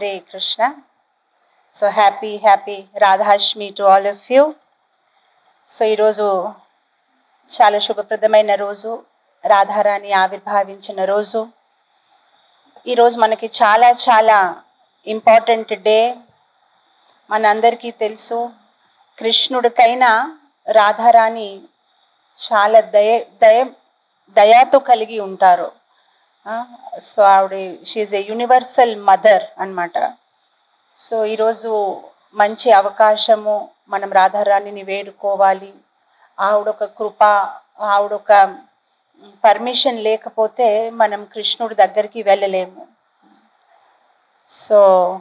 Hare Krishna so happy happy Radhashtami to all of you so ఈరోజు చాలా శుభప్రదమైన రోజు రాధారాణి ఆవిర్భావించిన రోజు ఈరోజు మనకి చాలా చాలా ఇంపార్టెంట్ డే మనందరికీ తెలుసు కృష్ణుడికైనా రాధారాణి చాలా దయ దయ దయాతో కలిగి ఉంటారు సో ఆవిడ షీఈ్ ఏ యూనివర్సల్ మదర్ అనమాట సో ఈరోజు మంచి అవకాశము మనం రాధారాణిని వేడుకోవాలి ఆవిడొక కృప ఆవిడొక పర్మిషన్ లేకపోతే మనం కృష్ణుడి దగ్గరికి వెళ్ళలేము సో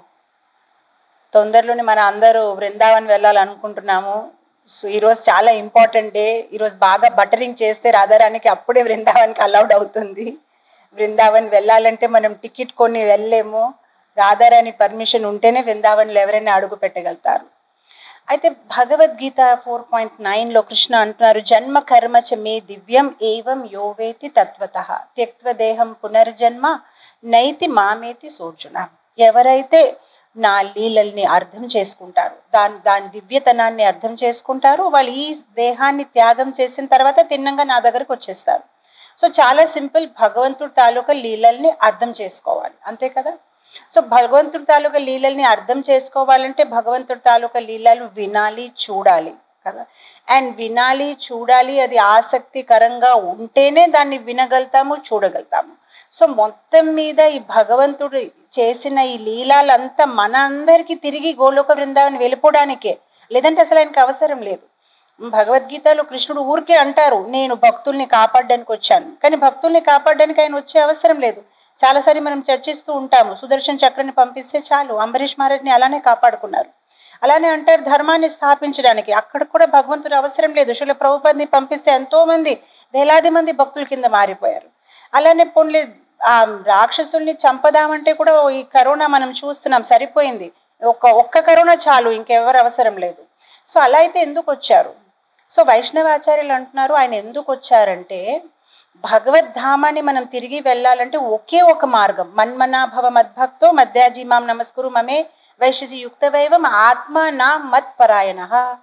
తొందరలోనే మన అందరూ బృందావన్ వెళ్ళాలనుకుంటున్నాము సో ఈరోజు చాలా ఇంపార్టెంట్ డే ఈరోజు బాగా బటరింగ్ చేస్తే రాధారానికి అప్పుడే బృందావన్కి అలౌడ్ అవుతుంది బృందావన్ వెళ్ళాలంటే మనం టికెట్ కొని వెళ్ళలేము రాధారాణి పర్మిషన్ ఉంటేనే బృందావన్లో ఎవరైనా అడుగు పెట్టగలుగుతారు అయితే భగవద్గీత ఫోర్ పాయింట్ నైన్లో కృష్ణ అంటున్నారు జన్మ కర్మ చ మే దివ్యం ఏవం యోవేతి తత్వత త్యక్వదేహం పునర్జన్మ నైతి మామేతి సోర్జున ఎవరైతే నా లీలల్ని అర్థం చేసుకుంటారు దాని దాని దివ్యతనాన్ని అర్థం చేసుకుంటారు వాళ్ళు ఈ దేహాన్ని త్యాగం చేసిన తర్వాత తిన్నంగా నా దగ్గరకు వచ్చేస్తారు సో చాలా సింపుల్ భగవంతుడి తాలూకా లీలల్ని అర్థం చేసుకోవాలి అంతే కదా సో భగవంతుడి తాలూకా లీలల్ని అర్థం చేసుకోవాలంటే భగవంతుడి తాలూకా లీలలు వినాలి చూడాలి కదా అండ్ వినాలి చూడాలి అది ఆసక్తికరంగా ఉంటేనే దాన్ని వినగలుగుతాము చూడగలుగుతాము సో మొత్తం మీద ఈ భగవంతుడు చేసిన ఈ లీలాలంతా మన అందరికీ తిరిగి గోలోక బృందావని వెళ్ళిపోవడానికే లేదంటే అసలు ఆయనకి అవసరం లేదు భగవద్గీతలో కృష్ణుడు ఊరికే అంటారు నేను భక్తుల్ని కాపాడడానికి వచ్చాను కానీ భక్తుల్ని కాపాడడానికి ఆయన వచ్చే అవసరం లేదు చాలాసారి మనం చర్చిస్తూ ఉంటాము సుదర్శన్ చక్రని పంపిస్తే చాలు అంబరీష్ మహారాజ్ని అలానే కాపాడుకున్నారు అలానే అంటారు ధర్మాన్ని స్థాపించడానికి అక్కడ కూడా భగవంతుడు అవసరం లేదు శిల ప్రభుపాదిని పంపిస్తే ఎంతో మంది వేలాది మంది భక్తుల కింద మారిపోయారు అలానే పొన్లే ఆ రాక్షసుల్ని చంపదామంటే కూడా ఈ కరోనా మనం చూస్తున్నాం సరిపోయింది ఒక్క ఒక్క కరోనా చాలు ఇంకెవరు అవసరం లేదు సో అలా అయితే ఎందుకు వచ్చారు సో వైష్ణవాచార్యులు అంటున్నారు ఆయన ఎందుకు వచ్చారంటే భగవద్ధామాన్ని మనం తిరిగి వెళ్ళాలంటే ఒకే ఒక మార్గం మన్మనాభవ మద్భక్తో మధ్యాజీమాం నమస్కురు మమే వైశసి యుక్తవైవం ఆత్మ నా మత్ పరాయణ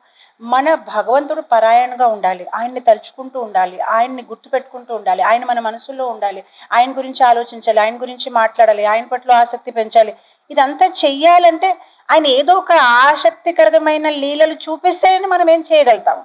మన భగవంతుడు పరాయణగా ఉండాలి ఆయన్ని తలుచుకుంటూ ఉండాలి ఆయన్ని గుర్తుపెట్టుకుంటూ ఉండాలి ఆయన మన మనసులో ఉండాలి ఆయన గురించి ఆలోచించాలి ఆయన గురించి మాట్లాడాలి ఆయన పట్ల ఆసక్తి పెంచాలి ఇదంతా చెయ్యాలంటే ఆయన ఏదో ఒక ఆసక్తికరమైన లీలలు చూపిస్తేనే మనం ఏం చేయగలుగుతాం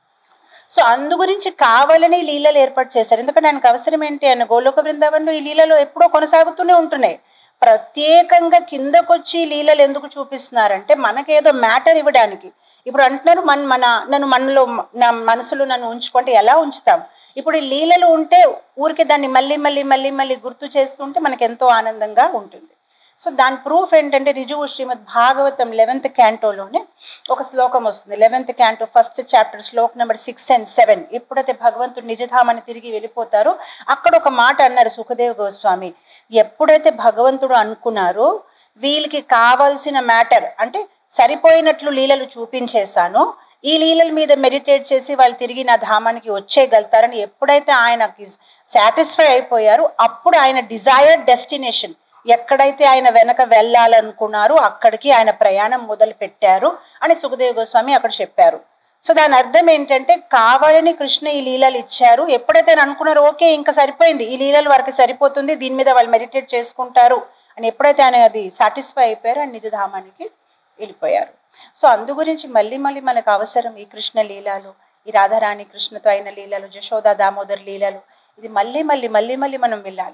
సో అందు గురించి కావాలని లీలలు ఏర్పాటు చేశారు ఎందుకంటే ఆయనకు అవసరం ఏంటి ఆయన గోలోక బృందావనంలో ఈ లీలలు ఎప్పుడో కొనసాగుతూనే ఉంటున్నాయి ప్రత్యేకంగా కిందకొచ్చి లీలలు ఎందుకు చూపిస్తున్నారంటే మనకేదో మ్యాటర్ ఇవ్వడానికి ఇప్పుడు అంటున్నారు మన మన నన్ను మనలో నా మనసులో నన్ను ఉంచుకుంటే ఎలా ఉంచుతాం ఇప్పుడు ఈ లీలలు ఉంటే ఊరికి దాన్ని మళ్ళీ మళ్ళీ మళ్ళీ మళ్ళీ గుర్తు చేస్తుంటే మనకు ఎంతో ఆనందంగా ఉంటుంది సో దాని ప్రూఫ్ ఏంటంటే రిజువు శ్రీమద్ భాగవతం లెవెన్త్ క్యాంటోలోనే ఒక శ్లోకం వస్తుంది eleventh canto first chapter shlok number six and seven ఎప్పుడైతే భగవంతుడు నిజధామని తిరిగి వెళ్ళిపోతారో అక్కడ ఒక మాట అన్నారు సుఖదేవ్ గోస్వామి ఎప్పుడైతే భగవంతుడు అనుకున్నారో వీళ్ళకి కావాల్సిన మ్యాటర్ అంటే సరిపోయినట్లు లీలలు చూపించేశాను ఈ లీలల మీద మెడిటేట్ చేసి వాళ్ళు తిరిగి నా ధామానికి వచ్చేయగలుగుతారని ఎప్పుడైతే ఆయనకి సాటిస్ఫై అయిపోయారు అప్పుడు ఆయన డిజైర్డ్ డెస్టినేషన్ ఎక్కడైతే ఆయన వెనక వెళ్ళాలనుకున్నారో అక్కడికి ఆయన ప్రయాణం మొదలు పెట్టారు అని సుఖదేవ్ గోస్వామి అక్కడ చెప్పారు సో దాని అర్థం ఏంటంటే కావాలని కృష్ణ ఈ లీలలు ఇచ్చారు ఎప్పుడైతే అనుకున్నారో ఓకే ఇంకా సరిపోయింది ఈ లీలలు వారికి సరిపోతుంది దీని మీద వాళ్ళు మెడిటేట్ చేసుకుంటారు అని ఎప్పుడైతే ఆయన అది సాటిస్ఫై అయిపోయారో ఆయన నిజధామానికి వెళ్ళిపోయారు సో అందు గురించి మళ్ళీ మళ్ళీ మనకు అవసరం ఈ కృష్ణ లీలాలు ఈ రాధారాణి కృష్ణతో అయిన లీలలు జశోద దామోదర్ లీలలు ఇది మళ్ళీ మళ్ళీ మళ్ళీ మళ్ళీ మనం వెళ్ళాలి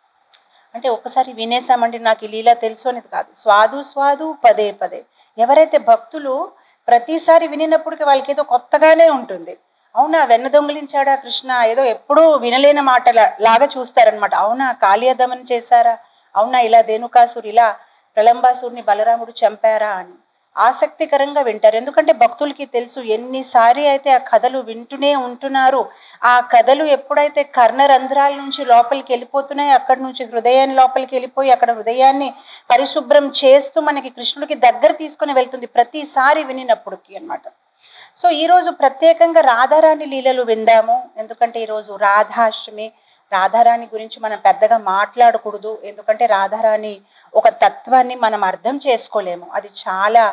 అంటే ఒకసారి వినేసామంటే నాకు ఈ లీల తెలుసు అనేది కాదు స్వాదు స్వాదు పదే పదే ఎవరైతే భక్తులు ప్రతిసారి వినినప్పటికీ వాళ్ళకి ఏదో కొత్తగానే ఉంటుంది అవునా వెన్న దొంగిలించాడా కృష్ణ ఏదో ఎప్పుడూ వినలేని మాట లాగా చూస్తారనమాట అవునా కాళీయదమని చేశారా అవునా ఇలా ధేనుకాసురు ఇలా ప్రళంబాసుడిని బలరాముడు చంపారా అని ఆసక్తికరంగా వింటారు ఎందుకంటే భక్తులకి తెలుసు ఎన్నిసారి అయితే ఆ కథలు వింటూనే ఉంటున్నారు ఆ కథలు ఎప్పుడైతే కర్ణరంధ్రాల నుంచి లోపలికి వెళ్ళిపోతున్నాయి అక్కడి నుంచి హృదయం లోపలికి వెళ్ళిపోయి అక్కడ హృదయాన్ని పరిశుభ్రం చేస్తూ మనకి కృష్ణుడికి దగ్గర తీసుకుని వెళ్తుంది ప్రతిసారి వినినప్పటికి అనమాట సో ఈరోజు ప్రత్యేకంగా రాధారాణి లీలలు విందాము ఎందుకంటే ఈరోజు రాధాష్టమి రాధారాణి గురించి మనం పెద్దగా మాట్లాడకూడదు ఎందుకంటే రాధారాణి ఒక తత్వాన్ని మనం అర్థం చేసుకోలేము అది చాలా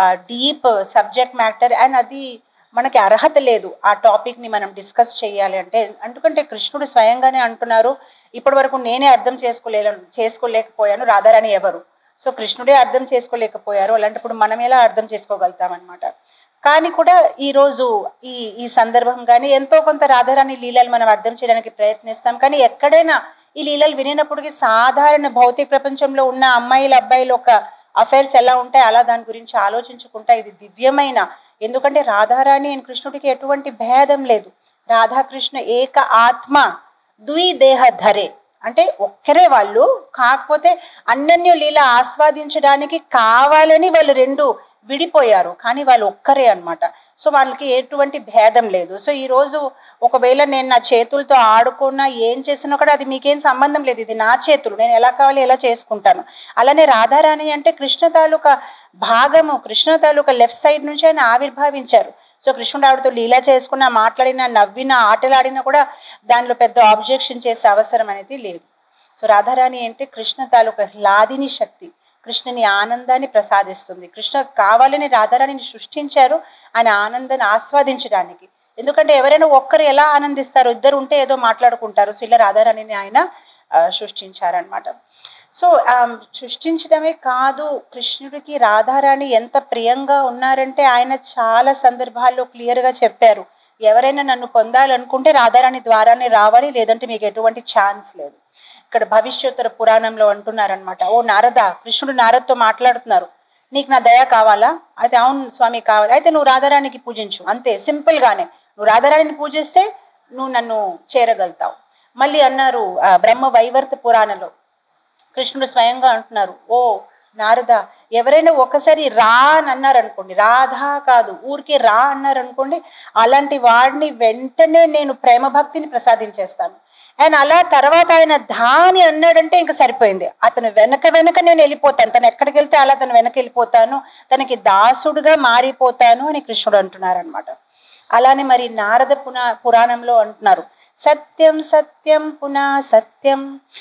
డీప్ సబ్జెక్ట్ మ్యాటర్ అండ్ అది మనకి అర్హత లేదు ఆ టాపిక్ని మనం డిస్కస్ చేయాలి అంటే ఎందుకంటే కృష్ణుడు స్వయంగానే అంటున్నారు ఇప్పటి వరకు నేనే అర్థం చేసుకోలే చేసుకోలేకపోయాను రాధారాణి ఎవరు సో కృష్ణుడే అర్థం చేసుకోలేకపోయారు అలాంటప్పుడు మనం ఎలా అర్థం చేసుకోగలుగుతాం అనమాట కానీ కూడా ఈరోజు ఈ ఈ సందర్భం కానీ ఎంతో కొంత రాధారాణి లీలలు మనం అర్థం చేయడానికి ప్రయత్నిస్తాం కానీ ఎక్కడైనా ఈ లీలలు వినినప్పటికీ సాధారణ భౌతిక ప్రపంచంలో ఉన్న అమ్మాయిల అబ్బాయిలు ఒక అఫైర్స్ ఎలా ఉంటాయి అలా దాని గురించి ఆలోచించుకుంటా ఇది దివ్యమైన ఎందుకంటే రాధారాణి అండ్ కృష్ణుడికి ఎటువంటి భేదం లేదు రాధాకృష్ణ ఏక ఆత్మ ద్విదేహ ధరే అంటే ఒక్కరే వాళ్ళు కాకపోతే అన్నన్య లీల ఆస్వాదించడానికి కావాలని వాళ్ళు రెండు విడిపోయారు కానీ వాళ్ళు ఒక్కరే అనమాట సో వాళ్ళకి ఎటువంటి భేదం లేదు సో ఈరోజు ఒకవేళ నేను నా చేతులతో ఆడుకున్నా ఏం చేసినా కూడా అది మీకేం సంబంధం లేదు ఇది నా చేతులు నేను ఎలా కావాలి ఎలా చేసుకుంటాను అలానే రాధారాణి అంటే కృష్ణ తాలూకా భాగము కృష్ణ తాలూకా లెఫ్ట్ సైడ్ నుంచి ఆయన ఆవిర్భావించారు సో కృష్ణుడు ఆవిడతో లీలా చేసుకున్న మాట్లాడినా నవ్వినా ఆటలాడినా కూడా దానిలో పెద్ద ఆబ్జెక్షన్ చేసే అవసరం అనేది లేదు సో రాధారాణి అంటే కృష్ణ తాలూకా లాదిని శక్తి కృష్ణుని ఆనందాన్ని ప్రసాదిస్తుంది కృష్ణ కావాలని రాధారాణిని సృష్టించారు ఆయన ఆనందాన్ని ఆస్వాదించడానికి ఎందుకంటే ఎవరైనా ఒక్కరు ఎలా ఆనందిస్తారు ఇద్దరు ఉంటే ఏదో మాట్లాడుకుంటారు సో ఇలా రాధారాణిని ఆయన సృష్టించారనమాట సో సృష్టించడమే కాదు కృష్ణుడికి రాధారాణి ఎంత ప్రియంగా ఉన్నారంటే ఆయన చాలా సందర్భాల్లో క్లియర్గా చెప్పారు ఎవరైనా నన్ను పొందాలనుకుంటే రాధారాణి ద్వారానే రావాలి లేదంటే మీకు ఎటువంటి ఛాన్స్ లేదు ఇక్కడ భవిష్యోత్తర పురాణంలో అంటున్నారనమాట ఓ నారద కృష్ణుడు నారద్తో మాట్లాడుతున్నారు నీకు నా దయ కావాలా అయితే అవును స్వామి కావాలి అయితే నువ్వు రాధారాణికి పూజించు అంతే సింపుల్గానే నువ్వు రాధారాణిని పూజిస్తే నువ్వు నన్ను చేరగలుగుతావు మళ్ళీ అన్నారు బ్రహ్మ వైవర్త పురాణంలో కృష్ణుడు స్వయంగా అంటున్నారు ఓ నారద ఎవరైనా ఒకసారి రా అని అన్నారు అనుకోండి రాధా కాదు ఊరికి రా అన్నారు అనుకోండి అలాంటి వాడిని వెంటనే నేను ప్రేమ భక్తిని ప్రసాదించేస్తాను అండ్ అలా తర్వాత ఆయన ధాని అన్నాడంటే ఇంకా సరిపోయింది అతను వెనక వెనక నేను వెళ్ళిపోతాను తను ఎక్కడికి వెళ్తే అలా తను వెనక వెళ్ళిపోతాను తనకి దాసుడుగా మారిపోతాను అని కృష్ణుడు అంటున్నారు అనమాట అలానే మరి నారద పునా పురాణంలో అంటున్నారు సత్యం సత్యం పునా సత్యం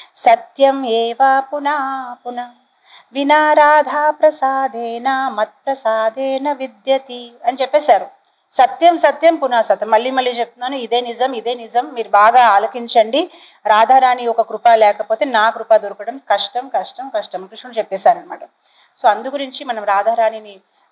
సత్యం ఏవా పునా పునా వినా రాధా ప్రసాదేన మత్ప్రసాదేన విద్యతి అని చెప్పేశారు సత్యం సత్యం పునా సత్యం మళ్ళీ మళ్ళీ చెప్తున్నాను ఇదే నిజం ఇదే నిజం మీరు బాగా ఆలోకించండి రాధారాణి ఒక కృప లేకపోతే నా కృప దొరకడం కష్టం కష్టం కష్టం కృష్ణుడు చెప్పేశారనమాట సో అందు గురించి మనం రాధారాణిని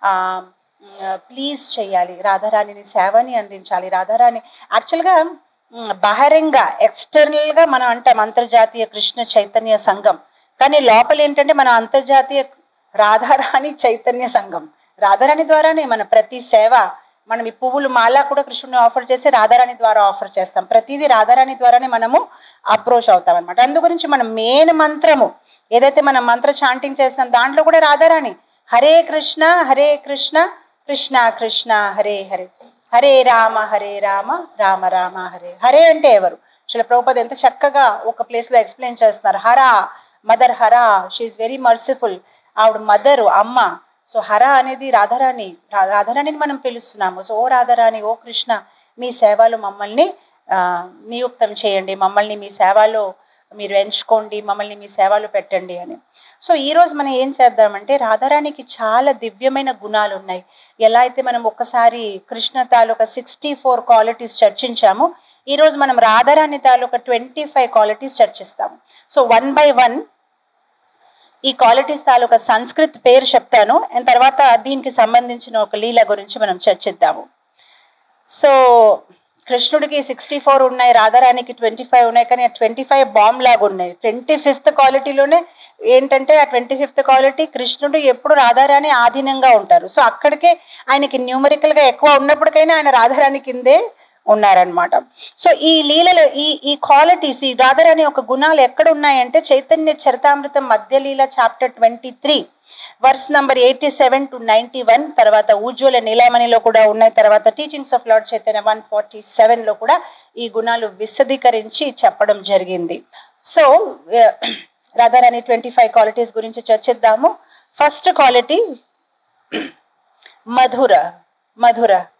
ప్లీజ్ చేయాలి రాధారాణిని సేవని అందించాలి రాధారాణి యాక్చువల్గా బహిరంగ ఎక్స్టర్నల్గా మనం అంటాం అంతర్జాతీయ కృష్ణ చైతన్య సంఘం కానీ లోపల ఏంటంటే మన అంతర్జాతీయ రాధారాణి చైతన్య సంఘం రాధారాణి ద్వారానే మన ప్రతి సేవ మనం ఈ పువ్వులు మాల కూడా కృష్ణుని ఆఫర్ చేస్తే రాధారాణి ద్వారా ఆఫర్ చేస్తాం ప్రతిదీ రాధారాణి ద్వారానే మనము అప్రోచ్ అవుతాం అనమాట అందు గురించి మనం మెయిన్ మంత్రము ఏదైతే మనం మంత్ర చాంటింగ్ చేస్తాం దాంట్లో కూడా రాధారాణి హరే కృష్ణ హరే కృష్ణ కృష్ణ కృష్ణ హరే హరే హరే రామ హరే రామ రామ రామ హరే హరే అంటే ఎవరు శిల ప్రభుపద ఎంత చక్కగా ఒక ప్లేస్లో ఎక్స్ప్లెయిన్ చేస్తున్నారు Hara mother Hara she very merciful ఆవిడ మదరు అమ్మ సో హర అనేది రాధారాణి రాధారాణిని మనం పిలుస్తున్నాము సో ఓ రాధారాణి ఓ కృష్ణ మీ సేవలో మమ్మల్ని నియుక్తం చేయండి మమ్మల్ని మీ సేవలో మీరు ఎంచుకోండి మమ్మల్ని మీ సేవలో పెట్టండి అని సో ఈరోజు మనం ఏం చేద్దామంటే రాధారాణికి చాలా దివ్యమైన గుణాలు ఉన్నాయి ఎలా అయితే మనం ఒక్కసారి కృష్ణ తాలూకా సిక్స్టీ ఫోర్ క్వాలిటీస్ చర్చించామో ఈరోజు మనం రాధారాణి తాలూకా ట్వంటీ ఫైవ్ క్వాలిటీస్ చర్చిస్తాము సో వన్ బై వన్ ఈ క్వాలిటీస్ తాలూకా సంస్కృత్ పేరు చెప్తాను అండ్ తర్వాత దీనికి సంబంధించిన ఒక లీల గురించి మనం చర్చిద్దాము సో కృష్ణుడికి సిక్స్టీ ఫోర్ ఉన్నాయి రాధారాణికి ట్వంటీ ఫైవ్ ఉన్నాయి కానీ ఆ ట్వంటీ ఫైవ్ బాంబ్ లాగా ఉన్నాయి ట్వంటీ ఫిఫ్త్ క్వాలిటీలోనే ఏంటంటే ఆ ట్వంటీ ఫిఫ్త్ క్వాలిటీ కృష్ణుడు ఎప్పుడు రాధారాణి ఆధీనంగా ఉంటారు సో అక్కడికే ఆయనకి న్యూమరికల్గా ఎక్కువ ఉన్నప్పటికైనా ఆయన రాధారాణి కిందే ఉన్నారనమాట సో ఈ లీలలు ఈ ఈ క్వాలిటీస్ ఈ రాధారాణి యొక్క గుణాలు ఎక్కడ ఉన్నాయంటే చైతన్య చరితామృతం Madhya Lila chapter twenty three verse number eighty seven to ninety one తర్వాత ఉజ్వల నీలామణిలో కూడా ఉన్నాయి తర్వాత teachings of lord Chaitanya one forty సెవెన్లో కూడా ఈ గుణాలు విశదీకరించి చెప్పడం జరిగింది so Radharani twenty five qualities గురించి చర్చిద్దాము ఫస్ట్ క్వాలిటీ మధుర మధుర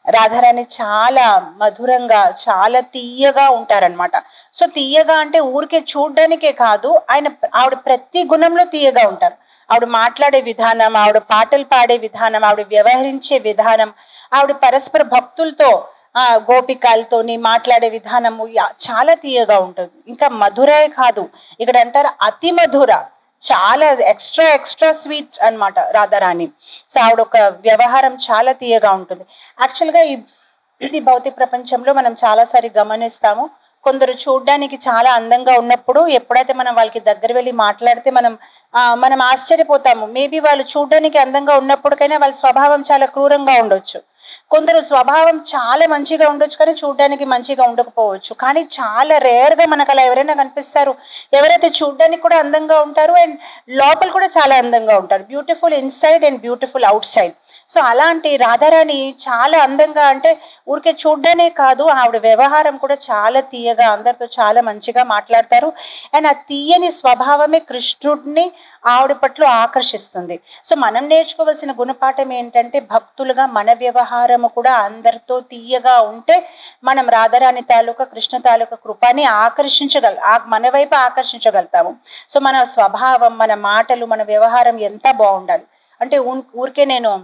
రాధారాణి చాలా మధురంగా చాలా తీయగా ఉంటారనమాట సో తీయగా అంటే ఊరికే చూడ్డానికే కాదు ఆయన ఆవిడ ప్రతి గుణంలో తీయగా ఉంటారు ఆవిడ మాట్లాడే విధానం ఆవిడ పాటలు పాడే విధానం ఆవిడ వ్యవహరించే విధానం ఆవిడ పరస్పర భక్తులతో ఆ గోపికలతోని మాట్లాడే విధానము యా- చాలా తీయగా ఉంటుంది ఇంకా మధురే కాదు ఇక్కడ అంటారు అతి మధుర చాలా ఎక్స్ట్రా ఎక్స్ట్రా స్వీట్ అన్నమాట రాధారాణి సో ఆవిడ ఒక వ్యవహారం చాలా తీయగా ఉంటుంది యాక్చువల్గా ఈ ఇది భౌతిక ప్రపంచంలో మనం చాలాసారి గమనిస్తాము కొందరు చూడ్డానికి చాలా అందంగా ఉన్నప్పుడు ఎప్పుడైతే మనం వాళ్ళకి దగ్గర వెళ్ళి మాట్లాడితే మనం ఆ, మనం ఆశ్చర్యపోతాము మేబీ వాళ్ళు చూడ్డానికి అందంగా ఉన్నప్పటికైనా వాళ్ళ స్వభావం చాలా క్రూరంగా ఉండొచ్చు కొందరు స్వభావం చాలా మంచిగా ఉండొచ్చు కానీ చూడ్డానికి మంచిగా ఉండకపోవచ్చు కానీ చాలా రేర్ గా మనకు అలా ఎవరైనా కనిపిస్తారు ఎవరైతే చూడ్డానికి కూడా అందంగా ఉంటారు అండ్ లోపల కూడా చాలా అందంగా ఉంటారు beautiful inside and beautiful outside so అలాంటి రాధారాణి చాలా అందంగా అంటే ఊరికే చూడ్డానే కాదు ఆవిడ వ్యవహారం కూడా చాలా తీయగా అందరితో చాలా మంచిగా మాట్లాడతారు అండ్ ఆ తీయని స్వభావమే కృష్ణుడిని ఆవిడ పట్ల ఆకర్షిస్తుంది సో మనం నేర్చుకోవాల్సిన గుణపాఠం ఏంటంటే భక్తులుగా మన వ్యవహారము కూడా అందరితో తీయగా ఉంటే మనం రాధారాణి తాలూకా కృష్ణ తాలూకా కృపాని ఆకర్షించగల ఆ- మన వైపు ఆకర్షించగలుగుతాము సో మన స్వభావం మన మాటలు మన వ్యవహారం ఎంత బాగుండాలి అంటే ఊన్- ఊరికే నేను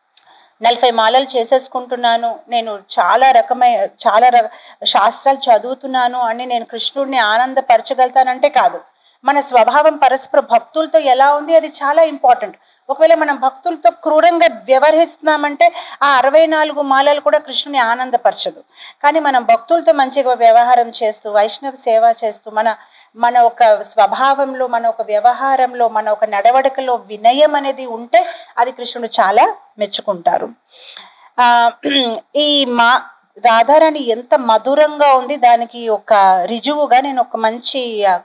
నలభై మాలలు చేసేసుకుంటున్నాను నేను చాలా రకమై చాలా ర శాస్త్రాలు చదువుతున్నాను అని నేను కృష్ణుడిని ఆనందపరచగలుగుతానంటే కాదు మన స్వభావం పరస్పర భక్తులతో ఎలా ఉంది అది చాలా ఇంపార్టెంట్ ఒకవేళ మనం భక్తులతో క్రూరంగా వ్యవహరిస్తున్నామంటే ఆ అరవై నాలుగు మాలలు కూడా కృష్ణుని ఆనందపరచదు కానీ మనం భక్తులతో మంచిగా వ్యవహారం చేస్తూ వైష్ణవ సేవ చేస్తూ మన మన ఒక స్వభావంలో మన ఒక వ్యవహారంలో మన ఒక నడవడికలో వినయం అనేది ఉంటే అది కృష్ణుడు చాలా మెచ్చుకుంటారు ఆ ఈ మా రాధారాణి ఎంత మధురంగా ఉంది దానికి ఒక రుజువుగా నేను ఒక మంచి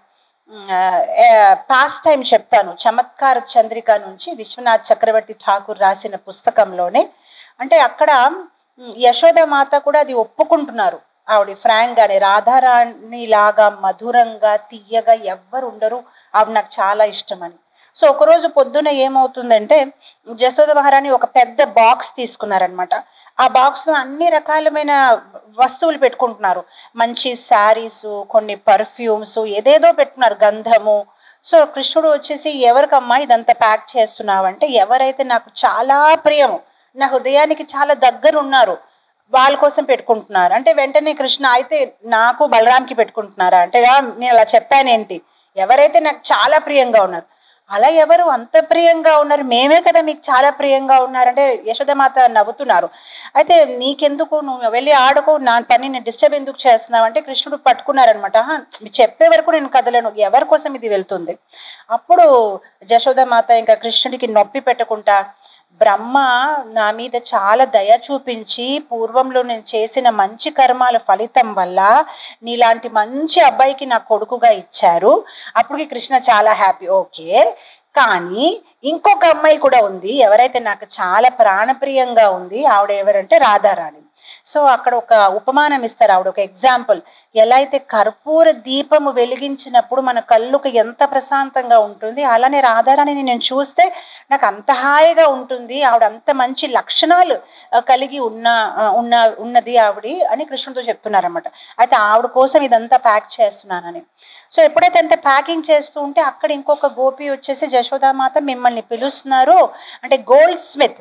పాస్ట్ టైం చెప్తాను చమత్కార చంద్రిక నుంచి విశ్వనాథ్ చక్రవర్తి ఠాకూర్ రాసిన పుస్తకంలోనే అంటే అక్కడ ఉమ్, యశోదమాత కూడా అది ఒప్పుకుంటున్నారు ఆవిడ ఫ్రాంక్ గానే రాధారాణి లాగా మధురంగా తీయగా ఎవ్వరు ఉండరు ఆవిడ నాకు చాలా ఇష్టమని సో ఒకరోజు పొద్దున ఏమవుతుందంటే జసోద మహారాణి ఒక పెద్ద బాక్స్ తీసుకున్నారనమాట ఆ బాక్స్ లో అన్ని రకాలమైన వస్తువులు పెట్టుకుంటున్నారు మంచి శారీస్ కొన్ని పర్ఫ్యూమ్స్ ఏదేదో పెట్టుకున్నారు గంధము సో కృష్ణుడు వచ్చేసి ఎవరికమ్మా ఇదంతా ప్యాక్ చేస్తున్నావు అంటే ఎవరైతే నాకు చాలా ప్రియము నా హృదయానికి చాలా దగ్గర ఉన్నారు వాళ్ళ కోసం పెట్టుకుంటున్నారు అంటే వెంటనే కృష్ణ అయితే నాకు బలరాంకి పెట్టుకుంటున్నారా అంటే "ఆ, నేను అలా చెప్పానేంటి ఎవరైతే నాకు చాలా ప్రియంగా ఉన్నారు అలా ఎవరు అంత ప్రియంగా ఉన్నారు మేమే కదా మీకు చాలా ప్రియంగా ఉన్నారంటే యశోదమాత నవ్వుతున్నారు అయితే నీకెందుకు నువ్వు వెళ్ళి ఆడుకో నా పని నేను డిస్టర్బ్ ఎందుకు చేస్తున్నావు అంటే కృష్ణుడు పట్టుకున్నారనమాట "ఆహా, మీరు చెప్పే వరకు నేను కదలను ఎవరి కోసం ఇది వెళ్తుంది అప్పుడు జశోదమాత ఇంకా కృష్ణుడికి నొప్పి పెట్టకుండా బ్రహ్మ నా మీద చాలా దయ చూపించి పూర్వంలో నేను చేసిన మంచి కర్మాల ఫలితం వల్ల నీలాంటి మంచి అబ్బాయికి నా కొడుకుగా ఇచ్చారు అప్పటికి కృష్ణ చాలా హ్యాపీ ఓకే కానీ ఇంకొక అమ్మాయి కూడా ఉంది ఎవరైతే నాకు చాలా ప్రాణప్రియంగా ఉంది ఆవిడ ఎవరంటే రాధారాణి సో అక్కడ ఒక ఉపమానం ఇస్తారు ఆవిడ ఒక ఎగ్జాంపుల్ ఎలా అయితే కర్పూర దీపము వెలిగించినప్పుడు మన కళ్ళుకి ఎంత ప్రశాంతంగా ఉంటుంది అలానే రాధారాణిని నేను చూస్తే నాకు అంత హాయిగా ఉంటుంది ఆవిడ అంత మంచి లక్షణాలు ఆ, కలిగి ఉన్న ఆ, ఉన్న ఉన్నది ఆవిడ అని కృష్ణుడితో చెప్తున్నారన్నమాట అయితే ఆవిడ కోసం ఇదంతా ప్యాక్ చేస్తున్నానని సో ఎప్పుడైతే అంత ప్యాకింగ్ చేస్తూ ఉంటే అక్కడ ఇంకొక గోపి వచ్చేసి జశోదామాత మిమ్మల్ని పిలుస్తున్నారు అంటే గోల్డ్ స్మిత్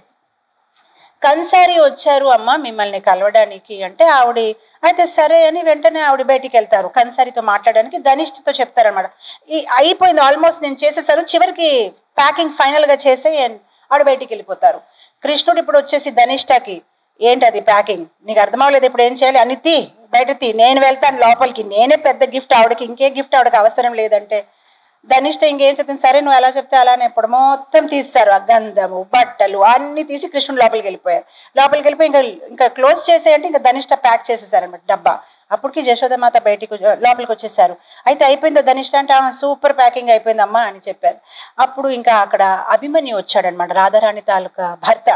కన్సారి వచ్చారు అమ్మ మిమ్మల్ని కలవడానికి అంటే ఆవిడ అయితే సరే అని వెంటనే ఆవిడ బయటికి వెళ్తారు కన్సారితో మాట్లాడడానికి ధనిష్ఠతో చెప్తారనమాట ఈ అయిపోయింది ఆల్మోస్ట్ నేను చేసేసాను చివరికి ప్యాకింగ్ ఫైనల్ గా చేసే ఆవిడ బయటికి వెళ్ళిపోతారు కృష్ణుడు ఇప్పుడు వచ్చేసి ధనిష్ఠకి ఏంటి అది ప్యాకింగ్ నీకు అర్థం అవ్వలేదు ఇప్పుడు ఏం చేయాలి అని తీ బయట తీ నేను వెళ్తాను లోపలికి నేనే పెద్ద గిఫ్ట్ ఆవిడకి ఇంకే గిఫ్ట్ ఆవిడకి అవసరం లేదంటే ధనిష్ట ఇంకేం చెప్తుంది సరే నువ్వు ఎలా చెప్తే అలానే ఇప్పుడు మొత్తం తీస్తారు ఆ గంధము బట్టలు అన్ని తీసి కృష్ణుడు లోపలికి వెళ్ళిపోయారు లోపలికి వెళ్ళిపోయి ఇంకా ఇంకా క్లోజ్ చేసేయంటే ఇంకా ధనిష్ట ప్యాక్ చేసేసారనమాట డబ్బా అప్పటికి జశోదమాత బయటికి వచ్చి- లోపలికి వచ్చేసారు అయితే అయిపోయిందా ధనిష్ట అంటే సూపర్ ప్యాకింగ్ అయిపోయిందమ్మా అని చెప్పారు అప్పుడు ఇంకా అక్కడ అభిమన్యు వచ్చాడనమాట రాధారాణి తాలూకా భర్త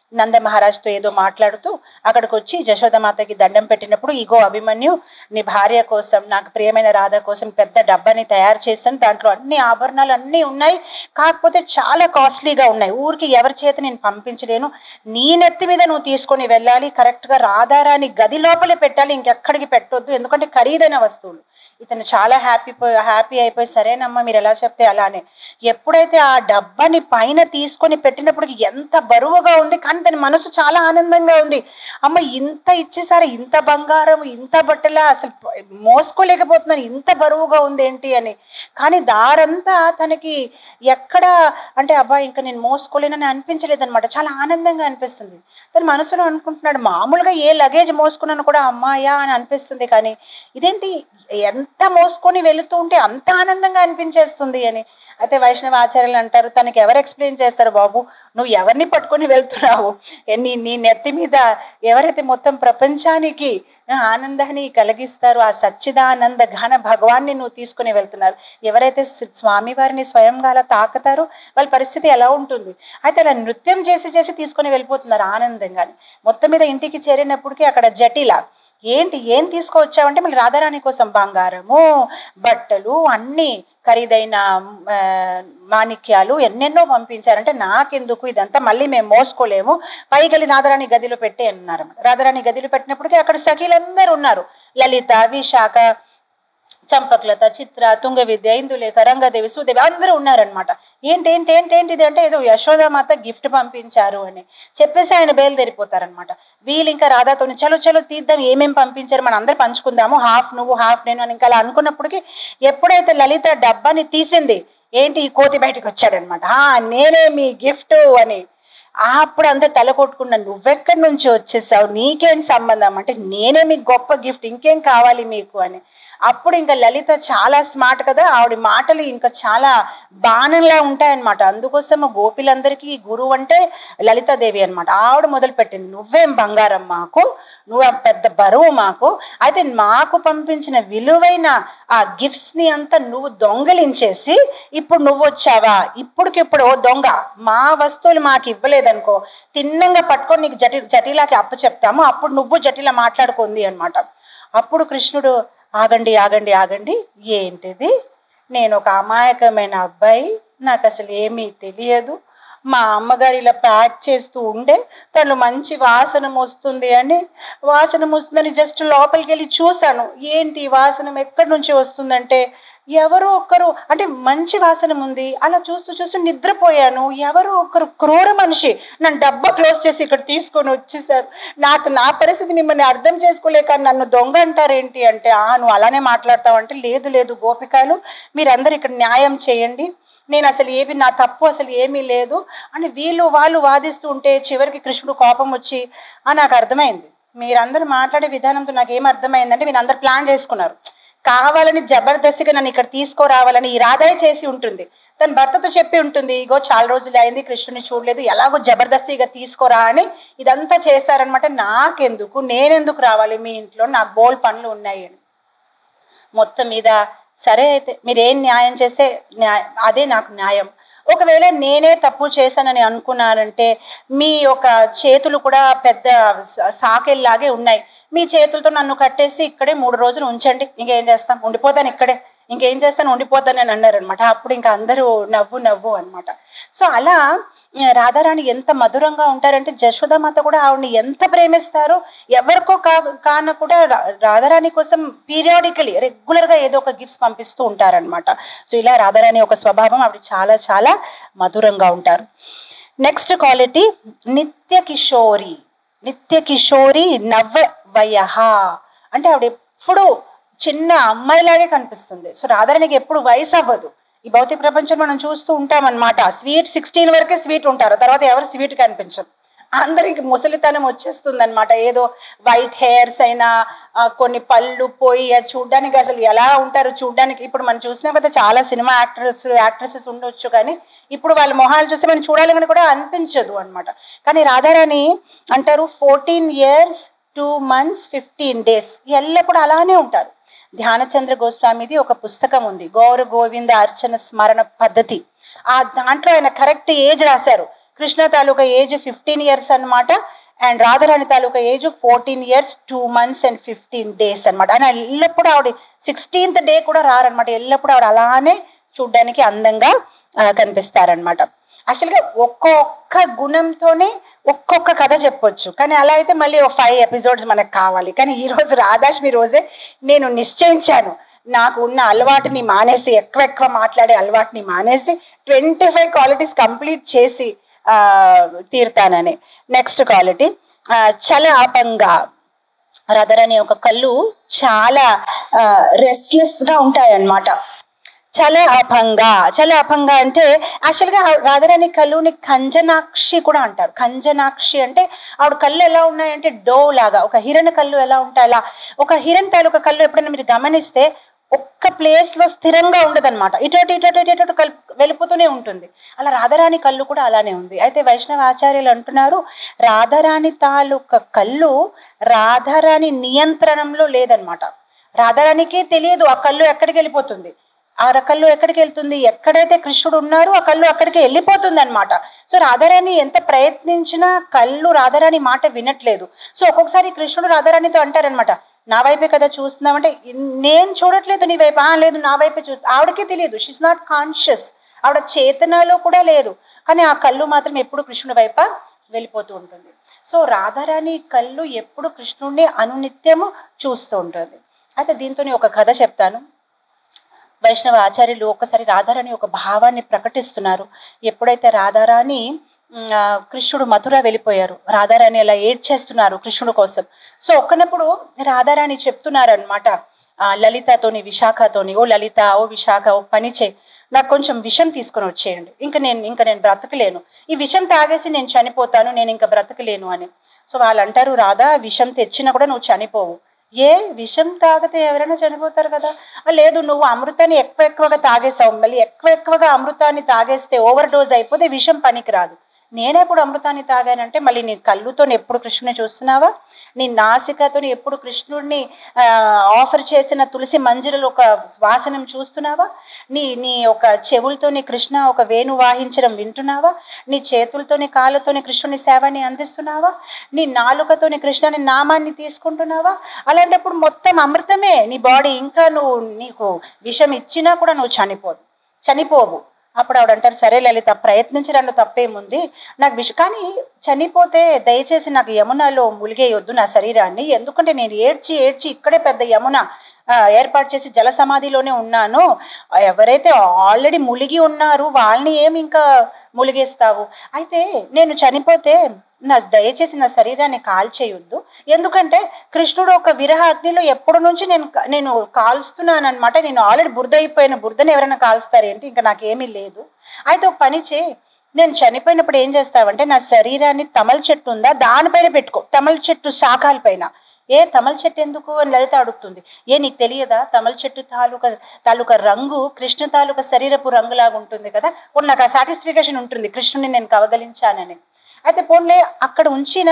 నంద మహారాజ్తో ఏదో మాట్లాడుతూ అక్కడికి వచ్చి జశోదమాతకి దండం పెట్టినప్పుడు ఇగో అభిమన్యు నీ భార్య కోసం నాకు ప్రియమైన రాధ కోసం పెద్ద డబ్బాని తయారు చేశాను దాంట్లో అన్ని ఆభరణాలు అన్నీ ఉన్నాయి కాకపోతే చాలా కాస్ట్లీగా ఉన్నాయి ఊరికి ఎవరి చేత నేను పంపించలేను నీ నెత్తి మీద నువ్వు తీసుకొని వెళ్ళాలి కరెక్ట్గా రాధారాని గది లోపలే పెట్టాలి ఇంకెక్కడికి పెట్టొద్దు ఎందుకంటే ఖరీదైన వస్తువులు ఇతను చాలా హ్యాపీ హ్యాపీ అయిపోయి సరేనమ్మా మీరు ఎలా చెప్తే అలానే ఎప్పుడైతే ఆ డబ్బాని పైన తీసుకొని పెట్టినప్పటికి ఎంత బరువుగా ఉంది కానీ తన మనసు చాలా ఆనందంగా ఉంది అమ్మ ఇంత ఇచ్చేసారి ఇంత బంగారం ఇంత బట్టల అసలు మోసుకోలేకపోతున్నాను ఇంత బరువుగా ఉంది ఏంటి అని కానీ దారంతా తనకి ఎక్కడ అంటే అబ్బా ఇంకా నేను మోసుకోలేనని అనిపించలేదు అనమాట చాలా ఆనందంగా అనిపిస్తుంది తన మనసులో అనుకుంటున్నాడు మామూలుగా ఏ లగేజ్ మోసుకున్నాను కూడా అమ్మాయా అని అనిపిస్తుంది కానీ ఇదేంటి ఎంత మోసుకొని వెళుతూ ఉంటే అంత ఆనందంగా అనిపించేస్తుంది అని అయితే వైష్ణవ ఆచార్యులు అంటారు తనకి ఎవరు ఎక్స్ప్లెయిన్ చేస్తారు బాబు నువ్వు ఎవరిని పట్టుకొని వెళ్తున్నావు నీ నీ నెత్తి మీద ఎవరైతే మొత్తం ప్రపంచానికి ఆనందాన్ని కలిగిస్తారు ఆ సచ్చిదానంద ఘన భగవాన్ని నువ్వు తీసుకుని వెళ్తున్నారు ఎవరైతే స్వామివారిని స్వయంగా అలా తాకుతారో వాళ్ళ పరిస్థితి ఎలా ఉంటుంది అయితే అలా నృత్యం చేసి చేసి తీసుకొని వెళ్ళిపోతున్నారు ఆనందంగాని మొత్తం మీద ఇంటికి చేరినప్పటికీ అక్కడ జటిల ఏంటి ఏం తీసుకువచ్చావంటే మళ్ళీ రాధారాణి కోసం బంగారము బట్టలు అన్నీ ఖరీదైన మాణిక్యాలు ఎన్నెన్నో పంపించారంటే నాకెందుకు ఇదంతా మళ్ళీ మేము మోసుకోలేము పైగలి రాధారాణి గదిలో పెట్టే అన్నారు రాధారాణి గదిలో పెట్టినప్పటికీ అక్కడ సఖీలందరూ ఉన్నారు లలిత విశాఖ చంపక్లత చిత్ర తుంగ విద్య ఇందులేఖ రంగదేవి సుదేవి అందరూ ఉన్నారనమాట ఏంటి ఏంటి ఏంటి ఏంటిది అంటే ఏదో యశోదామాత గిఫ్ట్ పంపించారు అని చెప్పేసి ఆయన బయలుదేరిపోతారనమాట వీళ్ళు ఇంకా రాధాతో చలో చలో తీద్దాం ఏమేం పంపించారు మనం అందరు పంచుకుందాము హాఫ్ నువ్వు హాఫ్ నేను అని ఇంకా అలా అనుకున్నప్పటికీ ఎప్పుడైతే లలిత డబ్బాని తీసింది ఏంటి ఈ కోతి బయటకు వచ్చాడనమాట నేనే మీ గిఫ్ట్ అని అప్పుడు అందరు తల కొట్టుకున్నా నువ్వెక్కడి నుంచి వచ్చేసావు నీకేం సంబంధం అంటే నేనే మీకు గొప్ప గిఫ్ట్ ఇంకేం కావాలి మీకు అని అప్పుడు ఇంకా లలిత చాలా స్మార్ట్ కదా ఆవిడ మాటలు ఇంకా చాలా బాణంలా ఉంటాయన్నమాట అందుకోసం గోపిలందరికీ గురువు అంటే లలితాదేవి అనమాట ఆవిడ మొదలు పెట్టింది నువ్వేం బంగారం మాకు నువ్వు పెద్ద బరువు మాకు అయితే మాకు పంపించిన విలువైన ఆ గిఫ్ట్స్ ని అంతా నువ్వు దొంగలించేసి ఇప్పుడు నువ్వు వచ్చావా ఇప్పటికిప్పుడు దొంగ మా వస్తువులు మాకు ఇవ్వలేదనుకో తిన్నంగా పట్టుకొని నీకు జటి జటిలాకి అప్ప చెప్తాము అప్పుడు నువ్వు జటిల మాట్లాడుకుంది అనమాట అప్పుడు కృష్ణుడు ఆగండి ఆగండి ఆగండి ఏంటిది నేను ఒక అమాయకమైన అబ్బాయి నాకు అసలు ఏమీ తెలియదు మా అమ్మగారు ఇలా ప్యాక్ చేస్తూ ఉండే తను మంచి వాసన వస్తుంది అని వాసన వస్తుందని జస్ట్ లోపలికి వెళ్ళి చూశాను ఏంటి వాసన ఎక్కడి నుంచి వస్తుందంటే ఎవరో ఒక్కరు అంటే మంచి వాసన ఉంది అలా చూస్తూ చూస్తూ నిద్రపోయాను ఎవరో ఒకరు క్రూర మనిషి నన్ను డబ్బా క్లోజ్ చేసి ఇక్కడ తీసుకొని వచ్చేసారు నాకు నా పరిస్థితి మిమ్మల్ని అర్థం చేసుకోలేక నన్ను దొంగ అంటారేంటి అంటే ఆ నువ్వు అలానే మాట్లాడతావు అంటే లేదు లేదు గోపికాలు మీరందరు ఇక్కడ న్యాయం చేయండి నేను అసలు ఏమి నా తప్పు అసలు ఏమీ లేదు అని వీళ్ళు వాళ్ళు వాదిస్తూ ఉంటే చివరికి కృష్ణుడు కోపం వచ్చి ఆ నాకు అర్థమైంది మీరందరూ మాట్లాడే విధానంతో నాకు ఏం అర్థమైందంటే మీరు అందరు ప్లాన్ చేసుకున్నారు కావాలని జబర్దస్తిగా నన్ను ఇక్కడ తీసుకురావాలని ఈ రాధాయ చేసి ఉంటుంది తన భర్తతో చెప్పి ఉంటుంది ఇగో చాలా రోజులు అయింది కృష్ణుని చూడలేదు ఎలాగో జబర్దస్తిగా తీసుకోరా అని ఇదంతా చేశారనమాట నాకెందుకు నేనెందుకు రావాలి మీ ఇంట్లో నాకు బోల్ పనులు ఉన్నాయి అని మొత్తం మీద సరే అయితే మీరేం న్యాయం చేస్తే న్యాయం అదే నాకు న్యాయం ఒకవేళ నేనే తప్పు చేశానని అనుకున్నానంటే మీ యొక్క చేతులు కూడా పెద్ద సాకెల్లాగే ఉన్నాయి మీ చేతులతో నన్ను కట్టేసి ఇక్కడే మూడు రోజులు ఉంచండి ఇంకేం చేస్తాం ఉండిపోతాను ఇక్కడే ఇంకేం చేస్తాను ఉండిపోతాను అని అన్నారు అనమాట అప్పుడు ఇంకా అందరూ నవ్వు నవ్వు అనమాట సో అలా రాధారాణి ఎంత మధురంగా ఉంటారంటే జశోదామాత కూడా ఆవిడని ఎంత ప్రేమిస్తారో ఎవరికో కా కాన కూడా రాధారాణి కోసం పీరియాడికలీ రెగ్యులర్గా ఏదో ఒక గిఫ్ట్స్ పంపిస్తూ ఉంటారనమాట సో ఇలా రాధారాణి యొక్క స్వభావం ఆవిడ చాలా చాలా మధురంగా ఉంటారు నెక్స్ట్ క్వాలిటీ నిత్య కిషోరి నిత్య కిషోరి నవ్వ వయహ అంటే ఆవిడ ఎప్పుడు చిన్న అమ్మాయిలాగే కనిపిస్తుంది సో రాధారాణికి ఎప్పుడు వయసు అవ్వదు ఈ భౌతిక ప్రపంచం మనం చూస్తూ ఉంటాం అనమాట స్వీట్ సిక్స్టీన్ వరకే స్వీట్ ఉంటారు తర్వాత ఎవరు స్వీట్ కనిపించరు అందరికి ముసలితనం వచ్చేస్తుంది అనమాట ఏదో వైట్ హెయిర్స్ అయినా కొన్ని పళ్ళు పోయి చూడడానికి అసలు ఎలా ఉంటారు చూడడానికి ఇప్పుడు మనం చూసినా కదా చాలా సినిమా యాక్టర్స్ యాక్ట్రెసెస్ ఉండొచ్చు కానీ ఇప్పుడు వాళ్ళ మొహాలు చూస్తే మనం చూడాలని కూడా అనిపించదు అనమాట కానీ రాధారాణి అంటారు fourteen years two months fifteen days ఎల్లప్పుడు అలానే ఉంటారు ధ్యానచంద్ర గోస్వామిది ఒక పుస్తకం ఉంది గౌర గోవింద అర్చన స్మరణ పద్ధతి ఆ దాంట్లో ఆయన కరెక్ట్ ఏజ్ రాశారు కృష్ణ తాలూకా ఏజ్ ఫిఫ్టీన్ ఇయర్స్ అన్నమాట అండ్ రాధారాణి తాలూకా age fourteen years two months and fifteen days అనమాట ఆయన ఎల్లప్పుడూ ఆవిడ సిక్స్టీన్త్ డే కూడా రారనమాట ఎల్లప్పుడూ ఆవిడ అలానే చూడ్డానికి అందంగా ఆ, కనిపిస్తారనమాట యాక్చువల్గా ఒక్కొక్క గుణంతోనే ఒక్కొక్క కథ చెప్పొచ్చు కానీ అలా అయితే మళ్ళీ ఒక ఫైవ్ ఎపిసోడ్స్ మనకు కావాలి కానీ ఈ రోజు రాధాష్మి రోజే నేను నిశ్చయించాను నాకు ఉన్న అలవాటుని మానేసి ఎక్కువ ఎక్కువ మాట్లాడే అలవాటుని మానేసి ట్వంటీ ఫైవ్ క్వాలిటీస్ కంప్లీట్ చేసి ఆ, తీరుతానని నెక్స్ట్ క్వాలిటీ చల ఆపంగా రదరని ఒక కళ్ళు చాలా రెస్ట్లెస్ గా ఉంటాయి అన్నమాట చల అభంగా చల అభంగా అంటే యాక్చువల్గా రాధారాణి కళ్ళుని కంజనాక్షి కూడా అంటారు కంజనాక్షి అంటే ఆవిడ కళ్ళు ఎలా ఉన్నాయంటే డో లాగా ఒక హిరణ్ కళ్ళు ఎలా ఉంటాయి అలా ఒక హిరణ్ తాలూకా కళ్ళు ఎప్పుడైనా మీరు గమనిస్తే ఒక్క ప్లేస్ లో స్థిరంగా ఉండదన్నమాట ఇటు అటు ఇటు అటు ఇటు అటు కల్ వెళ్ళిపోతూనే ఉంటుంది అలా రాధారాణి కళ్ళు కూడా అలానే ఉంది అయితే వైష్ణవ ఆచార్యులు అంటున్నారు రాధారాణి తాలూకా కళ్ళు రాధారాణి నియంత్రణంలో లేదనమాట రాధారాణికే తెలియదు ఆ కళ్ళు ఎక్కడికి వెళ్ళిపోతుంది ఆ కళ్ళు ఎక్కడికి వెళ్తుంది ఎక్కడైతే కృష్ణుడు ఉన్నారో ఆ కళ్ళు అక్కడికి వెళ్ళిపోతుంది అనమాట సో రాధారాణి ఎంత ప్రయత్నించినా కళ్ళు రాధారాణి మాట వినట్లేదు సో ఒక్కొక్కసారి కృష్ణుడు రాధారాణితో అంటారనమాట నా వైపే కదా చూస్తున్నామంటే నేను చూడట్లేదు నీ వైపు "ఆ, లేదు నా వైపే చూస్తా ఆవిడకే తెలియదు షీస్ నాట్ కాన్షియస్ ఆవిడ చేతనలో కూడా లేరు కానీ ఆ కళ్ళు మాత్రం ఎప్పుడు కృష్ణుడి వైప వెళ్ళిపోతూ ఉంటుంది సో రాధారాణి కళ్ళు ఎప్పుడు కృష్ణుడిని అనునిత్యము చూస్తూ ఉంటుంది అయితే దీంతో ఒక కథ చెప్తాను వైష్ణవ ఆచార్యులు ఒక్కసారి రాధారాణి ఒక భావాన్ని ప్రకటిస్తున్నారు ఎప్పుడైతే రాధారాణి ఉమ్, ఆ, కృష్ణుడు మథుర వెళ్ళిపోయారు రాధారాణి అలా ఏడ్చేస్తున్నారు కృష్ణుడు కోసం సో ఒక్కనప్పుడు రాధారాణి చెప్తున్నారు అనమాట లలితతోని విశాఖతోని ఓ లలిత ఓ విశాఖ ఓ పని చేయి నాకు కొంచెం విషం తీసుకొని వచ్చేయండి ఇంకా నేను ఇంకా నేను బ్రతకలేను ఈ విషం తాగేసి నేను చనిపోతాను నేను ఇంకా బ్రతకలేను అని సో వాళ్ళు అంటారు రాధా విషం తెచ్చినా కూడా నువ్వు చనిపోవు ఏ విషం తాగితే ఎవరైనా చనిపోతారు కదా "ఆ, లేదు నువ్వు అమృతాన్ని ఎక్కువ ఎక్కువగా తాగేసావు మళ్ళీ ఎక్కువ ఎక్కువగా అమృతాన్ని తాగేస్తే ఓవర్ డోస్ అయిపోతే విషం పనికిరాదు నేనెప్పుడు అమృతాన్ని తాగానంటే మళ్ళీ నీ కళ్ళుతో ఎప్పుడు కృష్ణుని చూస్తున్నావా నీ నాసికతో ఎప్పుడు కృష్ణుడిని ఆఫర్ చేసిన తులసి మంజరిలో ఒక వాసనం చూస్తున్నావా నీ నీ ఒక చెవులతోని కృష్ణ ఒక వేణు వాహించడం వింటున్నావా నీ చేతులతోని కాళ్ళతోని కృష్ణుని సేవని అందిస్తున్నావా నీ నాలుకతోని కృష్ణుని నామాన్ని తీసుకుంటున్నావా అలాంటప్పుడు మొత్తం అమృతమే నీ బాడీ ఇంకా నువ్వు నీకు విషం ఇచ్చినా కూడా నువ్వు చనిపోదు చనిపోవు అప్పుడు ఆవిడ అంటారు సరే లలిత ప్రయత్నించడంలో తప్పేముంది నాకు విష కానీ చనిపోతే దయచేసి నాకు యమునలో ములిగేయొద్దు నా శరీరాన్ని ఎందుకంటే నేను ఏడ్చి ఏడ్చి ఇక్కడే పెద్ద యమున ఆ, ఏర్పాటు చేసి జల సమాధిలోనే ఉన్నాను ఎవరైతే ఆల్రెడీ ములిగి ఉన్నారు వాళ్ళని ఏమి ఇంకా ములిగేస్తావు అయితే నేను చనిపోతే నా దయచేసి నా శరీరాన్ని కాల్చేయొద్దు ఎందుకంటే కృష్ణుడు ఒక విరహ అగ్నిలో ఎప్పటి నుంచి నేను నేను కాల్స్తున్నాను అనమాట నేను ఆల్రెడీ బురద అయిపోయిన బురదని ఎవరైనా కాల్స్తారేంటి ఇంకా నాకేమీ లేదు అయితే ఒక పని చేయి నేను చనిపోయినప్పుడు ఏం చేస్తావంటే నా శరీరాన్ని తమల చెట్టు ఉందా దానిపైన పెట్టుకో తమల చెట్టు శాఖల పైన ఏ తమల చెట్టు ఎందుకు అని లలిత అడుగుతుంది ఏ నీకు తెలియదా తమల చెట్టు తాలూకా తాలూకా రంగు కృష్ణ తాలూకా శరీరపు రంగులాగా ఉంటుంది కదా ఇప్పుడు నాకు ఆ సాటిస్ఫికేషన్ ఉంటుంది కృష్ణుని నేను కవగలించానని అయితే పోన్లే అక్కడ ఉంచిన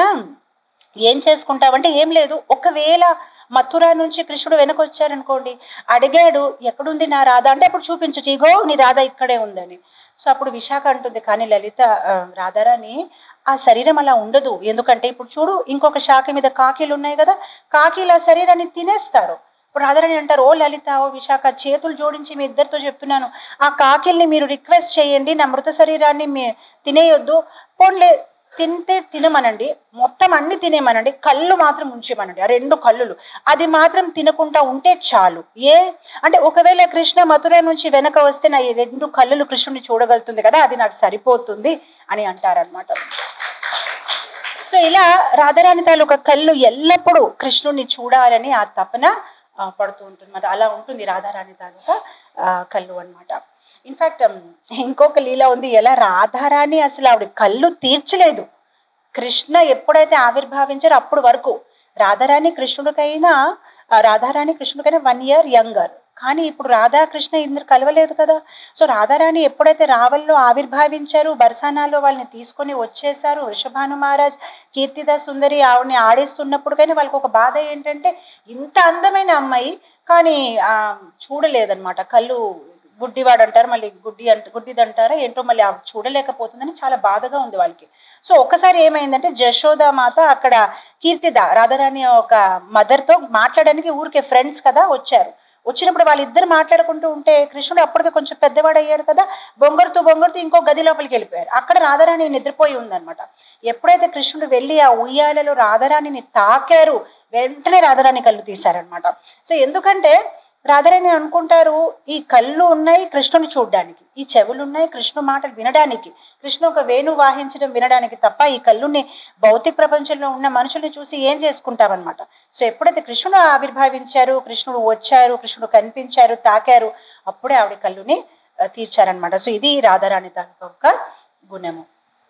ఏం చేసుకుంటావంటే ఏం లేదు ఒకవేళ మథుర నుంచి కృష్ణుడు వెనక వచ్చారనుకోండి అడిగాడు ఎక్కడుంది నా రాధ అంటే అప్పుడు చూపించు ఇగో నీ రాధ ఇక్కడే ఉందని సో అప్పుడు విశాఖ అంటుంది కానీ లలిత ఆ, రాధారాణి ఆ శరీరం అలా ఉండదు ఎందుకంటే ఇప్పుడు చూడు ఇంకొక శాఖ మీద కాకీలు ఉన్నాయి కదా కాకీలు ఆ శరీరాన్ని తినేస్తారు ఇప్పుడు రాధారాణి అంటారు ఓ లలిత ఓ విశాఖ చేతులు జోడించి మీ ఇద్దరితో చెప్తున్నాను ఆ కాకిల్ని మీరు రిక్వెస్ట్ చేయండి నా మృత శరీరాన్ని మీ తినేయొద్దు పోన్లే తింటే తినమనండి మొత్తం అన్ని తినేమనండి కళ్ళు మాత్రం ఉంచేమనండి ఆ రెండు కళ్ళులు అది మాత్రం తినకుండా ఉంటే చాలు ఏ అంటే ఒకవేళ కృష్ణ మథుర నుంచి వెనక వస్తే నా ఈ రెండు కళ్ళులు కృష్ణుని చూడగలుగుతుంది కదా అది నాకు సరిపోతుంది అని అంటారనమాట సో ఇలా రాధారాణి తాలూకా కళ్ళు ఎల్లప్పుడూ కృష్ణుడిని చూడాలని ఆ తపన ఆ, పడుతూ ఉంటుంది మరి అలా ఉంటుంది రాధారాణి తాలూకా ఆ, కళ్ళు అన్నమాట ఇన్ఫాక్ట్ ఇంకొక లీల ఉంది ఎలా రాధారాణి అసలు ఆవిడ కళ్ళు తీర్చలేదు కృష్ణ ఎప్పుడైతే ఆవిర్భావించారో అప్పుడు వరకు రాధారాణి కృష్ణుడికైనా ఆ, రాధారాణి కృష్ణుడికైనా వన్ ఇయర్ యంగర్ కానీ ఇప్పుడు రాధాకృష్ణ ఇద్దరు కలవలేదు కదా సో రాధారాణి ఎప్పుడైతే రావల్లో ఆవిర్భావించారు బర్సానాలో వాళ్ళని తీసుకొని వచ్చేసారు వృషభాను మహారాజ్ కీర్తిదా సుందరి ఆవిడని ఆడిస్తున్నప్పుడు కానీ వాళ్ళకి ఒక బాధ ఏంటంటే ఇంత అందమైన అమ్మాయి కానీ ఆ, చూడలేదన్నమాట కళ్ళు గుడ్డివాడు అంటారు మళ్ళీ గుడ్డి అంట గుడ్డిది అంటారా ఏంటో మళ్ళీ ఆవిడ చూడలేకపోతుందని చాలా బాధగా ఉంది వాళ్ళకి సో ఒకసారి ఏమైందంటే జశోద మాత అక్కడ కీర్తిద రాధారాణి ఒక మదర్తో మాట్లాడడానికి ఊరికే ఫ్రెండ్స్ కదా వచ్చారు వచ్చినప్పుడు వాళ్ళిద్దరు మాట్లాడుకుంటూ ఉంటే కృష్ణుడు అప్పటికే కొంచెం పెద్దవాడు అయ్యాడు కదా బొంగరుతూ బొంగరుతూ ఇంకో గది లోపలికి వెళ్ళిపోయారు అక్కడ రాధారాణి నిద్రపోయి ఉందన్నమాట ఎప్పుడైతే కృష్ణుడు వెళ్ళి ఆ ఉయ్యాలలో రాధారాణిని తాకారు వెంటనే రాధారాణి కళ్ళు తీశారనమాట సో ఎందుకంటే రాధారాణి అనుకుంటారు ఈ కళ్ళు ఉన్నాయి కృష్ణుని చూడడానికి ఈ చెవులు ఉన్నాయి కృష్ణు మాటలు వినడానికి కృష్ణ ఒక వేణు వాహించడం వినడానికి తప్ప ఈ కళ్ళుని భౌతిక ప్రపంచంలో ఉన్న మనుషుల్ని చూసి ఏం చేసుకుంటామన్నమాట సో ఎప్పుడైతే కృష్ణుడు ఆవిర్భావించారు కృష్ణుడు వచ్చారు కృష్ణుడు కనిపించారు తాకారు అప్పుడే ఆవిడ కళ్ళుని ఆ, తీర్చారనమాట సో ఇది రాధారాణి తాలూకా ఒక గుణము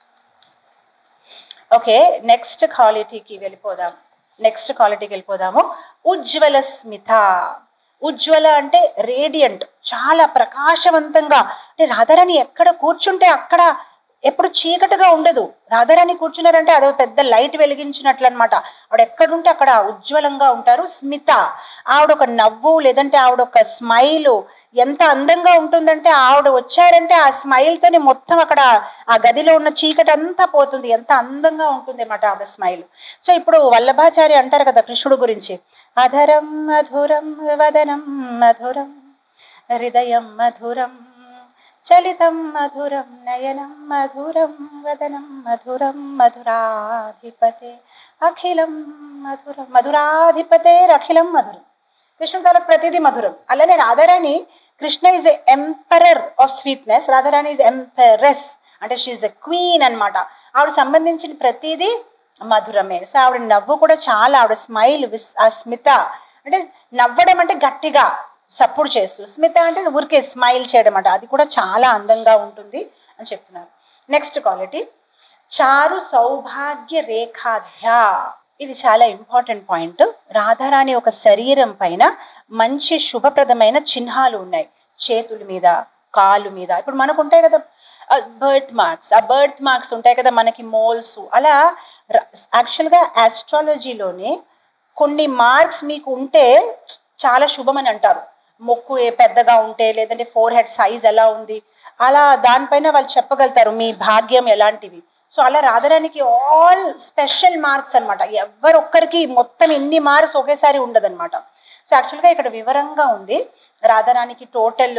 ఓకే నెక్స్ట్ క్వాలిటీకి వెళ్ళిపోదాం నెక్స్ట్ క్వాలిటీకి వెళ్ళిపోదాము ఉజ్వల స్మిత ఉజ్వల అంటే రేడియంట్ చాలా ప్రకాశవంతంగా అంటే రాధారాణి ఎక్కడ కూర్చుంటే అక్కడ ఎప్పుడు చీకటిగా ఉండదు రాధారాణి కూర్చున్నారంటే అదో పెద్ద లైట్ వెలిగించినట్లు అనమాట ఆవిడ ఎక్కడుంటే అక్కడ ఉజ్వలంగా ఉంటారు స్మిత ఆవిడ ఒక నవ్వు లేదంటే ఆవిడ ఒక స్మైల్ ఎంత అందంగా ఉంటుందంటే ఆవిడ వచ్చారంటే ఆ స్మైల్ తోని మొత్తం అక్కడ ఆ గదిలో ఉన్న చీకటి అంతా పోతుంది ఎంత అందంగా ఉంటుంది అన్నమాట ఆవిడ స్మైల్ సో ఇప్పుడు వల్లభాచారి అంటారు కదా కృష్ణుడు గురించి అధరం మధురం వదనం మధురం హృదయం మధురం చలితం మధురం నయనం మధురం వదనం మధురం మధురాధిపతే అఖిలం మధురం మధురాధిపతే అఖిలం మధురం కృష్ణుడు తాలూకు ప్రతిదీ మధురం అలానే Radharani Krishna is a emperor of sweetness Radharani is empress అంటే షీఈ్ ఎ క్వీన్ అన్నమాట ఆవిడ సంబంధించిన ప్రతిదీ మధురమే సో ఆవిడ నవ్వు కూడా చాలా ఆవిడ స్మైల్ విస్ ఆ స్మిత అంటే నవ్వడం అంటే గట్టిగా సపోర్ట్ చేస్తూ స్మిత అంటే ఊరికే స్మైల్ చేయడం అంట అది కూడా చాలా అందంగా ఉంటుంది అని చెప్తున్నారు నెక్స్ట్ క్వాలిటీ చారు సౌభాగ్య రేఖాధ్య ఇది చాలా ఇంపార్టెంట్ పాయింట్ రాధారాణి ఒక శరీరం పైన మంచి శుభప్రదమైన చిహ్నాలు ఉన్నాయి చేతుల మీద కాలు మీద ఇప్పుడు మనకు ఉంటాయి కదా బర్త్ మార్క్స్ ఆ బర్త్ మార్క్స్ ఉంటాయి కదా మనకి మోల్స్ అలా యాక్చువల్గా ఆస్ట్రాలజీలోనే కొన్ని మార్క్స్ మీకు ఉంటే చాలా శుభం అని అంటారు మొక్కు ఏ పెద్దగా ఉంటే లేదంటే ఫోర్ హెడ్ సైజ్ ఎలా ఉంది అలా దానిపైన వాళ్ళు చెప్పగలుగుతారు మీ భాగ్యం ఎలాంటివి సో అలా రాధరానికి ఆల్ స్పెషల్ మార్క్స్ అనమాట ఎవరొక్కరికి మొత్తం ఎన్ని మార్క్స్ ఒకేసారి ఉండదన్నమాట సో యాక్చువల్గా ఇక్కడ వివరంగా ఉంది రాధారానికి టోటల్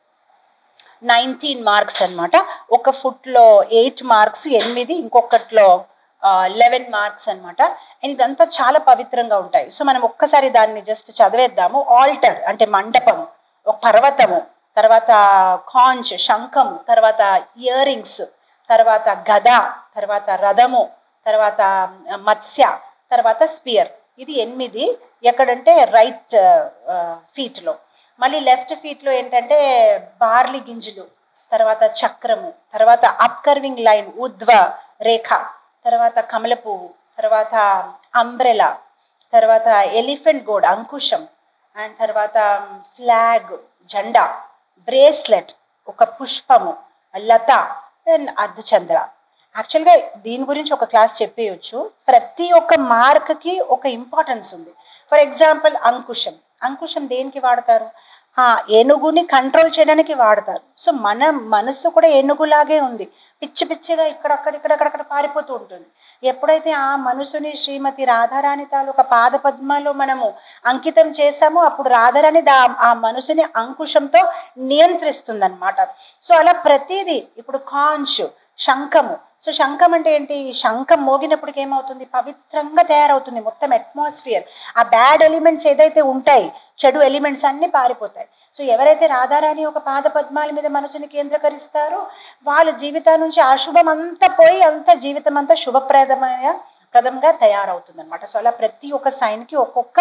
నైన్టీన్ మార్క్స్ అన్నమాట ఒక ఫుట్లో ఎయిట్ మార్క్స్ ఎనిమిది ఇంకొకట్లో లెవెన్ మార్క్స్ అన్నమాట అండ్ ఇదంతా చాలా పవిత్రంగా ఉంటాయి సో మనం ఒక్కసారి దాన్ని జస్ట్ చదివేద్దాము ఆల్టర్ అంటే మండపం ఒక పర్వతము తర్వాత కాంచ్ శంఖము తర్వాత ఇయర్ రింగ్స్ తర్వాత గద తర్వాత రథము తర్వాత మత్స్య తర్వాత స్పియర్ ఇది ఎనిమిది ఎక్కడంటే రైట్ ఫీట్లో మళ్ళీ లెఫ్ట్ ఫీట్లో ఏంటంటే బార్లీ గింజలు తర్వాత చక్రము తర్వాత అప్కర్వింగ్ లైన్ ఉద్వ రేఖ తర్వాత కమల పువ్వు తర్వాత అంబ్రెలా తర్వాత ఎలిఫెంట్ గోడ్ అంకుశం అండ్ తర్వాత ఫ్లాగ్ జెండా బ్రేస్లెట్ ఒక పుష్పము లత అండ్ అర్ధచంద్ర యాక్చువల్గా దీని గురించి ఒక క్లాస్ చెప్పేయచ్చు ప్రతి ఒక్క మార్క్కి ఒక ఇంపార్టెన్స్ ఉంది ఫర్ ఎగ్జాంపుల్ అంకుశం అంకుశం దేనికి వాడతారు ఆ ఏనుగుని కంట్రోల్ చేయడానికి వాడతారు సో మన మనసు కూడా ఏనుగులాగే ఉంది పిచ్చి పిచ్చిగా ఇక్కడక్కడ ఇక్కడక్కడ పారిపోతూ ఉంటుంది ఎప్పుడైతే ఆ మనసుని శ్రీమతి రాధారాణి తాలూకా పాద పద్మాలో మనము అంకితం చేశామో అప్పుడు రాధారాణి దా ఆ మనసుని అంకుశంతో నియంత్రిస్తుంది అనమాట సో అలా ప్రతిదీ ఇప్పుడు కాంచ్ శంఖము సో శంఖం అంటే ఏంటి శంఖం మోగినప్పటికి ఏమవుతుంది పవిత్రంగా తయారవుతుంది మొత్తం అట్మాస్ఫియర్ ఆ బ్యాడ్ ఎలిమెంట్స్ ఏదైతే ఉంటాయి చెడు ఎలిమెంట్స్ అన్ని పారిపోతాయి సో ఎవరైతే రాధారాణి ఒక పాద పద్మాల మీద మనసుని కేంద్రీకరిస్తారో వాళ్ళ జీవితం నుంచి అశుభం అంతా పోయి అంత జీవితం అంతా శుభప్రదమైన ప్రదంగా తయారవుతుంది అనమాట సో అలా ప్రతి ఒక్క సైన్కి ఒక్కొక్క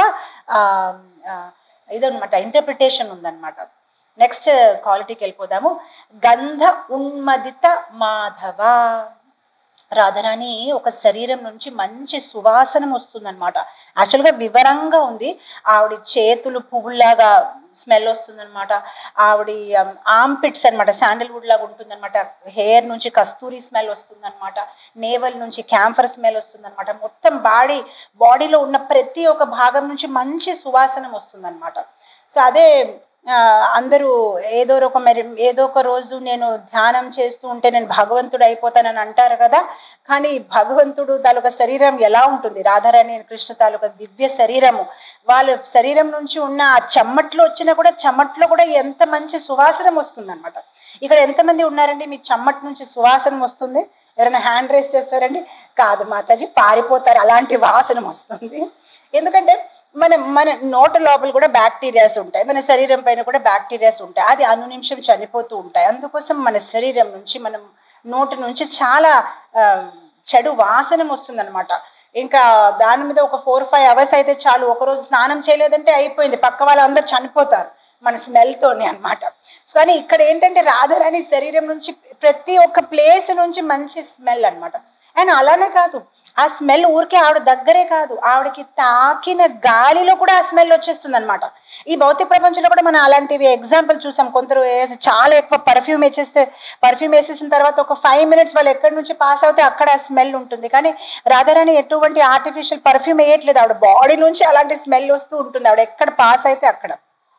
ఇదనమాట ఇంటర్ప్రిటేషన్ ఉందన్నమాట నెక్స్ట్ క్వాలిటీకి వెళ్ళిపోదాము గంధ ఉన్మదిత మాధవ రాధరాణి ఒక శరీరం నుంచి మంచి సువాసనం వస్తుందన్నమాట యాక్చువల్గా వివరంగా ఉంది ఆవిడ చేతులు పువ్వులాగా స్మెల్ వస్తుందన్నమాట ఆవిడ ఆంపిట్స్ అనమాట శాండల్వుడ్ లాగా ఉంటుందన్నమాట హెయిర్ నుంచి కస్తూరి స్మెల్ వస్తుందన్నమాట నేవల్ నుంచి క్యాంఫర్ స్మెల్ వస్తుందన్నమాట మొత్తం బాడీ బాడీలో ఉన్న ప్రతి ఒక్క భాగం నుంచి మంచి సువాసనం వస్తుందన్నమాట సో అదే ఆ, అందరూ ఏదో ఒక మరి ఏదో ఒక రోజు నేను ధ్యానం చేస్తూ ఉంటే నేను భగవంతుడు అయిపోతానని అంటారు కదా కానీ భగవంతుడు తాలూకా శరీరం ఎలా ఉంటుంది రాధారాణి and కృష్ణ తాలూకా దివ్య శరీరము వాళ్ళ శరీరం నుంచి ఉన్న ఆ చెమ్మట్లో వచ్చినా కూడా చెమ్మట్లో కూడా ఎంత మంచి సువాసనం వస్తుంది అనమాట ఇక్కడ ఎంతమంది ఉన్నారండి మీ చెమ్మట్ నుంచి సువాసనం వస్తుంది ఎవరైనా హ్యాండ్ రైస్ చేస్తారండి కాదు మాతాజీ పారిపోతారు అలాంటి వాసన వస్తుంది ఎందుకంటే మన మన నోట లోపల కూడా బ్యాక్టీరియాస్ ఉంటాయి మన శరీరం పైన కూడా బ్యాక్టీరియాస్ ఉంటాయి అది అనునిమిషం చనిపోతూ ఉంటాయి అందుకోసం మన శరీరం నుంచి మనం నోటి నుంచి చాలా ఆ, చెడు వాసన వస్తుందన్నమాట ఇంకా దాని మీద ఒక ఫోర్ ఫైవ్ అవర్స్ అయితే చాలు ఒకరోజు స్నానం చేయలేదంటే అయిపోయింది పక్క వాళ్ళందరూ చనిపోతారు మన స్మెల్తోనే అన్నమాట సో కానీ ఇక్కడ ఏంటంటే రాధారాణి శరీరం నుంచి ప్రతి ఒక్క ప్లేస్ నుంచి మంచి స్మెల్ అన్నమాట అండ్ అలానే కాదు ఆ స్మెల్ ఊరికే ఆవిడ దగ్గరే కాదు ఆవిడకి తాకిన గాలిలో కూడా ఆ స్మెల్ వచ్చేస్తుంది అనమాట ఈ భౌతిక ప్రపంచంలో కూడా మనం అలాంటివి ఎగ్జాంపుల్ చూసాం కొందరు వేసి చాలా ఎక్కువ పర్ఫ్యూమ్ వేసేస్తే పర్ఫ్యూమ్ వేసేసిన తర్వాత ఒక ఫైవ్ మినిట్స్ వాళ్ళు ఎక్కడి నుంచి పాస్ అవుతే అక్కడ ఆ స్మెల్ ఉంటుంది కానీ రాధారాణి ఎటువంటి ఆర్టిఫిషియల్ పర్ఫ్యూమ్ వేయట్లేదు ఆవిడ బాడీ నుంచి అలాంటి స్మెల్ వస్తూ ఉంటుంది ఆవిడ ఎక్కడ పాస్ అయితే అక్కడ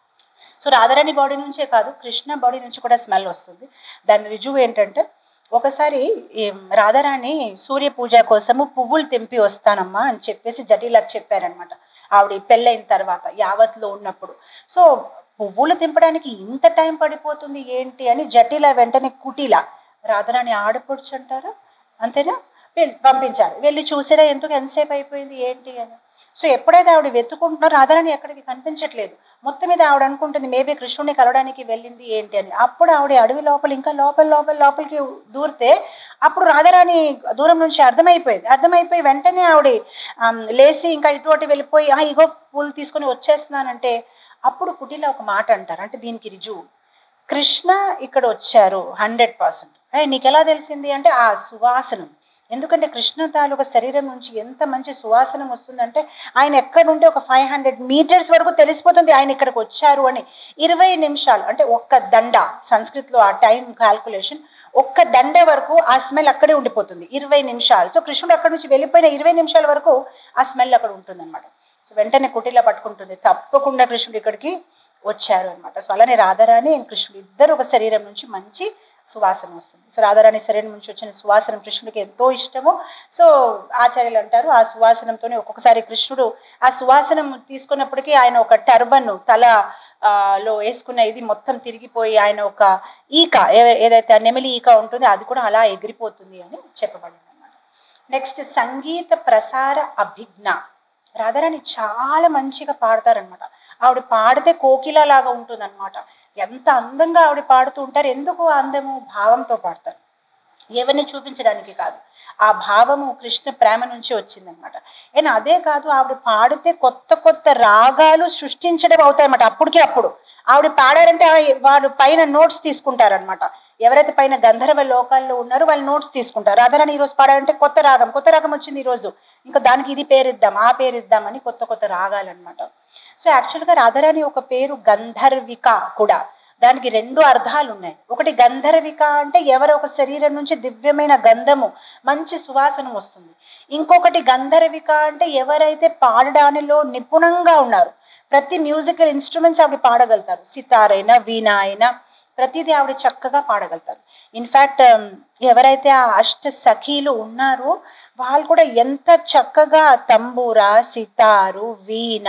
సో రాధారాణి బాడీ నుంచే కాదు కృష్ణ బాడీ నుంచి కూడా స్మెల్ వస్తుంది దాని రుజువు ఏంటంటే ఒకసారి ఈ రాధారాణి సూర్య పూజ కోసము పువ్వులు తెంపి వస్తానమ్మా అని చెప్పేసి జటీలకు చెప్పారనమాట ఆవిడ పెళ్ళైన తర్వాత యావత్లో ఉన్నప్పుడు సో పువ్వులు తెంపడానికి ఇంత టైం పడిపోతుంది ఏంటి అని జటిల వెంటనే కుటిల రాధారాణి ఆడపడుచు అంటారా అంతేనా వెళ్- పంపించారు వెళ్ళి చూసారా ఎందుకు ఎంతసేపు అయిపోయింది ఏంటి అని సో ఎప్పుడైతే ఆవిడ వెతుకుంటున్నారో రాధారాణి ఎక్కడికి కనిపించట్లేదు మొత్తం మీద ఆవిడ అనుకుంటుంది మేబీ కృష్ణుని కలవడానికి వెళ్ళింది ఏంటి అని అప్పుడు ఆవిడ అడవి లోపల ఇంకా లోపల లోపల లోపలికి దూరితే అప్పుడు రాధారాణి దూరం నుంచి అర్థమైపోయింది అర్థమైపోయి వెంటనే ఆవిడ ఆమ్, లేచి ఇంకా ఇటు అటు వెళ్ళిపోయి "ఆ, ఇగో పూలు తీసుకొని వచ్చేస్తున్నానంటే అప్పుడు కుటిలో ఒక మాట అంటారు అంటే దీనికి రుజువు కృష్ణ ఇక్కడ వచ్చారు హండ్రెడ్ పర్సెంట్ నీకు ఎలా తెలిసింది అంటే ఆ సువాసనం ఎందుకంటే కృష్ణ తాలూకా శరీరం నుంచి ఎంత మంచి సువాసనం వస్తుందంటే ఆయన ఎక్కడ ఉంటే ఒక ఫైవ్ హండ్రెడ్ మీటర్స్ వరకు తెలిసిపోతుంది ఆయన ఇక్కడికి వచ్చారు అని ఇరవై నిమిషాలు అంటే ఒక్క దండ సంస్కృతిలో ఆ టైం క్యాల్కులేషన్ ఒక్క దండ వరకు ఆ స్మెల్ అక్కడే ఉండిపోతుంది ఇరవై నిమిషాలు సో కృష్ణుడు అక్కడ నుంచి వెళ్ళిపోయిన ఇరవై నిమిషాల వరకు ఆ స్మెల్ అక్కడ ఉంటుంది అనమాట సో వెంటనే కుటిలా పట్టుకుంటుంది తప్పకుండా కృష్ణుడు ఇక్కడికి వచ్చారు అనమాట సో అలానే రాధారాణి and కృష్ణుడు ఇద్దరు ఒక శరీరం నుంచి మంచి సువాసన వస్తుంది సో రాధారాణి శరీరం నుంచి వచ్చిన సువాసనం కృష్ణుడికి ఎంతో ఇష్టము సో ఆచార్యులు అంటారు ఆ సువాసనంతోనే ఒక్కొక్కసారి కృష్ణుడు ఆ సువాసనం తీసుకున్నప్పటికీ ఆయన ఒక టర్బన్ తల ఆ, లో వేసుకున్న ఇది మొత్తం తిరిగిపోయి ఆయన ఒక ఈక ఏ- ఏదైతే ఆ నెమిలి ఈక ఉంటుందో అది కూడా అలా ఎగిరిపోతుంది అని చెప్పబడింది అనమాట నెక్స్ట్ సంగీత ప్రసార అభిజ్ఞ రాధారాణి చాలా మంచిగా పాడతారనమాట ఆవిడ పాడితే కోకిల లాగా ఉంటుంది అనమాట ఎంత అందంగా ఆవిడ పాడుతూ ఉంటారు ఎందుకు ఆ అందము భావంతో పాడతారు ఎవరిని చూపించడానికి కాదు ఆ భావము కృష్ణ ప్రేమ నుంచి వచ్చిందనమాట అండ్ అదే కాదు ఆవిడ పాడితే కొత్త కొత్త రాగాలు సృష్టించడం అవుతాయన్నమాట అప్పటికే అప్పుడు ఆవిడ పాడారంటే ఆ- వారు పైన నోట్స్ తీసుకుంటారనమాట ఎవరైతే పైన గంధర్వ లోకాల్లో ఉన్నారో వాళ్ళు నోట్స్ తీసుకుంటారు రాధారాణి ఈరోజు పాడారంటే కొత్త రాగం కొత్త రాగం వచ్చింది ఈరోజు ఇంకా దానికి ఇది పేరు ఇద్దాం ఆ పేరు ఇద్దామని కొత్త కొత్త రాగాలన్నమాట సో యాక్చువల్గా రాధారాణి ఒక పేరు గంధర్విక కూడా దానికి రెండు అర్థాలు ఉన్నాయి ఒకటి గంధర్విక అంటే ఎవరో ఒక శరీరం నుంచి దివ్యమైన గంధము మంచి సువాసన వస్తుంది ఇంకొకటి గంధర్విక అంటే ఎవరైతే పాడడానిలో నిపుణంగా ఉన్నారు ప్రతి మ్యూజికల్ ఇన్స్ట్రుమెంట్స్ ఆవిడ పాడగలుగుతారు సితార్ అయినా వీణ అయినా ప్రతిదీ ఆవిడ చక్కగా పాడగలుగుతారు ఇన్ఫ్యాక్ట్ ఎవరైతే ఆ అష్ట సఖీలు ఉన్నారో వాళ్ళు కూడా ఎంత చక్కగా తంబూర సితారు వీణ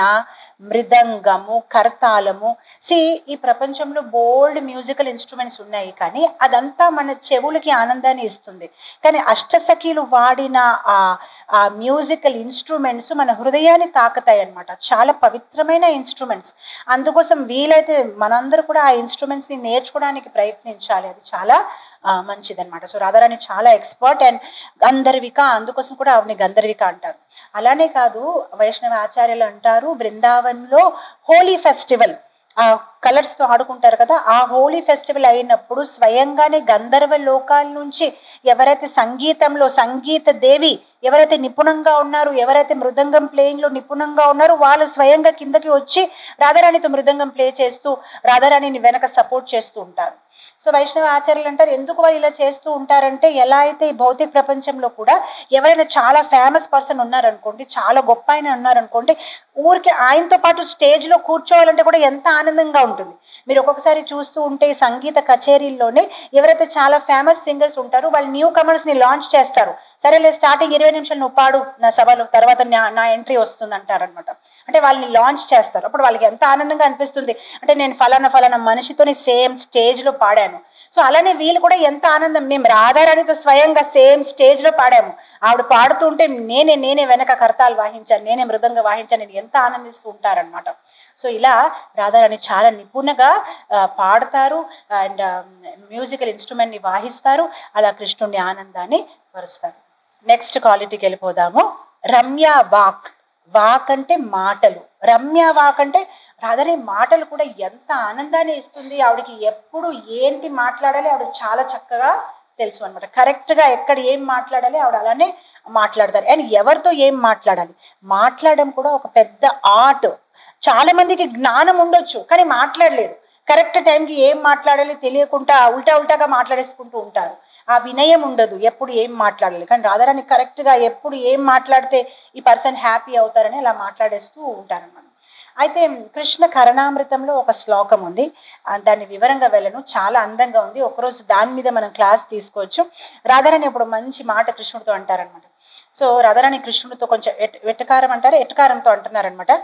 మృదంగము కరతాళము సి ఈ ప్రపంచంలో బోల్డ్ మ్యూజికల్ ఇన్స్ట్రుమెంట్స్ ఉన్నాయి కానీ అదంతా మన చెవులకి ఆనందాన్ని ఇస్తుంది కానీ అష్టసఖీలు వాడిన ఆ ఆ మ్యూజికల్ ఇన్స్ట్రుమెంట్స్ మన హృదయాన్ని తాకుతాయి అన్నమాట చాలా పవిత్రమైన ఇన్స్ట్రుమెంట్స్ అందుకోసం వీలైతే మనందరూ కూడా ఆ ఇన్స్ట్రుమెంట్స్ని నేర్చుకోవడానికి ప్రయత్నించాలి అది చాలా మంచిదన్నమాట సో రాధారాణి చాలా ఎక్స్పర్ట్ అండ్ గంధర్విక అందుకోసం కూడా ఆవిడని గంధర్విక అంటారు అలానే కాదు వైష్ణవ ఆచార్యులు అంటారు బృందావన్లో హోలీ ఫెస్టివల్ ఆ కలర్స్ తో ఆడుకుంటారు కదా ఆ హోలీ ఫెస్టివల్ అయినప్పుడు స్వయంగానే గంధర్వ లోకాల నుంచి ఎవరైతే సంగీతంలో సంగీత దేవి ఎవరైతే నిపుణంగా ఉన్నారు ఎవరైతే మృదంగం ప్లేయింగ్ లో నిపుణంగా ఉన్నారో వాళ్ళు స్వయంగా కిందకి వచ్చి రాధారాణితో మృదంగం ప్లే చేస్తూ రాధారాణిని వెనక సపోర్ట్ చేస్తూ ఉంటారు సో వైష్ణవ ఆచార్యులు అంటారు ఎందుకు వాళ్ళు ఇలా చేస్తూ ఉంటారంటే ఎలా అయితే ఈ భౌతిక ప్రపంచంలో కూడా ఎవరైనా చాలా ఫేమస్ పర్సన్ ఉన్నారనుకోండి చాలా గొప్ప ఆయన ఉన్నారనుకోండి ఊరికి ఆయనతో పాటు స్టేజ్ లో కూర్చోవాలంటే కూడా ఎంత ఆనందంగా ఉంటుంది మీరు ఒక్కొక్కసారి చూస్తూ ఉంటే ఈ సంగీత కచేరీల్లోనే ఎవరైతే చాలా ఫేమస్ సింగర్స్ ఉంటారో వాళ్ళు న్యూ కమర్స్ని లాంచ్ చేస్తారు సరేలే స్టార్టింగ్ ఇరవై నిమిషాలు నువ్వు పాడు నా సభలో తర్వాత నా నా ఎంట్రీ వస్తుంది అంటారనమాట అంటే వాళ్ళని లాంచ్ చేస్తారు అప్పుడు వాళ్ళకి ఎంత ఆనందంగా అనిపిస్తుంది అంటే నేను ఫలానా ఫలానా మనిషితోని సేమ్ స్టేజ్లో పాడాను సో అలానే వీళ్ళు కూడా ఎంత ఆనందం మేము రాధారాణితో స్వయంగా సేమ్ స్టేజ్లో పాడాము ఆవిడ పాడుతుంటే నేనే నేనే వెనక కర్తాలు వాయించాను నేనే మృదంగా వాయించాను నేను ఎంత ఆనందిస్తూ ఉంటారనమాట సో ఇలా రాధారాణి చాలా నిపుణగా ఆ, పాడతారు అండ్ మ్యూజికల్ ఇన్స్ట్రుమెంట్ని వాయిస్తారు అలా కృష్ణుని ఆనందాన్ని పరుస్తారు నెక్స్ట్ క్వాలిటీకి వెళ్ళిపోదాము రమ్య వాక్ వాక్ అంటే మాటలు రమ్య వాక్ అంటే రాధని మాటలు కూడా ఎంత ఆనందాన్ని ఇస్తుంది ఆవిడకి ఎప్పుడు ఏంటి మాట్లాడాలి ఆవిడ చాలా చక్కగా తెలుసు అనమాట కరెక్ట్గా ఎక్కడ ఏం మాట్లాడాలి ఆవిడ అలానే మాట్లాడతారు అండ్ ఎవరితో ఏం మాట్లాడాలి మాట్లాడడం కూడా ఒక పెద్ద ఆర్ట్ చాలా మందికి జ్ఞానం ఉండొచ్చు కానీ మాట్లాడలేరు కరెక్ట్ టైంకి ఏం మాట్లాడాలి తెలియకుండా ఉల్టా ఉల్టాగా మాట్లాడేసుకుంటూ ఉంటారు ఆ వినయం ఉండదు ఎప్పుడు ఏం మాట్లాడాలి కానీ రాధారాణి కరెక్ట్గా ఎప్పుడు ఏం మాట్లాడితే ఈ పర్సన్ హ్యాపీ అవుతారని అలా మాట్లాడేస్తూ ఉంటారన్నమాట అయితే కృష్ణ కరణామృతంలో ఒక శ్లోకం ఉంది ఆ, దాన్ని వివరంగా వెళ్ళను చాలా అందంగా ఉంది ఒకరోజు దాని మీద మనం క్లాస్ తీసుకోవచ్చు రాధారాణి ఇప్పుడు మంచి మాట కృష్ణుడితో అంటారనమాట సో రాధారాణి కృష్ణుడితో కొంచెం ఎట్ వెటకారం అంటారు ఎటకారంతో అంటున్నారనమాట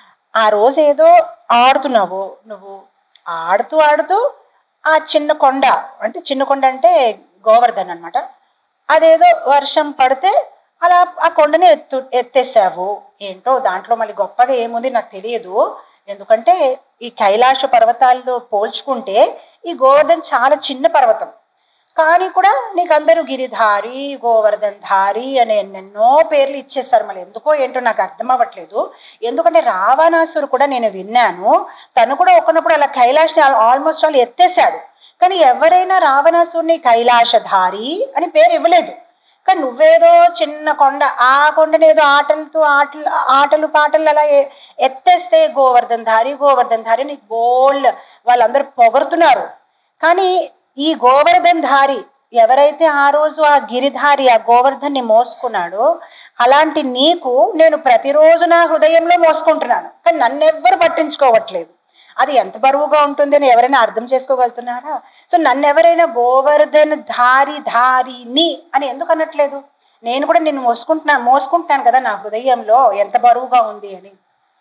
ఆ రోజు ఏదో ఆడుతున్నావు నువ్వు ఆడుతూ ఆడుతూ ఆ చిన్న కొండ అంటే చిన్న కొండ అంటే గోవర్ధన్ అనమాట అదేదో వర్షం పడితే అలా ఆ కొండని ఎత్తు ఎత్తేసావు ఏంటో దాంట్లో మళ్ళీ గొప్పగా ఏముంది నాకు తెలియదు ఎందుకంటే ఈ కైలాస పర్వతాలతో పోల్చుకుంటే ఈ గోవర్ధన్ చాలా చిన్న పర్వతం కానీ కూడా నీకు అందరూ గిరిధారి గోవర్ధన్ ధారి అని ఎన్నెన్నో పేర్లు ఇచ్చేస్తారు మళ్ళీ ఎందుకో ఏంటో నాకు అర్థం అవ్వట్లేదు ఎందుకంటే రావణాసురు కూడా నేను విన్నాను తను కూడా ఒకనప్పుడు అలా కైలాష్ని ఆల్మోస్ట్ ఆల్ ఎత్తేసాడు కానీ ఎవరైనా రావణాసురుని కైలాసధారి అని పేరు ఇవ్వలేదు కానీ నువ్వేదో చిన్న కొండ ఆ కొండని ఏదో ఆటలతో ఆటలు ఆటలు పాటలు అలా ఎ- ఎత్తేస్తే గోవర్ధన్ ధారి గోవర్ధన్ ధారి నీకు బోల్డ్ వాళ్ళందరూ పొగరుతున్నారు కానీ ఈ గోవర్ధన్ ధారి ఎవరైతే ఆ రోజు ఆ గిరిధారి ఆ గోవర్ధన్ని మోసుకున్నాడో అలాంటి నీకు నేను ప్రతిరోజు నా హృదయంలో మోసుకుంటున్నాను కానీ నన్నెవ్వరు పట్టించుకోవట్లేదు అది ఎంత బరువుగా ఉంటుంది అని ఎవరైనా అర్థం చేసుకోగలుగుతున్నారా సో నన్ను ఎవరైనా గోవర్ధన్ ధారి ధారిని అని ఎందుకు అనట్లేదు నేను కూడా నిన్ను మోసుకుంటున్నాను మోసుకుంటున్నాను కదా నా హృదయంలో ఎంత బరువుగా ఉంది అని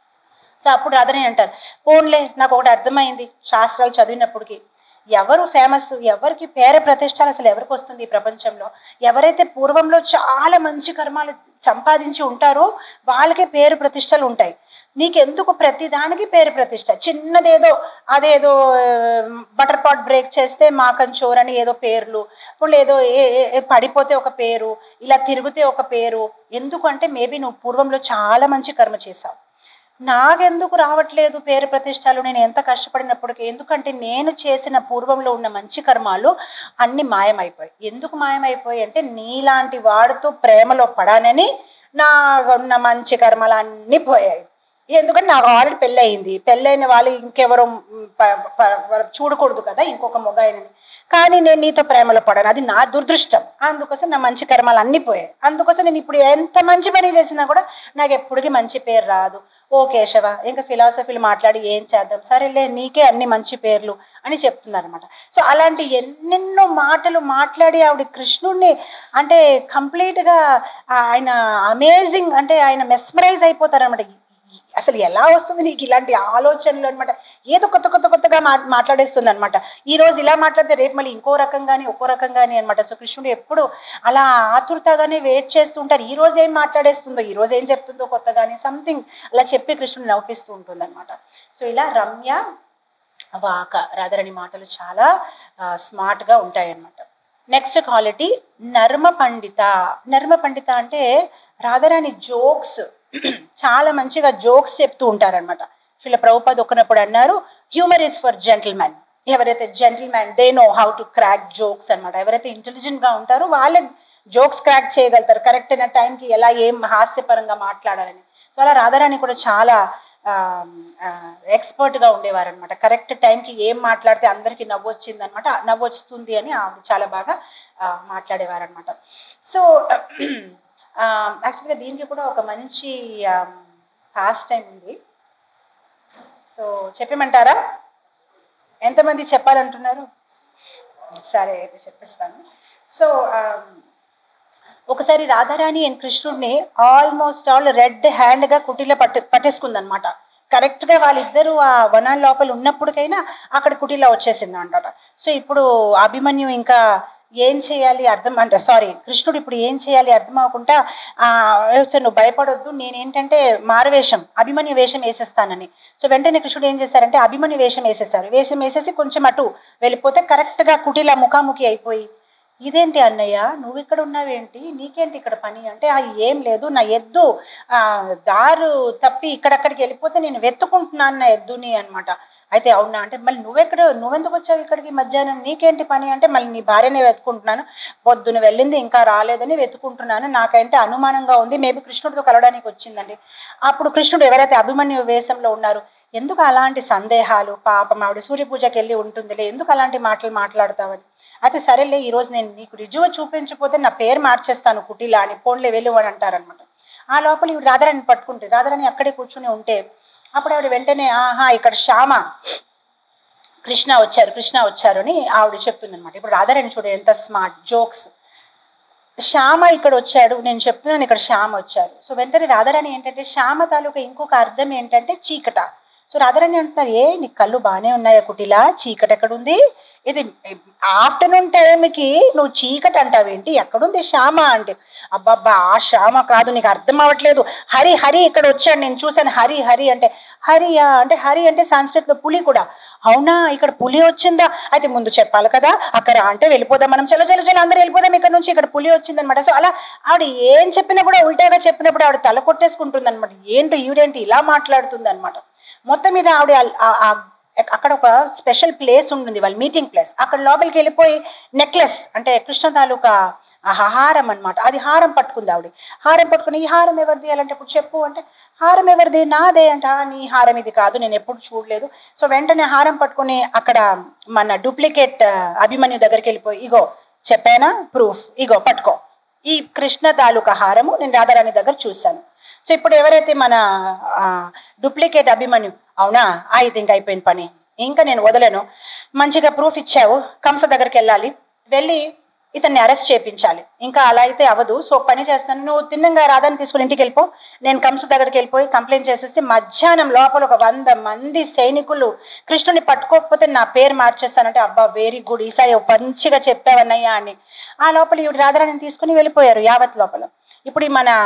సో అప్పుడు రాధనే అంటారు పోన్లే నాకు ఒకటి అర్థమైంది శాస్త్రాలు చదివినప్పటికి ఎవరు ఫేమస్ ఎవరికి పేర ప్రతిష్టాలు అసలు ఎవరికి వస్తుంది ఈ ప్రపంచంలో ఎవరైతే పూర్వంలో చాలా మంచి కర్మాలు సంపాదించి ఉంటారో వాళ్ళకే పేరు ప్రతిష్టలు ఉంటాయి నీకెందుకు ప్రతి దానికి పేరు ప్రతిష్ట చిన్నదేదో అదేదో బటర్ పాట్ బ్రేక్ చేస్తే మాకన్ చోర్ అని ఏదో పేర్లు ఇప్పుడు ఏదో ఏ- ఏ- ఏ పడిపోతే ఒక పేరు ఇలా తిరిగితే ఒక పేరు ఎందుకంటే మేబీ నువ్వు పూర్వంలో చాలా మంచి కర్మ చేశావు నాకెందుకు రావట్లేదు పేరు ప్రతిష్టలు నేను ఎంత కష్టపడినప్పటికీ ఎందుకంటే నేను చేసిన పూర్వంలో ఉన్న మంచి కర్మాలు అన్ని మాయమైపోయాయి ఎందుకు మాయమైపోయాయి అంటే నీలాంటి వాడితో ప్రేమలో పడానని నా ఉన్న మంచి కర్మలు అన్నీ పోయాయి ఎందుకంటే నాకు ఆల్రెడీ పెళ్ళయింది పెళ్ళైన వాళ్ళు ఇంకెవరో మ్, ప- ప- చూడకూడదు కదా ఇంకొక మొగాయనని కానీ నేను నీతో ప్రేమలో పడాను అది నా దురదృష్టం అందుకోసం నా మంచి కర్మాలు అన్నీ పోయాయి అందుకోసం నేను ఇప్పుడు ఎంత మంచి పని చేసినా కూడా నాకు ఎప్పటికీ మంచి పేరు రాదు ఓ కేశవ ఇంకా ఫిలాసఫీలు మాట్లాడి ఏం చేద్దాం సరేలే నీకే అన్ని మంచి పేర్లు అని చెప్తున్నారు అనమాట సో అలాంటి ఎన్నెన్నో మాటలు మాట్లాడి ఆవిడ కృష్ణుడిని అంటే కంప్లీట్గా ఆయన అమేజింగ్ అంటే ఆయన మెస్మరైజ్ అయిపోతారనమాట అసలు ఎలా వస్తుంది నీకు ఇలాంటి ఆలోచనలు అనమాట ఏదో కొత్త కొత్త కొత్తగా మా మాట్లాడేస్తుంది అనమాట ఈ రోజు ఇలా మాట్లాడితే రేపు మళ్ళీ ఇంకో రకంగాని ఒక్కో రకంగాని అనమాట సో కృష్ణుడు ఎప్పుడు అలా ఆతురతగానే వెయిట్ చేస్తూ ఉంటారు ఈ రోజు ఏం మాట్లాడేస్తుందో ఈ రోజు ఏం చెప్తుందో కొత్తగాని సంథింగ్ అలా చెప్పి కృష్ణుడు నవ్విస్తూ ఉంటుంది అనమాట సో ఇలా రమ్య వాక రాధారాణి మాటలు చాలా స్మార్ట్గా ఉంటాయి అన్నమాట నెక్స్ట్ క్వాలిటీ నర్మ పండిత నర్మ పండిత అంటే రాధారాణి జోక్స్ చాలా మంచిగా జోక్స్ చెప్తూ ఉంటారనమాట వీళ్ళ ప్రభుపాద్ ఒకనప్పుడు అన్నారు హ్యూమర్ ఇస్ ఫర్ జెంటిల్మెన్ ఎవరైతే gentlemen they know how to crack jokes అనమాట ఎవరైతే ఇంటెలిజెంట్ గా ఉంటారో వాళ్ళే జోక్స్ క్రాక్ చేయగలుగుతారు కరెక్ట్ అయిన టైంకి ఎలా ఏం హాస్యపరంగా మాట్లాడాలని సో అలా రాధారాణి కూడా చాలా ఎక్స్పర్ట్గా ఉండేవారు అనమాట కరెక్ట్ టైంకి ఏం మాట్లాడితే అందరికీ నవ్వు వచ్చింది అనమాట నవ్వు వస్తుంది అని ఆవిడ చాలా బాగా మాట్లాడేవారు అనమాట సో యాక్చువల్గా దీనికి కూడా ఒక మంచి పాస్ట్ టైం ఉంది సో చెప్పమంటారా ఎంతమంది చెప్పాలంటున్నారు సరే అయితే చెప్పిస్తాను సో ఒకసారి రాధారాణి అండ్ కృష్ణుడిని ఆల్మోస్ట్ ఆల్ రెడ్ హ్యాండ్గా కుటీలో పట్టు పట్టేసుకుందనమాట కరెక్ట్గా వాళ్ళిద్దరూ ఆ వనాల లోపల ఉన్నప్పటికైనా అక్కడ కుటీలో వచ్చేసింది అంటాట సో ఇప్పుడు అభిమన్యు ఇంకా ఏం చేయాలి అర్థం అంటే సారీ కృష్ణుడు ఇప్పుడు ఏం చేయాలి అర్థం అవ్వకుండా ఆ, "సరే, నువ్వు భయపడొద్దు నేనేంటంటే మారువేషం అభిమన్యు వేషం వేసేస్తానని సో వెంటనే కృష్ణుడు ఏం చేశారంటే అభిమన్యు వేషం వేసేసారు వేషం వేసేసి కొంచెం అటు వెళ్ళిపోతే కరెక్ట్గా కుటీలా ముఖాముఖి అయిపోయి ఇదేంటి అన్నయ్య నువ్వు ఇక్కడ ఉన్నావేంటి నీకేంటి ఇక్కడ పని అంటే "ఆ, ఏం లేదు నా ఎద్దు ఆ, దారు తప్పి ఇక్కడక్కడికి వెళ్ళిపోతే నేను వెతుకుంటున్నాను నా ఎద్దుని అనమాట అయితే అవునా అంటే మళ్ళీ నువ్వెక్కడ నువ్వెందుకు వచ్చావు ఇక్కడికి మధ్యాహ్నం నీకేంటి పని అంటే మళ్ళీ నీ భార్యనే వెతుకుంటున్నాను పొద్దున వెళ్ళింది ఇంకా రాలేదని వెతుకుంటున్నాను నాకంటే అనుమానంగా ఉంది మేబీ కృష్ణుడితో కలవడానికి వచ్చిందండి అప్పుడు కృష్ణుడు ఎవరైతే అభిమన్యు వేషంలో ఉన్నారు ఎందుకు అలాంటి సందేహాలు పాపం ఆవిడ సూర్య పూజకి వెళ్ళి ఉంటుందిలే ఎందుకు అలాంటి మాటలు మాట్లాడతావని అయితే సరేలే ఈరోజు నేను నీకు రుజువు చూపించకపోతే నా పేరు మార్చేస్తాను కుటీలా అని పోన్లే వెళ్ళు అని అంటారనమాట ఆ లోపల ఇవి రాధారాణి పట్టుకుంటే రాధారాణి అక్కడే కూర్చుని ఉంటే అప్పుడు ఆవిడ వెంటనే ఆహా ఇక్కడ శ్యామ కృష్ణ వచ్చారు కృష్ణ వచ్చారు అని ఆవిడ చెప్తుంది అనమాట ఇప్పుడు రాధారాణి చూడ ఎంత స్మార్ట్ జోక్స్ శ్యామ ఇక్కడ వచ్చాడు నేను చెప్తున్నాను ఇక్కడ శ్యామ వచ్చారు సో వెంటనే రాధారాణి ఏంటంటే శ్యామ తాలూకా ఇంకొక అర్థం ఏంటంటే చీకట సో రాధారాణి అంటున్నారు ఏ నీ కళ్ళు బాగానే ఉన్నాయా కుటిలా చీకటి ఎక్కడుంది ఇది ఆఫ్టర్నూన్ టైంకి నువ్వు చీకటి అంటావేంటి ఎక్కడుంది శ్యామ అంటే అబ్బబ్బా ఆ శ్యామ కాదు నీకు అర్థం అవ్వట్లేదు హరి హరి ఇక్కడ వచ్చాడు నేను చూశాను హరి హరి అంటే హరియా అంటే హరి అంటే సంస్కృతిలో పులి కూడా అవునా ఇక్కడ పులి వచ్చిందా అయితే ముందు చెప్పాలి కదా అక్కడ అంటే వెళ్ళిపోదాం మనం చలో చలో చలో అందరూ వెళ్ళిపోదాం ఇక్కడ నుంచి ఇక్కడ పులి వచ్చిందనమాట సో అలా ఆవిడ ఏం చెప్పినా కూడా ఉల్టాగా చెప్పినప్పుడు ఆవిడ తల కొట్టేసుకుంటుంది అనమాట ఏంటో ఈవిడేంటి ఇలా మాట్లాడుతుంది అనమాట మొత్తం మీద ఆవిడ ఆ- ఆ- అక్కడ ఒక స్పెషల్ ప్లేస్ ఉంటుంది వాళ్ళ మీటింగ్ ప్లేస్ అక్కడ లోపలికి వెళ్ళిపోయి నెక్లెస్ అంటే కృష్ణ తాలూకా ఆ హారం అన్నమాట అది హారం పట్టుకుంది ఆవిడ హారం పట్టుకుని ఈ హారం ఎవరిది అంటే ఇప్పుడు చెప్పు అంటే హారం ఎవరిది నాదే అంట "ఆ, నీ హారం ఇది కాదు నేను ఎప్పుడు చూడలేదు సో వెంటనే హారం పట్టుకుని అక్కడ మన డూప్లికేట్ అభిమన్యు దగ్గరికి వెళ్ళిపోయి ఇగో చెప్పానా ప్రూఫ్ ఇగో పట్టుకో ఈ కృష్ణ తాలూకా హారము నేను రాధారాణి దగ్గర చూశాను సో ఇప్పుడు ఎవరైతే మన డూప్లికేట్ అభిమన్యు అవునా ఐ థింక్ అయిపోయింది పని ఇంకా నేను వదలను మంచిగా ప్రూఫ్ ఇచ్చావు కంస దగ్గరికి వెళ్ళాలి వెళ్ళి ఇతన్ని అరెస్ట్ చేయించాలి ఇంకా అలా అయితే అవ్వదు సో పని చేస్తాను నువ్వు తిన్నంగా రాధాని తీసుకుని ఇంటికి వెళ్ళిపో నేను కంసు దగ్గరికి వెళ్ళిపోయి కంప్లైంట్ చేసేస్తే మధ్యాహ్నం లోపల ఒక వంద మంది సైనికులు కృష్ణుని పట్టుకోకపోతే నా పేరు మార్చేస్తానంటే అబ్బా వెరీ గుడ్ ఈసారి ఓ మంచిగా చెప్పావన్నయ్యా అని ఆ లోపల ఈవిడ రాధారాణిని తీసుకుని వెళ్ళిపోయారు యావత్ లోపల ఇప్పుడు ఈ మన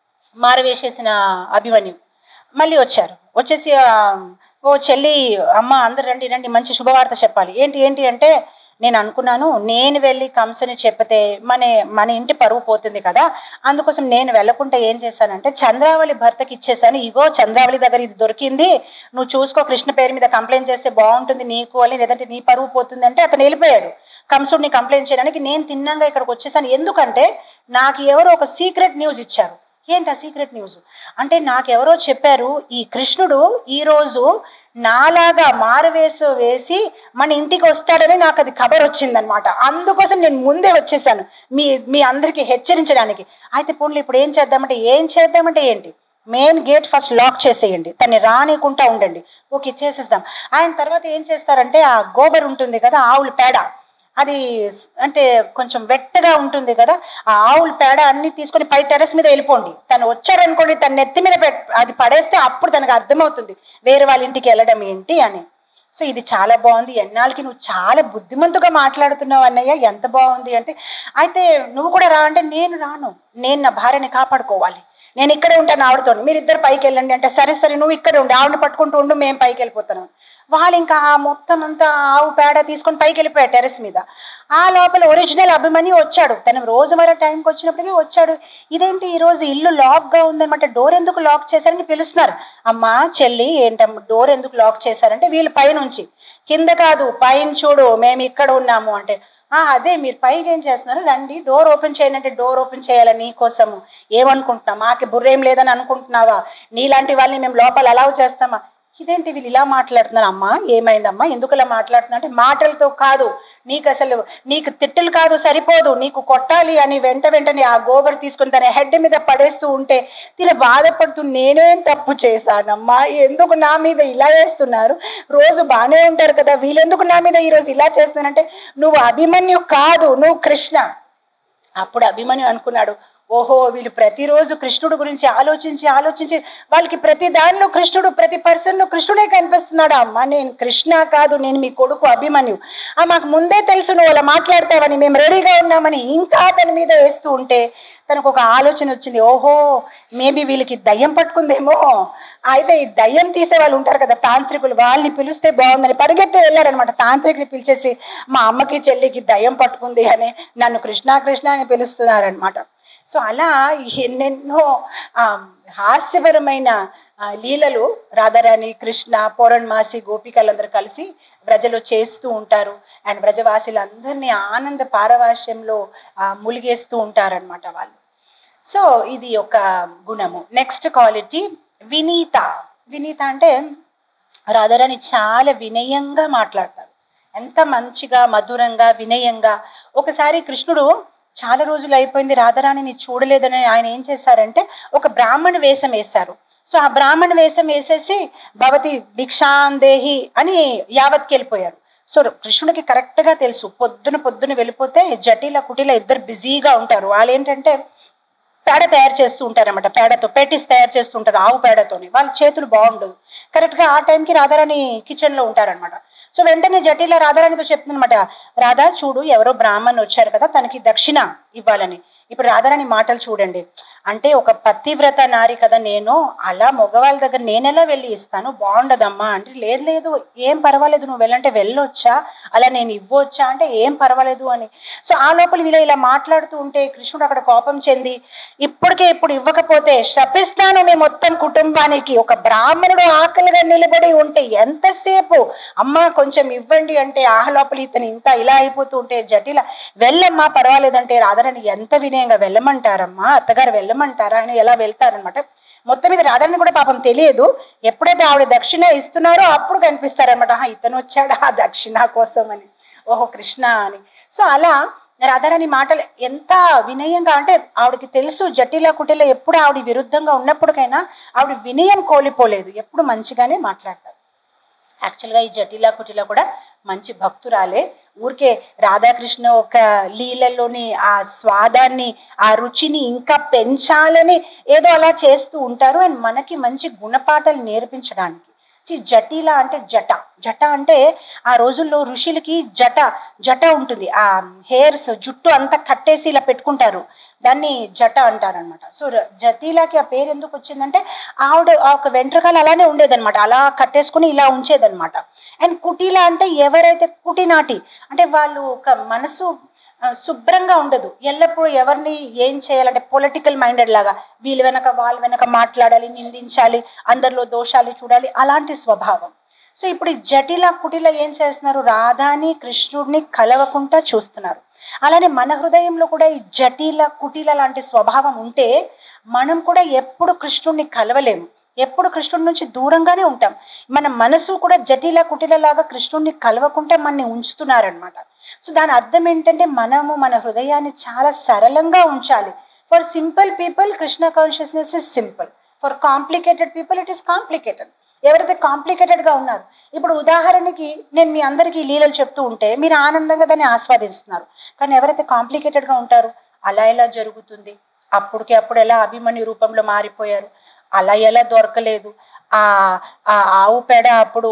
మారవేసేసిన అభిమన్యు మళ్ళీ వచ్చారు వచ్చేసి ఆ, ఓ చెల్లి అమ్మ అందరు రండి రండి మంచి శుభవార్త చెప్పాలి ఏంటి ఏంటి అంటే నేను అనుకున్నాను నేను వెళ్ళి కంసని చెప్పితే మన మన ఇంటి పరువు పోతుంది కదా అందుకోసం నేను వెళ్ళకుండా ఏం చేశానంటే చంద్రావళి భర్తకి ఇచ్చేసాను ఇగో చంద్రావళి దగ్గర ఇది దొరికింది నువ్వు చూసుకో కృష్ణ పేరు మీద కంప్లైంట్ చేస్తే బాగుంటుంది నీకు అని లేదంటే నీ పరువు పోతుంది అంటే అతను వెళ్ళిపోయాడు కంసుడిని కంప్లైంట్ చేయడానికి నేను తిన్నాగా ఇక్కడికి వచ్చేసాను ఎందుకంటే నాకు ఎవరో ఒక సీక్రెట్ న్యూస్ ఇచ్చారు ఏంటి ఆ సీక్రెట్ న్యూస్ అంటే నాకెవరో చెప్పారు ఈ కృష్ణుడు ఈరోజు నాలాగా మారువేసు వేసి మన ఇంటికి వస్తాడని నాకు అది ఖబర్ వచ్చిందనమాట అందుకోసం నేను ముందే వచ్చేసాను మీ మీ అందరికీ హెచ్చరించడానికి అయితే పోన్లు ఇప్పుడు ఏం చేద్దామంటే ఏం చేద్దామంటే ఏంటి మెయిన్ గేట్ ఫస్ట్ లాక్ చేసేయండి తన్ని రానికుంటా ఉండండి ఓకే చేసేద్దాం ఆయన తర్వాత ఏం చేస్తారంటే ఆ గోబర్ ఉంటుంది కదా ఆవుల పేడ అది స్- అంటే కొంచెం వెట్టగా ఉంటుంది కదా ఆ ఆవుల పేడ అన్ని తీసుకొని పై టెర్రస్ మీద వెళ్ళిపోండి తను వచ్చాడనుకోండి తన నెత్తి మీద పెట్ అది పడేస్తే అప్పుడు తనకు అర్థమవుతుంది వేరే వాళ్ళ ఇంటికి వెళ్ళడం ఏంటి అని సో ఇది చాలా బాగుంది ఎన్నాళ్ళకి నువ్వు చాలా బుద్ధిమంతుగా మాట్లాడుతున్నావు అన్నయ్య ఎంత బాగుంది అంటే అయితే నువ్వు కూడా రా అంటే నేను రాను నేను నా భార్యని కాపాడుకోవాలి నేను ఇక్కడే ఉంటాను ఆవిడతో మీరిద్దరు పైకి వెళ్ళండి అంటే సరే సరే నువ్వు ఇక్కడే ఉండి ఆవిడని పట్టుకుంటూ ఉండు మేము పైకి వెళ్ళిపోతున్నాం వాళ్ళు ఇంకా ఆ మొత్తం అంతా ఆవు పేడ తీసుకొని పైకి వెళ్ళిపోయాడు టెరెస్ మీద ఆ లోపల ఒరిజినల్ అభిమన్యు వచ్చాడు తను రోజువారీ టైంకి వచ్చినప్పటికీ వచ్చాడు ఇదేంటి ఈ రోజు ఇల్లు లాక్ గా ఉందన్నమాట డోర్ ఎందుకు లాక్ చేశారని పిలుస్తున్నారు అమ్మా చెల్లి ఏంటమ్మా డోర్ ఎందుకు లాక్ చేశారంటే వీళ్ళు పైనుంచి కింద కాదు పైన చూడు మేము ఇక్కడ ఉన్నాము అంటే ఆ అదే మీరు పైకి ఏం చేస్తున్నారు రండి డోర్ ఓపెన్ చేయండి అంటే డోర్ ఓపెన్ చేయాలి నీ కోసము ఏమనుకుంటున్నావు మాకు బుర్రేం లేదని అనుకుంటున్నావా నీలాంటి వాళ్ళని మేము లోపల అలౌ చేస్తామా ఇదేంటి వీళ్ళు ఇలా మాట్లాడుతున్నారు అమ్మా ఏమైందమ్మా ఎందుకు ఇలా మాట్లాడుతున్నా అంటే మాటలతో కాదు నీకు అసలు నీకు తిట్టులు కాదు సరిపోదు నీకు కొట్టాలి అని వెంట వెంటనే ఆ గోబర్ తీసుకుని తన హెడ్ మీద పడేస్తూ ఉంటే తిన బాధపడుతూ నేనేం తప్పు చేశానమ్మా ఎందుకు నా మీద ఇలా వేస్తున్నారు రోజు బాగానే ఉంటారు కదా వీళ్ళెందుకు నా మీద ఈరోజు ఇలా చేస్తున్నానంటే నువ్వు అభిమన్యు కాదు నువ్వు కృష్ణ అప్పుడు అభిమన్యు అనుకున్నాడు ఓహో వీళ్ళు ప్రతిరోజు కృష్ణుడు గురించి ఆలోచించి ఆలోచించి వాళ్ళకి ప్రతి దానిలో కృష్ణుడు ప్రతి పర్సన్లో కృష్ణుడే కనిపిస్తున్నాడు అమ్మ నేను కృష్ణ కాదు నేను మీ కొడుకు అభిమన్యు ఆ మాకు ముందే తెలుసు నువ్వు అలా మాట్లాడతావని మేము రెడీగా ఉన్నామని ఇంకా తన మీద వేస్తూ ఉంటే తనకు ఒక ఆలోచన వచ్చింది ఓహో మేబీ వీళ్ళకి దయ్యం పట్టుకుందేమో అయితే ఈ దయ్యం తీసే వాళ్ళు ఉంటారు కదా తాంత్రికులు వాళ్ళని పిలిస్తే బాగుందని పరిగెత్తి వెళ్ళారనమాట తాంత్రికుని పిలిచేసి మా అమ్మకి చెల్లికి దయ్యం పట్టుకుంది అని నన్ను కృష్ణ కృష్ణ అని పిలుస్తున్నారనమాట సో అలా ఎన్నెన్నో ఆ, హాస్యపరమైన ఆ, లీలలు రాధారాణి కృష్ణ పౌరణమాసి గోపికలందరూ కలిసి ప్రజలు చేస్తూ ఉంటారు అండ్ బ్రజవాసులందరినీ ఆనంద పారవాస్యంలో ఆ, ములిగేస్తూ ఉంటారనమాట వాళ్ళు సో ఇది ఒక గుణము నెక్స్ట్ క్వాలిటీ వినీత వినీత అంటే రాధారాణి చాలా వినయంగా మాట్లాడతారు ఎంత మంచిగా మధురంగా వినయంగా ఒకసారి కృష్ణుడు చాలా రోజులు అయిపోయింది రాధారాణిని చూడలేదని ఆయన ఏం చేశారంటే ఒక బ్రాహ్మణ వేషం వేశారు సో ఆ బ్రాహ్మణ వేషం వేసేసి భవతి భిక్షాందేహి అని యావత్కి వెళ్ళిపోయారు సో కృష్ణుడికి కరెక్ట్గా తెలుసు పొద్దున పొద్దున వెళ్ళిపోతే జటిల కుటిల ఇద్దరు బిజీగా ఉంటారు వాళ్ళు ఏంటంటే పేడ తయారు చేస్తూ ఉంటారన్నమాట పేడతో పెటిస్ తయారు చేస్తూ ఉంటారు ఆవు పేడతోని వాళ్ళ చేతులు బాగుండదు కరెక్ట్గా ఆ టైంకి రాధారాణి కిచెన్లో ఉంటారనమాట సో వెంటనే జటిల రాధారాణితో చెప్తుందన్నమాట రాధా చూడు ఎవరో బ్రాహ్మణ్ వచ్చారు కదా తనకి దక్షిణ ఇవ్వాలని ఇప్పుడు రాధారాణి మాటలు చూడండి అంటే ఒక పతివ్రత నారి కదా నేను అలా మగవాళ్ళ దగ్గర నేనెలా వెళ్ళి ఇస్తాను బాగుండదమ్మా అంటే లేదు లేదు ఏం పర్వాలేదు నువ్వు వెళ్ళంటే వెళ్ళొచ్చా అలా నేను ఇవ్వొచ్చా అంటే ఏం పర్వాలేదు అని సో ఆ లోపల వీళ్ళ ఇలా మాట్లాడుతూ ఉంటే కృష్ణుడు అక్కడ కోపం చెంది ఇప్పటికే ఇప్పుడు ఇవ్వకపోతే శపిస్తాను మీ మొత్తం కుటుంబానికి ఒక బ్రాహ్మణుడు ఆకలిగా నిలబడి ఉంటే ఎంతసేపు అమ్మ కొంచెం ఇవ్వండి అంటే ఆ లోపల ఇతను ఇంత ఇలా అయిపోతూ ఉంటే జటిల వెళ్ళమ్మా పర్వాలేదంటే రాధారాణి ఎంత వినయంగా వెళ్ళమంటారమ్మా అత్తగారు వెళ్ళమంటారా అని ఎలా వెళ్తారనమాట మొత్తం మీద రాధారాణి కూడా పాపం తెలియదు ఎప్పుడైతే ఆవిడ దక్షిణ ఇస్తున్నారో అప్పుడు కనిపిస్తారనమాట "ఆహా, ఇతను వచ్చాడా ఆ దక్షిణ కోసం అని ఓహో కృష్ణ అని సో అలా రాధారాణి మాటలు ఎంత వినయంగా అంటే ఆవిడకి తెలుసు జటిల కుటిల ఎప్పుడు ఆవిడ విరుద్ధంగా ఉన్నప్పటికైనా ఆవిడ వినయం కోల్పోలేదు ఎప్పుడు మంచిగానే మాట్లాడతారు యాక్చువల్గా ఈ జటిల కుటిల కూడా మంచి భక్తురాలే ఊరికే రాధాకృష్ణ ఒక లీలలోని ఆ స్వాదాన్ని ఆ రుచిని ఇంకా పెంచాలని ఏదో అలా చేస్తూ ఉంటారు అండ్ మనకి మంచి గుణపాఠాలు నేర్పించడానికి See, జటిల అంటే జట జట అంటే ఆ రోజుల్లో ఋషులకి జట జట ఉంటుంది ఆ హెయిర్స్ జుట్టు అంతా కట్టేసి ఇలా పెట్టుకుంటారు దాన్ని జట అంటారనమాట సో ర- జటిలకి ఆ పేరు ఎందుకు వచ్చిందంటే ఆవిడ ఆ ఒక వెంట్రుకలు అలానే ఉండేదన్నమాట అలా కట్టేసుకుని ఇలా ఉంచేదన్నమాట అండ్ కుటీల అంటే ఎవరైతే కుటినాటి అంటే వాళ్ళు ఒక మనసు ఆ, శుభ్రంగా ఉండదు ఎల్లప్పుడూ ఎవరిని ఏం చేయాలంటే పొలిటికల్ మైండెడ్ లాగా వీళ్ళ వెనక వాళ్ళ వెనక మాట్లాడాలి నిందించాలి అందరిలో దోషాలు చూడాలి అలాంటి స్వభావం సో ఇప్పుడు ఈ జటిల కుటిల ఏం చేస్తున్నారు రాధాని కృష్ణుడిని కలవకుండా చూస్తున్నారు అలానే మన హృదయంలో కూడా ఈ జటిల కుటిల లాంటి స్వభావం ఉంటే మనం కూడా ఎప్పుడు కృష్ణుడిని కలవలేము ఎప్పుడు కృష్ణుడి నుంచి దూరంగానే ఉంటాం మన మనసు కూడా జటిల కుటిలలాగా కృష్ణుడిని కలవకుండా మనని ఉంచుతున్నారనమాట సో దాని అర్థం ఏంటంటే మనము మన హృదయాన్ని చాలా సరళంగా ఉంచాలి for simple people Krishna consciousness is simple for complicated people it is complicated ఎవరైతే కాంప్లికేటెడ్గా ఉన్నారు ఇప్పుడు ఉదాహరణకి నేను మీ అందరికీ ఈ లీలలు చెప్తూ ఉంటే మీరు ఆనందంగా దాన్ని ఆస్వాదిస్తున్నారు కానీ ఎవరైతే కాంప్లికేటెడ్గా ఉంటారు అలా ఎలా జరుగుతుంది అప్పటికి అప్పుడు ఎలా అభిమన్యు రూపంలో మారిపోయారు అలా ఎలా దొరకలేదు ఆ ఆ ఆవు పేడ అప్పుడు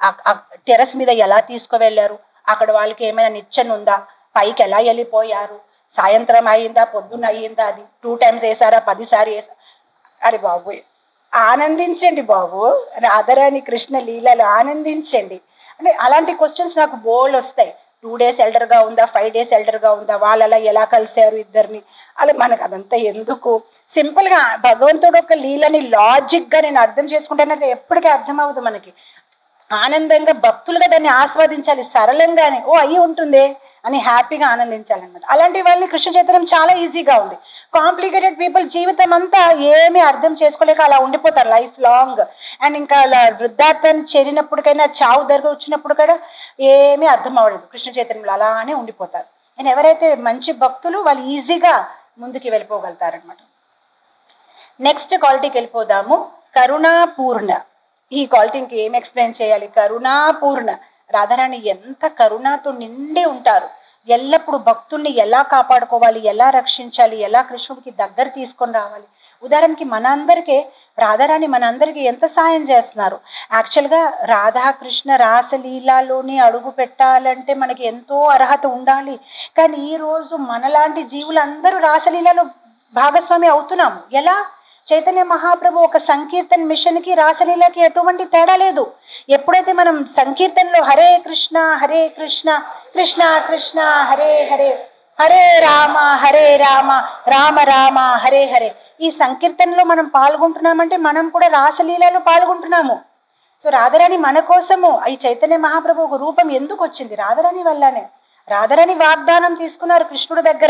టెరస్ మీద ఎలా తీసుకువెళ్ళారు అక్కడ వాళ్ళకి ఏమైనా నిచ్చెన ఉందా పైకి ఎలా వెళ్ళిపోయారు సాయంత్రం అయిందా పొద్దున్న అయ్యిందా అది టూ టైమ్స్ వేసారా పదిసారి వేసా అరే బాబు ఆనందించండి బాబు రాధరాని కృష్ణ లీలలు ఆనందించండి అంటే అలాంటి క్వశ్చన్స్ నాకు బోల్ వస్తాయి టూ డేస్ ఎల్డర్గా ఉందా ఫైవ్ డేస్ ఎల్డర్గా ఉందా వాళ్ళు అలా ఎలా కలిశారు ఇద్దరిని అలా మనకు అదంతా ఎందుకు సింపుల్గా భగవంతుడు ఒక లీలని లాజిక్గా నేను అర్థం చేసుకుంటానంటే ఎప్పటికీ అర్థం అవ్వదు మనకి ఆనందంగా భక్తులుగా దాన్ని ఆస్వాదించాలి సరళంగానే ఓ అయ్యి ఉంటుందే అని హ్యాపీగా ఆనందించాలన్నమాట అలాంటి వాళ్ళని కృష్ణ చైతన్యం చాలా ఈజీగా ఉంది కాంప్లికేటెడ్ పీపుల్ జీవితం అంతా ఏమీ అర్థం చేసుకోలేక అలా ఉండిపోతారు లైఫ్ లాంగ్ అండ్ ఇంకా అలా వృద్ధార్థం చేరినప్పటికైనా చావు దగ్గర వచ్చినప్పుడు కూడా ఏమీ అర్థం అవ్వలేదు కృష్ణ చైతన్యంలో అలానే ఉండిపోతారు అండ్ ఎవరైతే మంచి భక్తులు వాళ్ళు ఈజీగా ముందుకు వెళ్ళిపోగలుగుతారనమాట నెక్స్ట్ క్వాలిటీకి వెళ్ళిపోదాము కరుణాపూర్ణ ఈ క్వాలిటీ ఇంక ఏం ఎక్స్ప్లెయిన్ చేయాలి కరుణాపూర్ణ రాధారాణి ఎంత కరుణతో నిండి ఉంటారు ఎల్లప్పుడు భక్తుల్ని ఎలా కాపాడుకోవాలి ఎలా రక్షించాలి ఎలా కృష్ణుడికి దగ్గర తీసుకొని రావాలి ఉదాహరణకి మనందరికీ రాధారాణి మనందరికీ ఎంత సాయం చేస్తున్నారు యాక్చువల్గా రాధాకృష్ణ రాసలీలాలోనే అడుగు పెట్టాలంటే మనకి ఎంతో అర్హత ఉండాలి కానీ ఈరోజు మనలాంటి జీవులందరూ రాసలీలలో భాగస్వామి అవుతున్నాము ఎలా చైతన్య మహాప్రభు ఒక సంకీర్తన్ మిషన్ కి రాసలీలకి ఎటువంటి తేడా లేదు ఎప్పుడైతే మనం సంకీర్తనలో హరే కృష్ణ హరే కృష్ణ కృష్ణ కృష్ణ హరే హరే హరే రామ హరే రామ రామ రామ హరే హరే ఈ సంకీర్తనలో మనం పాల్గొంటున్నామంటే మనం కూడా రాసలీలలో పాల్గొంటున్నాము సో రాధారాణి మన కోసము ఈ చైతన్య మహాప్రభు ఒక రూపం ఎందుకు వచ్చింది రాధారాణి వల్లనే రాధారాణి వాగ్దానం తీసుకున్నారు కృష్ణుడి దగ్గర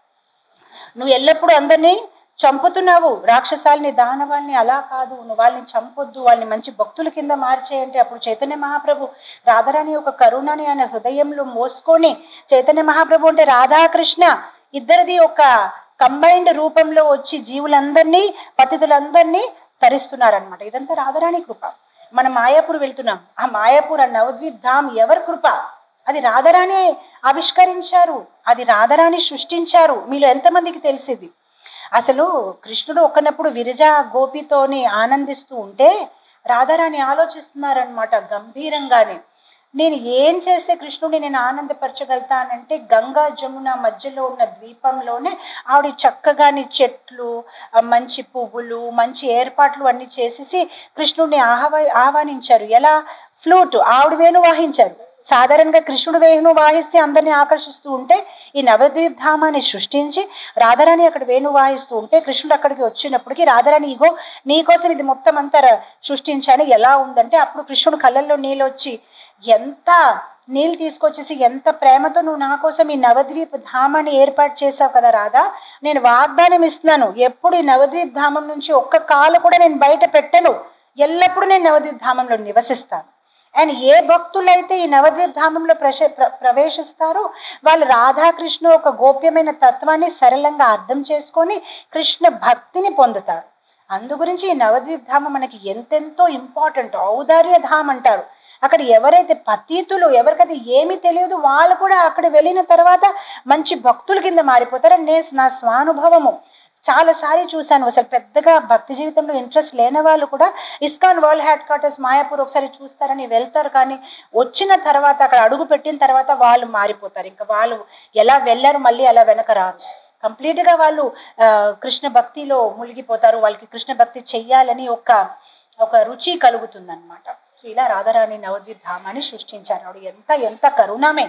నువ్వు ఎల్లప్పుడూ అందరినీ చంపుతున్నావు రాక్షసాల్ని దానవాళ్ళని అలా కాదు నువ్వు వాళ్ళని చంపొద్దు వాళ్ళని మంచి భక్తుల కింద మార్చేయంటే అప్పుడు చైతన్య మహాప్రభు రాధారాణి ఒక కరుణని ఆయన హృదయంలో మోసుకొని చైతన్య మహాప్రభు అంటే రాధాకృష్ణ ఇద్దరిది ఒక కంబైన్డ్ రూపంలో వచ్చి జీవులందరినీ పతితులందరినీ తరిస్తున్నారనమాట ఇదంతా రాధారాణి కృప మనం మాయాపూర్ వెళ్తున్నాం ఆ మాయాపూర్ ఆ నవద్వీప్ ధామ్ ఎవరి కృప అది రాధారాణి ఆవిష్కరించారు అది రాధారాణి సృష్టించారు మీలో ఎంతమందికి తెలిసింది అసలు కృష్ణుడు ఒకనప్పుడు విరజ గోపితోని ఆనందిస్తూ ఉంటే రాధారాణి ఆలోచిస్తున్నారనమాట గంభీరంగానే నేను ఏం చేస్తే కృష్ణుడిని నేను ఆనందపరచగలుగుతానంటే గంగా జమున మధ్యలో ఉన్న ద్వీపంలోనే ఆవిడ చక్కగాని చెట్లు ఆ మంచి పువ్వులు మంచి ఏర్పాట్లు అన్ని చేసేసి కృష్ణుడిని ఆహ్వా ఆహ్వానించారు ఎలా ఫ్లూట్ ఆవిడ వేణు వాహించారు సాధారణంగా కృష్ణుడు వేణు వాయిస్తే అందరినీ ఆకర్షిస్తూ ఉంటే ఈ నవద్వీప్ ధామాన్ని సృష్టించి రాధారాణి అక్కడ వేణు వాయిస్తూ ఉంటే కృష్ణుడు అక్కడికి వచ్చినప్పటికీ రాధారాణి ఇగో నీకోసం ఇది మొత్తం అంతా ర- సృష్టించాను ఎలా ఉందంటే అప్పుడు కృష్ణుడు కళ్ళల్లో నీళ్ళు వచ్చి ఎంత నీళ్ళు తీసుకొచ్చేసి ఎంత ప్రేమతో నువ్వు నా కోసం ఈ నవద్వీప్ ధామాన్ని ఏర్పాటు చేసావు కదా రాధా నేను వాగ్దానం ఇస్తున్నాను ఎప్పుడు ఈ నవద్వీప్ ధామం నుంచి ఒక్క కాలు కూడా నేను బయట పెట్టను ఎల్లప్పుడూ నేను నవద్వీప్ ధామంలో నివసిస్తాను అండ్ ఏ భక్తులైతే ఈ నవద్వీప్ ధామంలో ప్రశ ప్ర- ప్రవేశిస్తారో వాళ్ళు రాధాకృష్ణ ఒక గోప్యమైన తత్వాన్ని సరళంగా అర్థం చేసుకొని కృష్ణ భక్తిని పొందుతారు అందు గురించి ఈ నవద్వీప్ ధామం మనకి ఎంతెంతో ఇంపార్టెంట్ ఔదార్య ధామ్ అంటారు అక్కడ ఎవరైతే పతీతులు ఎవరికైతే ఏమీ తెలియదు వాళ్ళు కూడా అక్కడ వెళ్ళిన తర్వాత మంచి భక్తుల కింద మారిపోతారు నేను నా స్వానుభవము చాలాసారి చూశాను అసలు పెద్దగా భక్తి జీవితంలో ఇంట్రెస్ట్ లేని వాళ్ళు కూడా ISKCON world headquarters Mayapur ఒకసారి చూస్తారని వెళ్తారు కానీ వచ్చిన తర్వాత అక్కడ అడుగు పెట్టిన తర్వాత వాళ్ళు మారిపోతారు ఇంకా వాళ్ళు ఎలా వెళ్ళారు మళ్ళీ అలా వెనక రారు కంప్లీట్గా వాళ్ళు ఆ, కృష్ణ భక్తిలో మునిగిపోతారు వాళ్ళకి కృష్ణ భక్తి చెయ్యాలని ఒక ఒక రుచి కలుగుతుంది అనమాట సో ఇలా రాధారాణి నవద్వీప్ ధామాన్ని సృష్టించారు ఆవిడ ఎంత ఎంత కరుణమే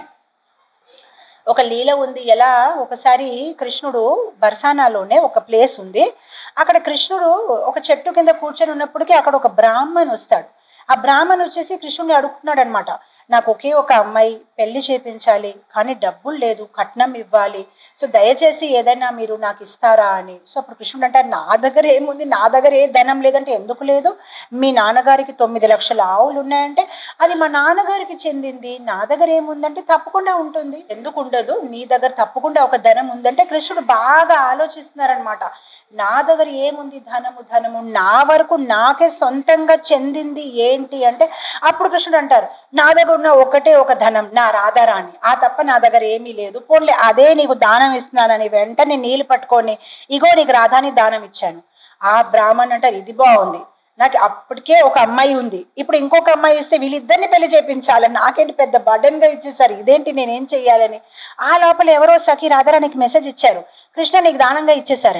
ఒక లీల ఉంది ఎలా ఒకసారి కృష్ణుడు బర్సానాలోనే ఒక ప్లేస్ ఉంది అక్కడ కృష్ణుడు ఒక చెట్టు కింద కూర్చొని ఉన్నప్పటికీ అక్కడ ఒక బ్రాహ్మణ్ వస్తాడు ఆ బ్రాహ్మణ్ వచ్చేసి కృష్ణుడిని అడుగుతున్నాడు అనమాట నాకు ఒకే ఒక అమ్మాయి పెళ్లి చేపించాలి కానీ డబ్బులు లేదు కట్నం ఇవ్వాలి సో దయచేసి ఏదైనా మీరు నాకు ఇస్తారా అని సో అప్పుడు కృష్ణుడు అంటే నా దగ్గర ఏముంది నా దగ్గర ఏ ధనం లేదంటే ఎందుకు లేదు మీ నాన్నగారికి తొమ్మిది లక్షల ఆవులు ఉన్నాయంటే అది మా నాన్నగారికి చెందింది నా దగ్గర ఏముందంటే తప్పకుండా ఉంటుంది ఎందుకు ఉండదు నీ దగ్గర తప్పకుండా ఒక ధనం ఉందంటే కృష్ణుడు బాగా ఆలోచిస్తున్నారనమాట నా దగ్గర ఏముంది ధనము ధనము నా వరకు నాకే సొంతంగా చెందింది ఏంటి అంటే అప్పుడు కృష్ణుడు అంటారు నా దగ్గర ఉన్న ఒకటే ఒక ధనం నా రాధారాణి ఆ తప్ప నా దగ్గర ఏమీ లేదు పోన్లే అదే నీకు దానం ఇస్తున్నానని వెంటనే నీళ్ళు పట్టుకొని ఇగో నీకు రాధాని దానం ఇచ్చాను ఆ బ్రాహ్మణ్ అంటారు ఇది బాగుంది నాకు అప్పటికే ఒక అమ్మాయి ఉంది ఇప్పుడు ఇంకొక అమ్మాయి ఇస్తే వీళ్ళిద్దరిని పెళ్లి చేపించాలని నాకేంటి పెద్ద బర్డెన్ గా ఇచ్చేసారు ఇదేంటి నేనేం చెయ్యాలని ఆ లోపల ఎవరో సఖి రాధారానికి మెసేజ్ ఇచ్చారు కృష్ణ నీకు దానంగా ఇచ్చేసారని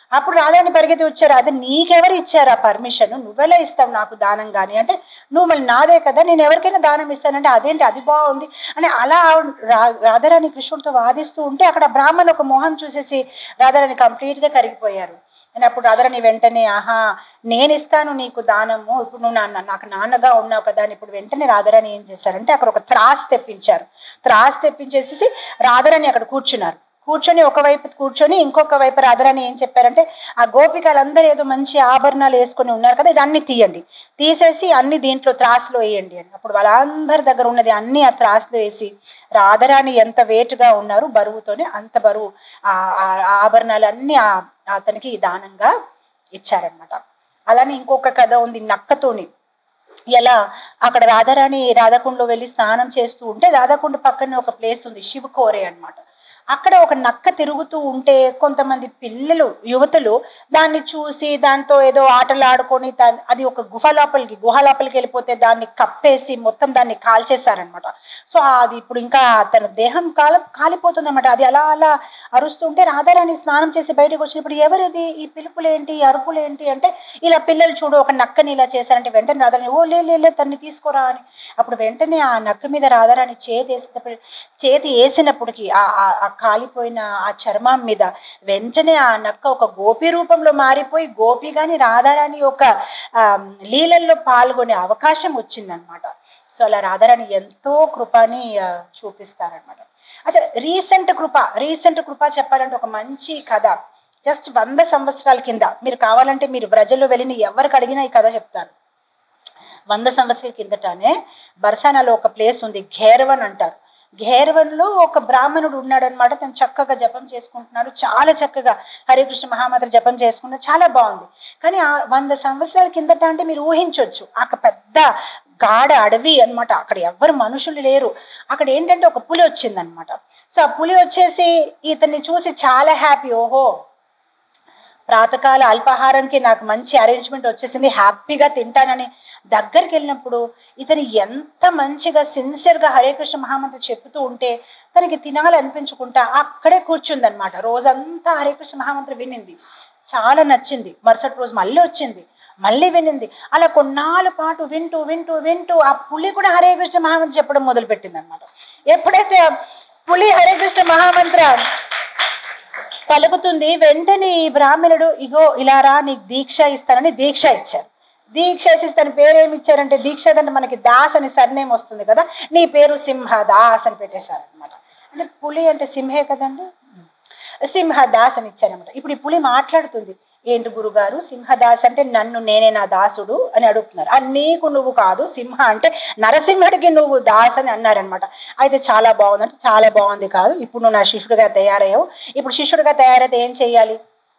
అప్పుడు రాధాని పరిగెత్తి వచ్చారు అది నీకెవరు ఇచ్చారు ఆ పర్మిషన్ నువ్వెలా ఇస్తావు నాకు దానం కానీ అంటే నువ్వు మళ్ళీ నాదే కదా నేను ఎవరికైనా దానం ఇస్తానంటే అదేంటి అది బాగుంది అని అలా ఆవిడ రా- రాధారాణి కృష్ణుడితో వాదిస్తూ ఉంటే అక్కడ బ్రాహ్మణ్ ఒక మొహం చూసేసి రాధారాణి కంప్లీట్గా కరిగిపోయారు అని అప్పుడు రాధారాణి వెంటనే ఆహా నేను ఇస్తాను నీకు దానము ఇప్పుడు నువ్వు నాన్న నాకు నాన్నగా ఉన్నావు కదా అని ఇప్పుడు వెంటనే రాధారాణి ఏం చేశారంటే అక్కడ ఒక త్రాస్ తెప్పించారు త్రాస్ తెప్పించేసి రాధారాణి అక్కడ కూర్చున్నారు కూర్చొని ఒకవైపు కూర్చొని ఇంకొక వైపు రాధారాణి ఏం చెప్పారంటే ఆ గోపికలందరూ ఏదో మంచి ఆభరణాలు వేసుకొని ఉన్నారు కదా ఇది అన్ని తీయండి తీసేసి అన్ని దీంట్లో త్రాసులో వేయండి అని అప్పుడు వాళ్ళందరి దగ్గర ఉన్నది అన్ని ఆ త్రాసులో వేసి రాధారాణి ఎంత వేటుగా ఉన్నారు బరువుతోనే అంత బరువు ఆ ఆ ఆభరణాలు అన్ని ఆ అతనికి దానంగా ఇచ్చారనమాట అలానే ఇంకొక కథ ఉంది నక్కతోని ఎలా అక్కడ రాధారాణి రాధాకుండలో వెళ్ళి స్నానం చేస్తూ ఉంటే రాధాకుండ పక్కనే ఒక ప్లేస్ ఉంది శివకోరే అన్నమాట అక్కడ ఒక నక్క తిరుగుతూ ఉంటే కొంతమంది పిల్లలు యువతులు దాన్ని చూసి దాంతో ఏదో ఆటలు ఆడుకొని దాన్ని అది ఒక గుహ లోపలికి గుహ లోపలికి వెళ్ళిపోతే దాన్ని కప్పేసి మొత్తం దాన్ని కాల్చేశారనమాట సో అది ఇప్పుడు ఇంకా తన దేహం కాల కాలిపోతుంది అనమాట అది అలా అలా అరుస్తుంటే రాధారాణి స్నానం చేసి బయటకు వచ్చినప్పుడు ఎవరిది ఈ పిలుపులేంటి ఈ అరుపులేంటి అంటే ఇలా పిల్లలు చూడు ఒక నక్కని ఇలా చేశారంటే వెంటనే రాధారాణి ఓ లే లే, లే తన్ని తీసుకోరా అని అప్పుడు వెంటనే ఆ నక్క మీద రాధారాణి చేతి వేసినప్పుడు చేతి వేసినప్పటికీ ఆ ఆ- ఆ కాలిపోయిన ఆ చర్మం మీద వెంటనే ఆ నక్క ఒక గోపి రూపంలో మారిపోయి గోపి గాని రాధారాణి యొక్క ఆ, లీలల్లో పాల్గొనే అవకాశం వచ్చిందనమాట సో అలా రాధారాణి ఎంతో కృపని ఆ, చూపిస్తారనమాట అచ్చా రీసెంట్ కృప రీసెంట్ కృప చెప్పాలంటే ఒక మంచి కథ జస్ట్ వంద సంవత్సరాల కింద మీరు కావాలంటే మీరు ప్రజల్లో వెళ్ళిన ఎవరికి అడిగినా ఈ కథ చెప్తారు వంద సంవత్సరాల కిందటనే బర్సానాలో ఒక ప్లేస్ ఉంది ఘేర్వన్ అంటారు ఘేర్వన్లో ఒక బ్రాహ్మణుడు ఉన్నాడు అనమాట తను చక్కగా జపం చేసుకుంటున్నాడు చాలా చక్కగా హరే కృష్ణ మహామంత్ర జపం చేసుకున్నాడు చాలా బాగుంది కానీ ఆ వంద సంవత్సరాల కిందట అంటే మీరు ఊహించవచ్చు అక్కడ పెద్ద గాఢ అడవి అన్నమాట అక్కడ ఎవ్వరు మనుషులు లేరు అక్కడ ఏంటంటే ఒక పులి వచ్చిందనమాట సో ఆ పులి వచ్చేసి ఇతన్ని చూసి చాలా హ్యాపీ ఓహో ప్రాతకాల అల్పాహారంకి నాకు మంచి అరేంజ్మెంట్ వచ్చేసింది హ్యాపీగా తింటానని దగ్గరికి వెళ్ళినప్పుడు ఇతను ఎంత మంచిగా సిన్సియర్గా హరే కృష్ణ మహామంత్ర చెప్తూ ఉంటే తనకి తినాలి అనిపించుకుంటా అక్కడే కూర్చుందనమాట రోజంతా హరే కృష్ణ మహామంత్ర వినింది చాలా నచ్చింది మరుసటి రోజు మళ్ళీ వచ్చింది మళ్ళీ వినింది అలా కొన్నాళ్ళ పాటు వింటూ వింటూ వింటూ ఆ పులి కూడా హరే కృష్ణ మహామంత్ర చెప్పడం మొదలుపెట్టింది అనమాట ఎప్పుడైతే ఆ పులి హరే కృష్ణ మహామంత్ర పలుకుతుంది వెంటనే ఈ బ్రాహ్మణుడు ఇగో ఇలా రా నీకు దీక్ష ఇస్తానని దీక్ష ఇచ్చారు దీక్ష ఇచ్చి తన పేరు ఏమి ఇచ్చారంటే దీక్ష అంటే మనకి దాస్ అని సర్నేమ్ వస్తుంది కదా నీ పేరు సింహ దాస్ అని పెట్టేశారు అనమాట అంటే పులి అంటే సింహే కదండి సింహ దాస్ అని ఇచ్చారనమాట ఇప్పుడు ఈ పులి మాట్లాడుతుంది ఏంటి గురుగారు సింహదాస్ అంటే నన్ను నేనే నా దాసుడు అని అడుగుతున్నారు ఆ నీకు నువ్వు కాదు సింహ అంటే నరసింహుడికి నువ్వు దాస్ అని అన్నారనమాట అయితే చాలా బాగుంది అంటే చాలా బాగుంది కాదు ఇప్పుడు నువ్వు నా శిష్యుడిగా తయారయ్యావు ఇప్పుడు శిష్యుడిగా తయారైతే ఏం చెయ్యాలి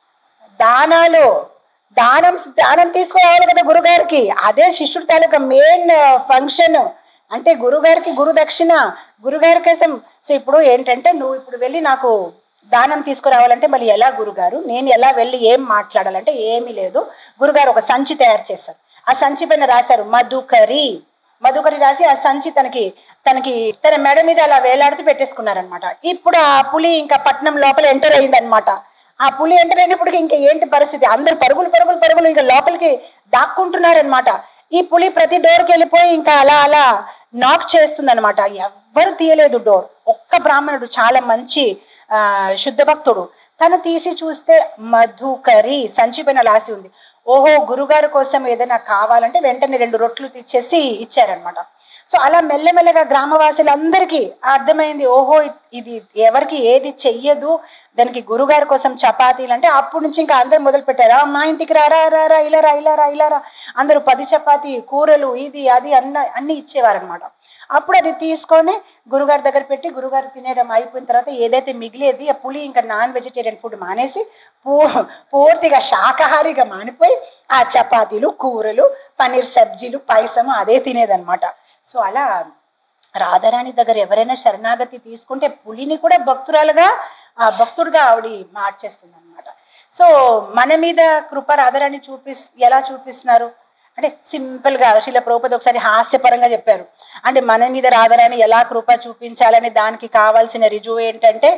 దానాలు దానం దానం తీసుకురావాలి కదా గురుగారికి అదే శిష్యుడి తాలూకా మెయిన్ ఫంక్షన్ అంటే గురుగారికి గురు దక్షిణ గురుగారి కోసం సో ఇప్పుడు ఏంటంటే నువ్వు ఇప్పుడు వెళ్ళి నాకు దానం తీసుకురావాలంటే మళ్ళీ ఎలా గురుగారు నేను ఎలా వెళ్ళి ఏం మాట్లాడాలంటే ఏమీ లేదు గురుగారు ఒక సంచి తయారు చేశారు ఆ సంచి పైన రాశారు మధుకరి మధుకరి రాసి ఆ సంచి తనకి తనకి తన మెడ మీద అలా వేలాడుతూ పెట్టేసుకున్నారనమాట ఇప్పుడు ఆ పులి ఇంకా పట్నం లోపల ఎంటర్ అయిందనమాట ఆ పులి ఎంటర్ అయినప్పటికీ ఇంకా ఏంటి పరిస్థితి అందరు పరుగులు పరుగులు పరుగులు ఇంకా లోపలికి దాక్కుంటున్నారనమాట ఈ పులి ప్రతి డోర్కి వెళ్ళిపోయి ఇంకా అలా అలా నాక్ చేస్తుంది అనమాట ఎవ్వరు తీయలేదు డోర్ ఒక్క బ్రాహ్మణుడు చాలా మంచి ఆ శుద్ధ భక్తుడు తను తీసి చూస్తే మధుకరి సంచి పైన లాసి ఉంది ఓహో గురుగారి కోసం ఏదైనా కావాలంటే వెంటనే రెండు రొట్లు తెచ్చేసి ఇచ్చారనమాట సో అలా మెల్లమెల్లగా గ్రామవాసులందరికీ అర్థమైంది ఓహో ఇది ఎవరికి ఏది చెయ్యదు దానికి గురుగారి కోసం చపాతీలు అంటే అప్పటి నుంచి ఇంకా అందరు మొదలు పెట్టారు "ఆ, మా ఇంటికి రారా రారా ఇలా రా ఇలా రా ఇలా రా అందరూ పది చపాతీ కూరలు ఇది అది అన్న అన్ని ఇచ్చేవారనమాట అప్పుడు అది తీసుకొని గురుగారి దగ్గర పెట్టి గురుగారు తినేయడం అయిపోయిన తర్వాత ఏదైతే మిగిలేది ఆ పులి ఇంకా నాన్ వెజిటేరియన్ ఫుడ్ మానేసి పూ పూర్తిగా శాకాహారిగా మానిపోయి ఆ చపాతీలు కూరలు పన్నీర్ సబ్జీలు పాయసము అదే తినేదన్నమాట సో అలా రాధారాణి దగ్గర ఎవరైనా శరణాగతి తీసుకుంటే పులిని కూడా భక్తురాలుగా ఆ భక్తుడిగా ఆవిడ మార్చేస్తుంది అనమాట సో మన మీద కృప రాధారాణి చూపిస్ ఎలా చూపిస్తున్నారు అంటే సింపుల్గా శిల ప్రభుపతి ఒకసారి హాస్యపరంగా చెప్పారు అంటే మన మీద రాధారాణి ఎలా కృప చూపించాలని దానికి కావాల్సిన రుజువు ఏంటంటే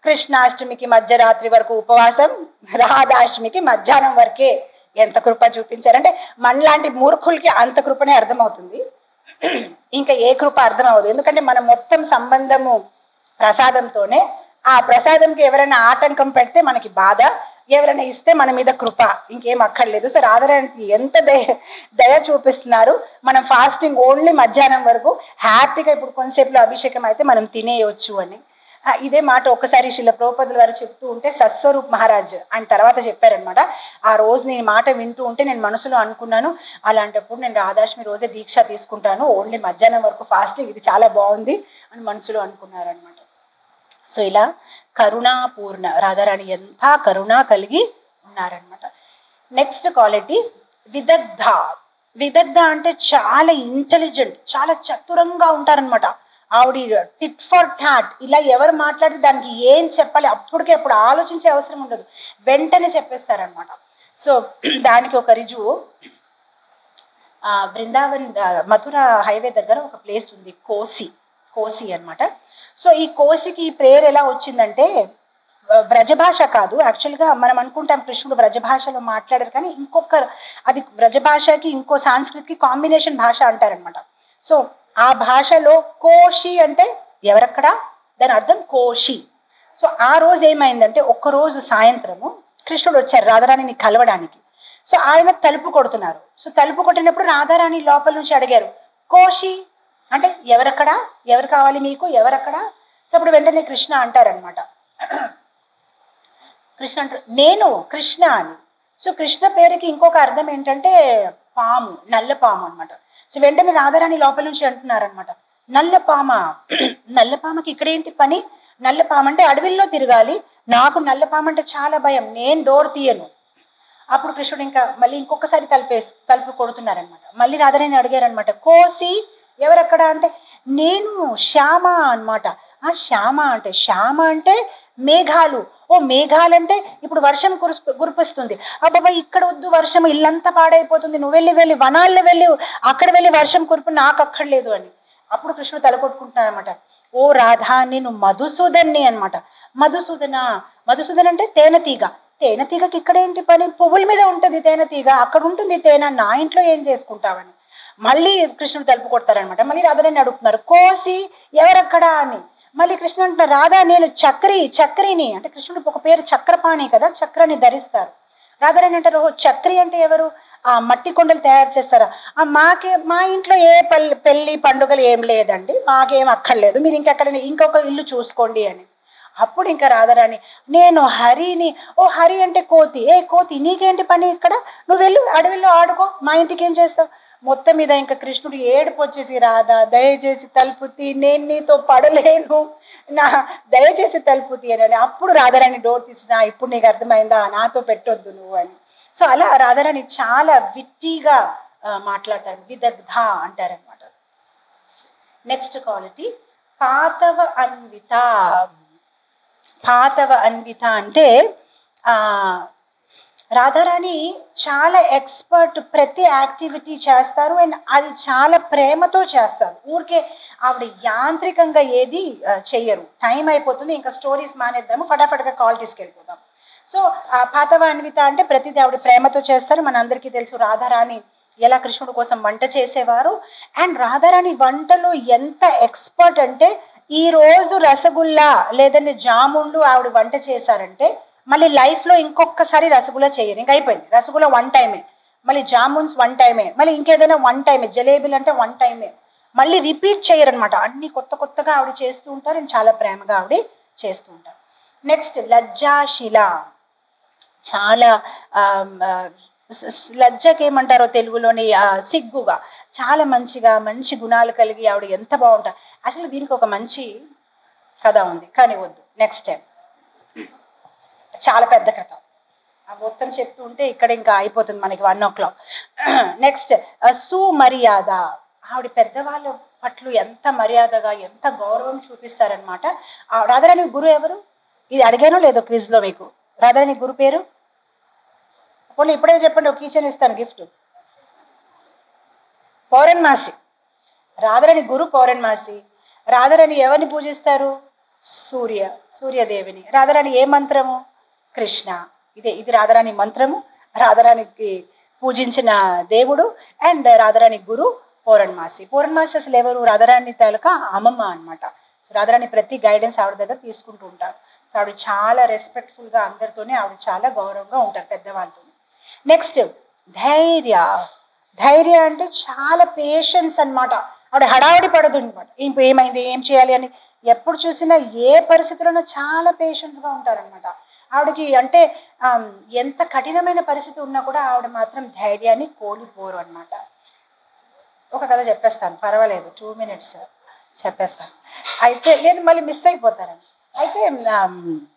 కృష్ణాష్టమికి మధ్యరాత్రి వరకు ఉపవాసం రాధాష్టమికి మధ్యాహ్నం వరకే ఎంత కృప చూపించారంటే మనలాంటి మూర్ఖులకి అంత కృపనే అర్థమవుతుంది ఇంకా ఏ కృప అర్థం అవ్వదు ఎందుకంటే మన మొత్తం సంబంధము ప్రసాదంతోనే ఆ ప్రసాదంకి ఎవరైనా ఆటంకం పెడితే మనకి బాధ ఎవరైనా ఇస్తే మన మీద కృప ఇంకేం అక్కర్లేదు సో రాధారానికి ఎంత దయ దయ చూపిస్తున్నారు మనం ఫాస్టింగ్ ఓన్లీ మధ్యాహ్నం వరకు హ్యాపీగా ఇప్పుడు కొంతసేపులో అభిషేకం అయితే మనం తినేయొచ్చు అని ఆ, ఇదే మాట ఒకసారి శిల ప్రోపదుల వారు చెప్తూ ఉంటే సత్స్వరూప్ మహారాజ్ ఆయన తర్వాత చెప్పారనమాట ఆ రోజు నేను ఈ మాట వింటూ ఉంటే నేను మనసులో అనుకున్నాను అలాంటప్పుడు నేను రాధాష్మి రోజే దీక్ష తీసుకుంటాను ఓన్లీ మధ్యాహ్నం వరకు ఫాస్టింగ్ ఇది చాలా బాగుంది అని మనసులో అనుకున్నారనమాట సో ఇలా కరుణాపూర్ణ రాధారాణి ఎంత కరుణ కలిగి ఉన్నారనమాట నెక్స్ట్ క్వాలిటీ విదగ్ధ విదగ్ధ అంటే చాలా ఇంటెలిజెంట్ చాలా చతురంగా ఉంటారనమాట ఆవిడ టిట్ ఫర్ టాట్ ఇలా ఎవరు మాట్లాడితే దానికి ఏం చెప్పాలి అప్పటికే అప్పుడు ఆలోచించే అవసరం ఉండదు వెంటనే చెప్పేస్తారనమాట సో దానికి ఒక రుజువు ఆ, బృందావన్ ఆ, మథుర హైవే దగ్గర ఒక ప్లేస్ ఉంది కోసి కోసి అన్నమాట సో ఈ కోసికి ఈ ప్రేయర్ ఎలా వచ్చిందంటే ఆ, వ్రజభాష కాదు యాక్చువల్గా మనం అనుకుంటాం కృష్ణుడు వ్రజభాషలో మాట్లాడారు కానీ ఇంకొక అది వ్రజభాషకి ఇంకో సాంస్కృతికి కాంబినేషన్ భాష అంటారనమాట సో ఆ భాషలో కోషి అంటే ఎవరక్కడ దాని అర్థం కోషి సో ఆ రోజు ఏమైందంటే ఒక్కరోజు సాయంత్రము కృష్ణుడు వచ్చారు రాధారాణిని కలవడానికి సో ఆయన తలుపు కొడుతున్నారు సో తలుపు కొట్టినప్పుడు రాధారాణి లోపల నుంచి అడిగారు కోషి అంటే ఎవరక్కడ ఎవరు కావాలి మీకు ఎవరక్కడ సో అప్పుడు వెంటనే కృష్ణ అంటారనమాట కృష్ణ అంటారు నేను కృష్ణ అని సో కృష్ణ పేరుకి ఇంకొక అర్థం ఏంటంటే పాము నల్ల పాము అనమాట సో వెంటనే రాధారాణి లోపల నుంచి అంటున్నారనమాట నల్ల పామ నల్ల పామకి ఇక్కడేంటి పని నల్ల పాము అంటే అడవిల్లో తిరగాలి నాకు నల్ల పాము అంటే చాలా భయం నేను డోర్ తీయను అప్పుడు కృష్ణుడు ఇంకా మళ్ళీ ఇంకొకసారి తలుపేసి తలుపు కొడుతున్నారనమాట మళ్ళీ రాధారాణి అడిగారనమాట కోసి ఎవరక్కడ అంటే నేను శ్యామ అన్నమాట ఆ శ్యామ అంటే శ్యామ అంటే మేఘాలు ఓ మేఘాలంటే ఇప్పుడు వర్షం కురుస్ కురిపిస్తుంది అబ్బాబా ఇక్కడ వద్దు వర్షం ఇల్లంతా పాడైపోతుంది నువ్వు వెళ్ళి వెళ్ళి వనాల్లో వెళ్ళి అక్కడ వెళ్ళి వర్షం కురిపి నాకు అక్కర్లేదు అని అప్పుడు కృష్ణుడు తలకొట్టుకుంటున్నారనమాట ఓ రాధా నేను మధుసూదన్ని అన్నమాట మధుసూదన మధుసూదన్ అంటే తేనెతీగ తేనెతీగకి ఇక్కడ ఏంటి పని పువ్వుల మీద ఉంటుంది తేనెతీగ అక్కడ ఉంటుంది తేనె నా ఇంట్లో ఏం చేసుకుంటావని మళ్ళీ కృష్ణుడు తలుపు కొడతారనమాట మళ్ళీ రాధారాణి అడుగుతున్నారు కోసి ఎవరక్కడ అని మళ్ళీ కృష్ణుడు అంటున్నారు రాధా నేను చక్రి చక్రిని అంటే కృష్ణుడు ఒక పేరు చక్రపాణి కదా చక్రని ధరిస్తారు రాధారాణి అంటారు "ఓ, చక్రి అంటే ఎవరు ఆ మట్టి కొండలు తయారు చేస్తారా ఆ మాకే మా ఇంట్లో ఏ పల్లి పెళ్లి పండుగలు ఏం లేదండి మాకేం అక్కర్లేదు మీరు ఇంకెక్కడ ఇంకొక ఇల్లు చూసుకోండి అని అప్పుడు ఇంకా రాధారాణి నేను హరిని ఓ హరి అంటే కోతి ఏ కోతి నీకేంటి పని ఇక్కడ నువ్వు వెళ్ళు అడవిలో ఆడుకో మా ఇంటికి ఏం చేస్తావు మొత్తం మీద ఇంకా కృష్ణుడు ఏడుపు వచ్చేసి రాధా దయచేసి తలుపు తీ నేను నీతో పడలేను నా దయచేసి తలుపు తీ అని అప్పుడు రాధారాణి డోర్ తీసి "ఆ, ఇప్పుడు నీకు అర్థమైందా నాతో పెట్టొద్దు నువ్వు అని సో అలా రాధారాణి చాలా విట్టిగా ఆ, మాట్లాడతారు విదగ్ధ అంటారనమాట నెక్స్ట్ క్వాలిటీ పాతవ అన్విత పాతవ అన్విత అంటే ఆ, రాధారాణి చాలా ఎక్స్పర్ట్ ప్రతి యాక్టివిటీ చేస్తారు అండ్ అది చాలా ప్రేమతో చేస్తారు ఊరికే ఆవిడ యాంత్రికంగా ఏది ఆ, చెయ్యరు టైం అయిపోతుంది ఇంకా స్టోరీస్ మానేద్దాము ఫటాఫట్గా కాల్ తీసుకెళ్ళిపోదాం సో ఆ పాతవ అన్విత అంటే ప్రతిదీ ఆవిడ ప్రేమతో చేస్తారు మనందరికీ తెలుసు రాధారాణి ఎలా కృష్ణుడి కోసం వంట చేసేవారు అండ్ రాధారాణి వంటలో ఎంత ఎక్స్పర్ట్ అంటే ఈ రోజు రసగుల్లా లేదంటే జాముండు ఆవిడ వంట చేశారంటే మళ్ళీ లైఫ్లో ఇంకొకసారి రసగుల్లా చేయరు ఇంకా అయిపోయింది రసగుల్లా వన్ టైమే మళ్ళీ జామున్స్ వన్ టైమే మళ్ళీ ఇంకేదైనా వన్ టైమే జలేబీలు అంటే వన్ టైమే మళ్ళీ రిపీట్ చేయరనమాట అన్ని కొత్త కొత్తగా ఆవిడ చేస్తూ ఉంటారు అండ్ చాలా ప్రేమగా ఆవిడ చేస్తూ ఉంటారు నెక్స్ట్ లజ్జాశిల చాలా ఆమ్, ఆ, స- స- లజ్జకి ఏమంటారో తెలుగులోని ఆ, సిగ్గుగా చాలా మంచిగా మంచి గుణాలు కలిగి ఆవిడ ఎంత బాగుంటారు యాక్చువల్లీ దీనికి ఒక మంచి కథ ఉంది కానీ వద్దు నెక్స్ట్ టైం చాలా పెద్ద కథ ఆ మొత్తం చెప్తూ ఉంటే ఇక్కడ ఇంకా అయిపోతుంది మనకి వన్ ఓ క్లాక్ నెక్స్ట్ సుమర్యాద ఆవిడ పెద్దవాళ్ళ పట్ల ఎంత మర్యాదగా ఎంత గౌరవం చూపిస్తారనమాట రాధారాణి గురు ఎవరు ఇది అడిగానో లేదో క్విజ్లో మీకు రాధారాణి గురు పేరు పోనీ ఇప్పుడే చెప్పండి ఒక కీచన్ ఇస్తాను గిఫ్ట్ పౌరన్మాసి రాధారాణి గురు పౌరన్మాసి రాధారాణి ఎవరిని పూజిస్తారు సూర్య సూర్యదేవిని రాధారాణి ఏ మంత్రము కృష్ణ ఇదే ఇది రాధారాణి మంత్రము రాధారాణికి పూజించిన దేవుడు అండ్ రాధారాణి గురు పౌర్ణమాసి పౌర్ణమాసి అసలు ఎవరు రాధారాణి తాలూకా అమ్మమ్మ అనమాట సో రాధారాణి ప్రతి గైడెన్స్ ఆవిడ దగ్గర తీసుకుంటూ ఉంటారు సో ఆవిడ చాలా రెస్పెక్ట్ఫుల్గా అందరితోనే ఆవిడ చాలా గౌరవంగా ఉంటారు పెద్దవాళ్ళతో నెక్స్ట్ ధైర్య ధైర్య అంటే చాలా పేషెన్స్ అన్నమాట ఆవిడ హడావిడి పడదు అనమాట ఇప్పుడు ఏమైంది ఏం చేయాలి అని ఎప్పుడు చూసినా ఏ పరిస్థితుల్లోనూ చాలా పేషెన్స్గా ఉంటారనమాట ఆవిడకి అంటే ఆమ్, ఎంత కఠినమైన పరిస్థితి ఉన్నా కూడా ఆవిడ మాత్రం ధైర్యాన్ని కోల్పోరు అనమాట ఒక కథ చెప్పేస్తాను పర్వాలేదు టూ మినిట్స్ చెప్పేస్తాను అయితే లేదు మళ్ళీ మిస్ అయిపోతారని అయితే ఆమ్,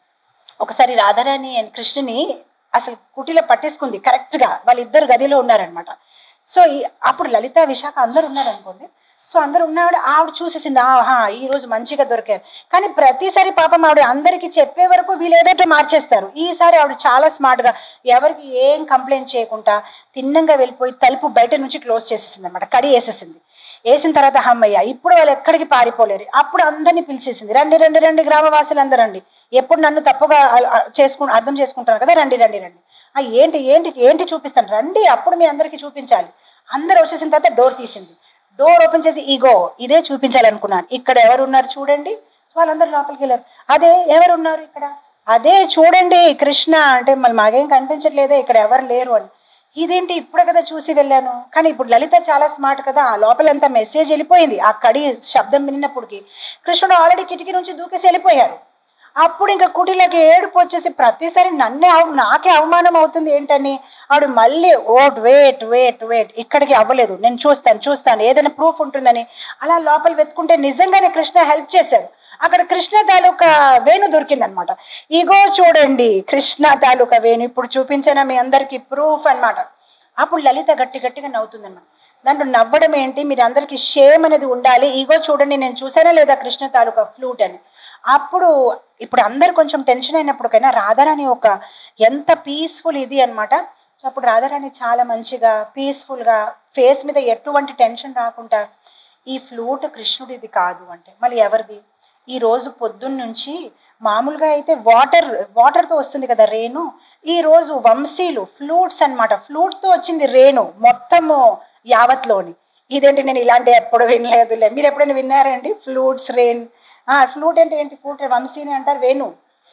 ఒకసారి రాధారాణి అండ్ కృష్ణుని అసలు కుటీలో పట్టేసుకుంది కరెక్ట్గా వాళ్ళిద్దరు గదిలో ఉన్నారనమాట సో ఈ- అప్పుడు లలిత విశాఖ అందరు ఉన్నారనుకోండి సో అందరు ఉన్నాడు ఆవిడ చూసేసింది ఆహా ఈ రోజు మంచిగా దొరికారు కానీ ప్రతిసారి పాపం ఆవిడ అందరికీ చెప్పే వరకు వీళ్ళు ఏదైతే మార్చేస్తారు ఈసారి ఆవిడ చాలా స్మార్ట్గా ఎవరికి ఏం కంప్లైంట్ చేయకుండా తిన్నంగా వెళ్ళిపోయి తలుపు బయట నుంచి క్లోజ్ చేసేసింది అనమాట కడి వేసేసింది వేసిన తర్వాత అమ్మయ్య ఇప్పుడు వాళ్ళు ఎక్కడికి పారిపోలేరు అప్పుడు అందరినీ పిలిచేసింది రండి రండి రండి గ్రామవాసులు అందరూ రండి ఎప్పుడు నన్ను తప్పుగా అ- అ- చేసుకు అర్థం చేసుకుంటారు కదా రండి రండి రండి ఆ, ఏంటి ఏంటి ఏంటి చూపిస్తాను రండి అప్పుడు మీ అందరికీ చూపించాలి అందరు వచ్చేసిన తర్వాత డోర్ తీసింది డోర్ ఓపెన్ చేసి ఇగో ఇదే చూపించాలనుకున్నాను ఇక్కడ ఎవరు ఉన్నారు చూడండి వాళ్ళందరూ లోపలికి వెళ్ళారు అదే ఎవరు ఉన్నారు ఇక్కడ అదే చూడండి కృష్ణ అంటే మళ్ళీ మాకేం కనిపించట్లేదే ఇక్కడ ఎవరు లేరు అని ఇదేంటి ఇప్పుడే కదా చూసి వెళ్ళాను కానీ ఇప్పుడు లలిత చాలా స్మార్ట్ కదా ఆ లోపలంతా మెసేజ్ వెళ్ళిపోయింది ఆ కడి శబ్దం వినినప్పటికి కృష్ణుడు ఆల్రెడీ కిటికీ నుంచి దూకేసి వెళ్ళిపోయారు అప్పుడు ఇంకా కుటీలకి ఏడుపు వచ్చేసి ప్రతిసారి నన్నే అవ నాకే అవమానం అవుతుంది ఏంటని ఆవిడ మళ్ళీ ఓట్ వెయిట్ వెయిట్ వెయిట్ ఇక్కడికి అవ్వలేదు నేను చూస్తాను చూస్తాను ఏదైనా ప్రూఫ్ ఉంటుందని అలా లోపల వెతుకుంటే నిజంగానే కృష్ణ హెల్ప్ చేశారు అక్కడ కృష్ణ తాలూకా వేణు దొరికిందనమాట ఇగో చూడండి కృష్ణ తాలూకా వేణు ఇప్పుడు చూపించిన మీ అందరికి ప్రూఫ్ అన్నమాట అప్పుడు లలిత గట్టి గట్టిగా నవ్వుతుందన్నమాట దాంట్లో నవ్వడం ఏంటి మీరు అందరికీ షేమ్ అనేది ఉండాలి ఇగో చూడండి నేను చూసానా లేదా కృష్ణ తాలూకా ఫ్లూట్ అని అప్పుడు ఇప్పుడు అందరు కొంచెం టెన్షన్ అయినప్పటికైనా రాధారాణి ఒక ఎంత పీస్ఫుల్ ఇది అన్నమాట సో అప్పుడు రాధారాణి చాలా మంచిగా పీస్ఫుల్గా ఫేస్ మీద ఎటువంటి టెన్షన్ రాకుండా ఈ ఫ్లూట్ కృష్ణుడిది కాదు అంటే మళ్ళీ ఎవరిది ఈ రోజు పొద్దున్న నుంచి మామూలుగా అయితే వాటర్ వాటర్తో వస్తుంది కదా రేణు ఈ రోజు వంశీలు ఫ్లూట్స్ అన్నమాట ఫ్లూట్తో వచ్చింది రేణు మొత్తము యావత్లోని ఇదేంటి నేను ఇలాంటి ఎప్పుడు వినలేదులే మీరు ఎప్పుడైనా విన్నారండి ఫ్లూట్స్ రెయిన్ ఫ్లూట్ అంటే ఏంటి ఫ్లూట్ వంశీని అంటారు వేణు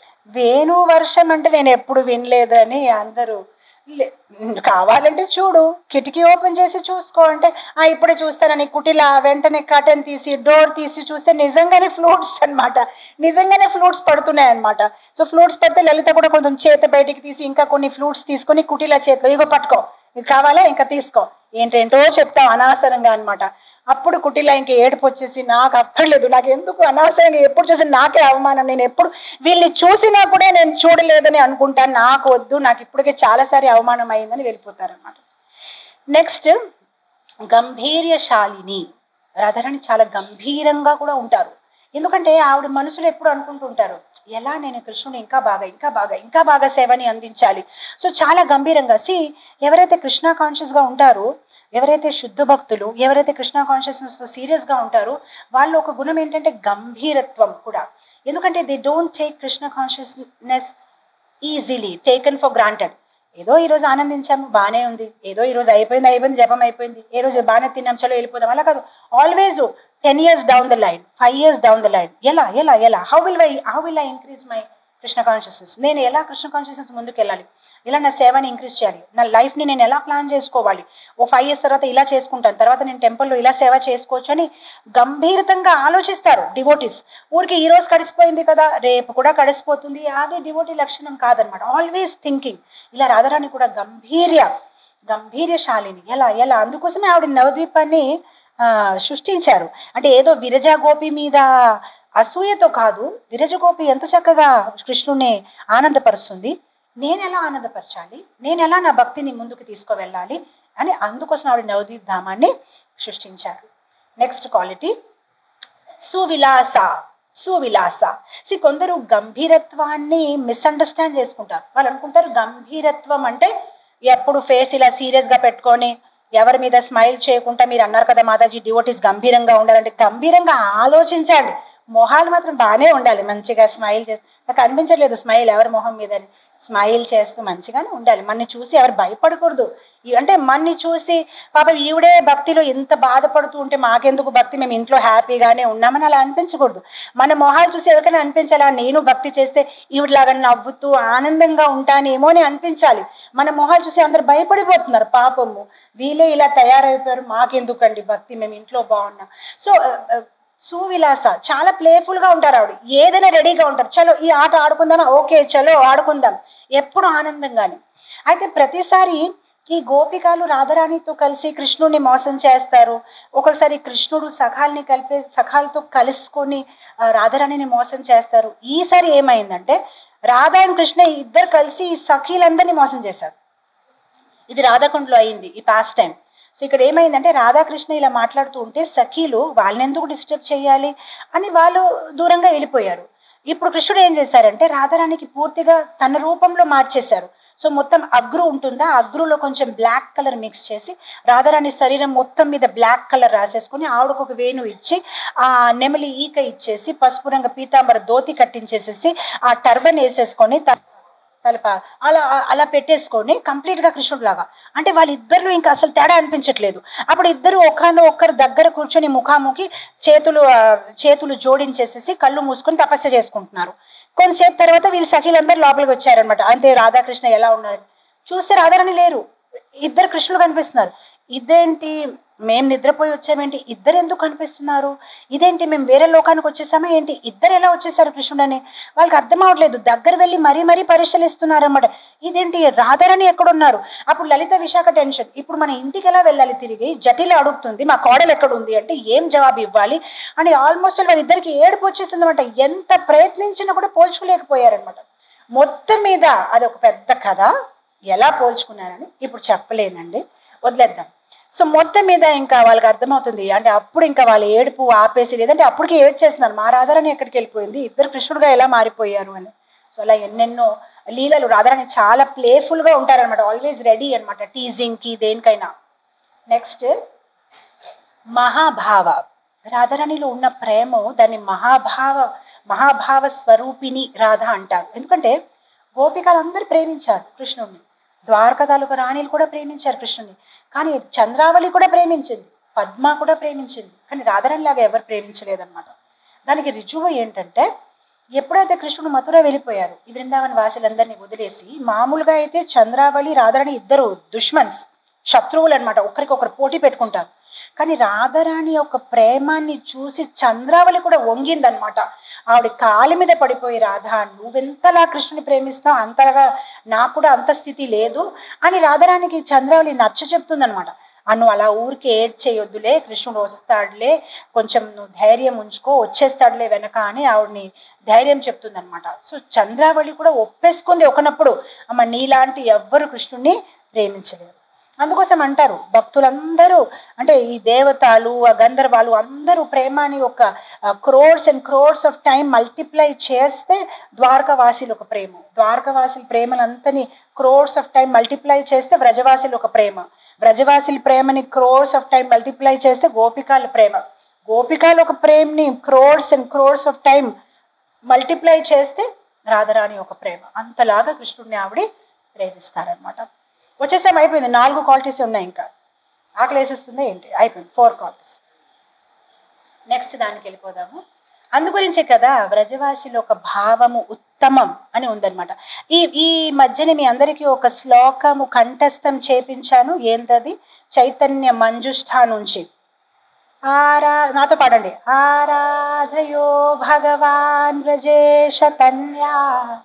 వేణు వర్షం అంటే నేను ఎప్పుడు వినలేదు అని అందరూ లే- కావాలంటే చూడు కిటికీ ఓపెన్ చేసి చూసుకో అంటే ఆ ఇప్పుడే చూస్తానని కుటిలా వెంటనే కటన్ తీసి డోర్ తీసి చూస్తే నిజంగానే ఫ్లూట్స్ అన్నమాట నిజంగానే ఫ్లూట్స్ పడుతున్నాయి అన్నమాట సో ఫ్లూట్స్ పడితే లలిత కూడా కొంచెం చేత బయటికి తీసి ఇంకా కొన్ని ఫ్లూట్స్ తీసుకొని కుటీలా చేతిలో ఇగో పట్టుకో ఇది కావాలా ఇంకా తీసుకో ఏంటేంటో చెప్తాం అనవసరంగా అన్నమాట అప్పుడు కుటీలా ఇంక ఏడుపు వచ్చేసి నాకు అక్కర్లేదు నాకు ఎందుకు అనవసరంగా ఎప్పుడు చూసి నాకే అవమానం నేను ఎప్పుడు వీళ్ళని చూసినా కూడా నేను చూడలేదని అనుకుంటాను నాకు వద్దు నాకు ఇప్పటికే చాలాసారి అవమానం అయిందని వెళ్ళిపోతారన్నమాట నెక్స్ట్ గంభీర్యశాలిని రాధారాణి చాలా గంభీరంగా కూడా ఉంటారు ఎందుకంటే ఆవిడ మనసులో ఎప్పుడు అనుకుంటూ ఉంటారు ఎలా నేను కృష్ణుని ఇంకా బాగా ఇంకా బాగా ఇంకా బాగా సేవని అందించాలి సో చాలా గంభీరంగా సి ఎవరైతే కృష్ణ కాన్షియస్గా ఉంటారో ఎవరైతే శుద్ధ భక్తులు ఎవరైతే కృష్ణ కాన్షియస్నెస్తో సీరియస్గా ఉంటారో వాళ్ళు ఒక గుణం ఏంటంటే గంభీరత్వం కూడా ఎందుకంటే they don't take Krishna consciousness easily taken for granted ఏదో ఈ రోజు ఆనందించాము బాగానే ఉంది ఏదో ఈ రోజు అయిపోయింది అయిపోయింది జపం అయిపోయింది ఏ రోజు బాగానే తిన్నాం చలో వెళ్ళిపోదాం అలా కాదు always ten years down the line five years down the line ఎలా ఎలా ఎలా how will I how will I increase my Krishna consciousness నేను ఎలా కృష్ణ కాన్షియస్నెస్ ముందుకు వెళ్ళాలి ఇలా నా సేవని ఇంక్రీజ్ చేయాలి నా లైఫ్ని నేను ఎలా ప్లాన్ చేసుకోవాలి ఓ ఫైవ్ ఇయర్స్ తర్వాత ఇలా చేసుకుంటాను తర్వాత నేను టెంపుల్లో ఇలా సేవ చేసుకోవచ్చు అని గంభీరతంగా ఆలోచిస్తారు డివోటీస్ ఊరికి ఈ రోజు గడిచిపోయింది కదా రేపు కూడా గడిచిపోతుంది అది డివోటీ లక్షణం కాదనమాట ఆల్వేస్ థింకింగ్ ఇలా రాధారాణి కూడా గంభీర్య గంభీర్యశాలిని ఎలా ఎలా అందుకోసమే ఆవిడ నవద్వీపాన్ని ఆ, సృష్టించారు అంటే ఏదో విరజా గోపి మీద అసూయతో కాదు విరజ గోపి ఎంత చక్కగా కృష్ణుని ఆనందపరుస్తుంది నేను ఎలా ఆనందపరచాలి నేను ఎలా నా భక్తిని ముందుకు తీసుకువెళ్ళాలి అని అందుకోసం ఆవిడ నవద్వీప్ ధామాన్ని సృష్టించారు నెక్స్ట్ క్వాలిటీ సువిలాస సువిలాస సి కొందరు గంభీరత్వాన్ని మిస్అండర్స్టాండ్ చేసుకుంటారు వాళ్ళు అనుకుంటారు గంభీరత్వం అంటే ఎప్పుడు ఫేస్ ఇలా సీరియస్గా పెట్టుకొని ఎవరి మీద స్మైల్ చేయకుండా మీరు అన్నారు కదా మాతాజీ డివోటీస్ గంభీరంగా ఉండాలంటే గంభీరంగా ఆలోచించండి మొహాలు మాత్రం బాగానే ఉండాలి మంచిగా స్మైల్ చేసి నాకు అనిపించట్లేదు స్మైల్ ఎవరి మొహం మీద అని స్మైల్ చేస్తూ మంచిగానే ఉండాలి మనని చూసి ఎవరు భయపడకూడదు ఈ- అంటే మనని చూసి పాప ఈవిడే భక్తిలో ఎంత బాధపడుతూ ఉంటే మాకెందుకు భక్తి మేము ఇంట్లో హ్యాపీగానే ఉన్నామని అలా అనిపించకూడదు మన మొహాలు చూసి ఎవరికైనా అనిపించాలా నేను భక్తి చేస్తే ఈవిడలాగా నవ్వుతూ ఆనందంగా ఉంటానేమో అని అనిపించాలి మన మొహాలు చూసి అందరు భయపడిపోతున్నారు పాపము వీళ్ళే ఇలా తయారైపోయారు మాకెందుకండి భక్తి మేము ఇంట్లో బాగున్నాం సో సువిలాస చాలా ప్లేఫుల్ గా ఉంటారు ఆవిడ ఏదైనా రెడీగా ఉంటారు చలో ఈ ఆట ఆడుకుందామా ఓకే చలో ఆడుకుందాం ఎప్పుడు ఆనందంగానే అయితే ప్రతిసారి ఈ గోపికలు రాధారాణితో కలిసి కృష్ణుడిని మోసం చేస్తారు ఒక్కొక్కసారి కృష్ణుడు సఖాల్ని కలిపే సఖాలతో కలుసుకొని ఆ, రాధారాణిని మోసం చేస్తారు ఈసారి ఏమైందంటే రాధా అండ్ కృష్ణ ఇద్దరు కలిసి ఈ సఖీలందరినీ మోసం చేశారు ఇది రాధాకుండలో అయింది ఈ పాస్ట్ టైం సో ఇక్కడ ఏమైందంటే రాధాకృష్ణ ఇలా మాట్లాడుతూ ఉంటే సఖీలు వాళ్ళని ఎందుకు డిస్టర్బ్ చేయాలి అని వాళ్ళు దూరంగా వెళ్ళిపోయారు ఇప్పుడు కృష్ణుడు ఏం చేశారంటే రాధారాణికి పూర్తిగా తన రూపంలో మార్చేశారు సో మొత్తం అగ్రు ఉంటుందా ఆ అగ్రులో కొంచెం బ్లాక్ కలర్ మిక్స్ చేసి రాధారాణి శరీరం మొత్తం మీద బ్లాక్ కలర్ రాసేసుకొని ఆవిడకు ఒక వేణు ఇచ్చి ఆ నెమలి ఈక ఇచ్చేసి పసుపు రంగు పీతాంబర ధోతి కట్టించేసేసి ఆ టర్బన్ వేసేసుకొని త- తలప అలా అలా పెట్టేసుకొని కంప్లీట్ గా కృష్ణుడు లాగా అంటే వాళ్ళిద్దరిలో ఇంకా అసలు తేడా అనిపించట్లేదు అప్పుడు ఇద్దరు ఒకరిని ఒక్కరు దగ్గర కూర్చొని ముఖాముఖి చేతులు ఆ, చేతులు జోడించేసేసి కళ్ళు మూసుకొని తపస్య చేసుకుంటున్నారు కొంతసేపు తర్వాత వీళ్ళు సఖీలందరూ లోపలికి వచ్చారనమాట అంతే రాధాకృష్ణ ఎలా ఉన్నారు చూస్తే రాధారాణి లేరు ఇద్దరు కృష్ణులు కనిపిస్తున్నారు ఇదేంటి మేము నిద్రపోయి వచ్చామేంటి ఇద్దరు ఎందుకు కనిపిస్తున్నారు ఇదేంటి మేము వేరే లోకానికి వచ్చేసామా ఏంటి ఇద్దరు ఎలా వచ్చేసారు కృష్ణుడని వాళ్ళకి అర్థం అవ్వట్లేదు దగ్గర వెళ్ళి మరీ మరీ పరిశీలిస్తున్నారు అనమాట ఇదేంటి రాధారాణి ఎక్కడున్నారు అప్పుడు లలిత విశాఖ టెన్షన్ ఇప్పుడు మన ఇంటికి ఎలా వెళ్ళాలి తిరిగి జటిల అడుగుతుంది మా కోడలు ఎక్కడ ఉంది అంటే ఏం జవాబు ఇవ్వాలి అని ఆల్మోస్ట్ వాళ్ళిద్దరికి ఏడుపు వచ్చేస్తుంది అనమాట ఎంత ప్రయత్నించినా కూడా పోల్చుకోలేకపోయారనమాట మొత్తం మీద అది ఒక పెద్ద కథ ఎలా పోల్చుకున్నారని ఇప్పుడు చెప్పలేనండి వదిలేద్దాం సో మొత్తం మీద ఇంకా వాళ్ళకి అర్థమవుతుంది అంటే అప్పుడు ఇంకా వాళ్ళ ఏడుపు ఆపేసి లేదంటే అప్పటికి ఏడ్ చేస్తున్నారు మా రాధారాణి ఎక్కడికి వెళ్ళిపోయింది ఇద్దరు కృష్ణుడుగా ఎలా మారిపోయారు అని సో అలా ఎన్నెన్నో లీలలు రాధారాణి చాలా ప్లేఫుల్గా ఉంటారనమాట ఆల్వేస్ రెడీ అనమాట టీజింగ్కి దేనికైనా నెక్స్ట్ మహాభావ రాధారాణిలో ఉన్న ప్రేమ దాన్ని మహాభావ మహాభావ స్వరూపిణి రాధ అంటారు ఎందుకంటే గోపికలందరూ ప్రేమించారు కృష్ణుడిని ద్వారక తాలూకా రాణిలు కూడా ప్రేమించారు కృష్ణుని కానీ చంద్రావళి కూడా ప్రేమించింది పద్మ కూడా ప్రేమించింది కానీ రాధారాణి లాగా ఎవరు ప్రేమించలేదన్నమాట దానికి రుజువు ఏంటంటే ఎప్పుడైతే కృష్ణుడు మథుర వెళ్ళిపోయారు ఈ బృందావన వాసులందరినీ వదిలేసి మామూలుగా అయితే చంద్రావళి రాధారాణి ఇద్దరు దుష్మన్స్ శత్రువులు అనమాట ఒకరికొకరు పోటీ పెట్టుకుంటారు కానీ రాధారాణి యొక్క ప్రేమాన్ని చూసి చంద్రావళి కూడా వంగిందనమాట ఆవిడ కాలి మీద పడిపోయి రాధా నువ్వెంతలా కృష్ణుని ప్రేమిస్తావు అంతగా నాకు కూడా అంత స్థితి లేదు అని రాధారానికి చంద్రావళి నచ్చ చెప్తుందనమాట అను అలా ఊరికి ఏడ్ చేయొద్దులే కృష్ణుడు వస్తాడులే కొంచెం నువ్వు ధైర్యం ఉంచుకో వచ్చేస్తాడులే వెనక అని ఆవిడని ధైర్యం చెప్తుందనమాట సో చంద్రావళి కూడా ఒప్పేసుకుంది ఒకనప్పుడు అమ్మ నీలాంటి ఎవ్వరు కృష్ణుడిని ప్రేమించలేరు అందుకోసం అంటారు భక్తులందరూ అంటే ఈ దేవతలు ఆ గంధర్వాలు అందరూ ప్రేమాని ఒక crores and crores of time multiply చేస్తే ద్వారకవాసిలు ఒక ప్రేమ ద్వారకవాసుల ప్రేమలంతని క్రోర్స్ ఆఫ్ టైం మల్టిప్లై చేస్తే వ్రజవాసులు ఒక ప్రేమ వ్రజవాసుల ప్రేమని క్రోర్స్ ఆఫ్ టైం మల్టిప్లై చేస్తే గోపికాల ప్రేమ గోపికాల ఒక ప్రేమని crores and crores of time multiply చేస్తే రాధరాణి ఒక ప్రేమ అంతలాగా కృష్ణుడిని ఆవిడ ప్రేమిస్తారనమాట వచ్చేసాం అయిపోయింది నాలుగు క్వాలిటీస్ ఉన్నాయి ఇంకా ఆకలి వేసేస్తుందా ఏంటి అయిపోయింది ఫోర్ క్వాలిటీస్ నెక్స్ట్ దానికి వెళ్ళిపోదాము అందు గురించే కదా వ్రజవాసిలో ఒక భావము ఉత్తమం అని ఉందన్నమాట ఈ ఈ మధ్యన మీ అందరికీ ఒక శ్లోకము కంఠస్థం చేపించాను ఏంటది చైతన్య మంజుష్ఠా నుంచి ఆరా నాతో పాడండి ఆరాధయో భగవాన్ వ్రజేష తన్యా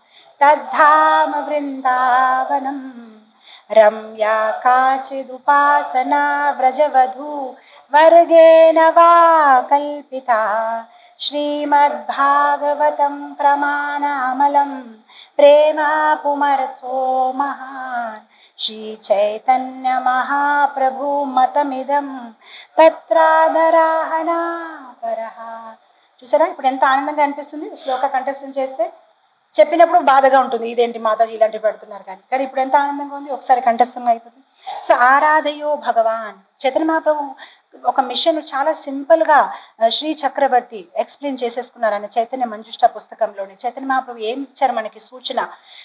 తద్ధామ బృందావనం రమ్యా కాచిదుపాసనా వ్రజవధూ వర్గేణ వా కల్పితా శ్రీమద్భాగవతం ప్రమాణామలం ప్రేమా పుమర్థో మహాన్ శ్రీ చైతన్య మహాప్రభు మతమిదం తత్రాదరాహణా పరహ చూసారా ఇప్పుడు ఎంత ఆనందంగా అనిపిస్తుంది శ్లోక కంఠస్థం చేస్తే చెప్పినప్పుడు బాధగా ఉంటుంది ఇదేంటి మాతాజీ ఇలాంటివి పెడుతున్నారు కానీ కానీ ఇప్పుడు ఎంత ఆనందంగా ఉంది ఒకసారి కంఠస్థంగా అయిపోతుంది సో ఆరాధయో భగవాన్ చైతన్య మహాప్రభు ఒక మిషన్ చాలా సింపుల్గా శ్రీ చక్రవర్తి ఎక్స్ప్లెయిన్ చేసేసుకున్నారని చైతన్య మంజుష్ట పుస్తకంలోని చైతన్య మహాప్రభు ఏం ఇచ్చారు మనకి సూచన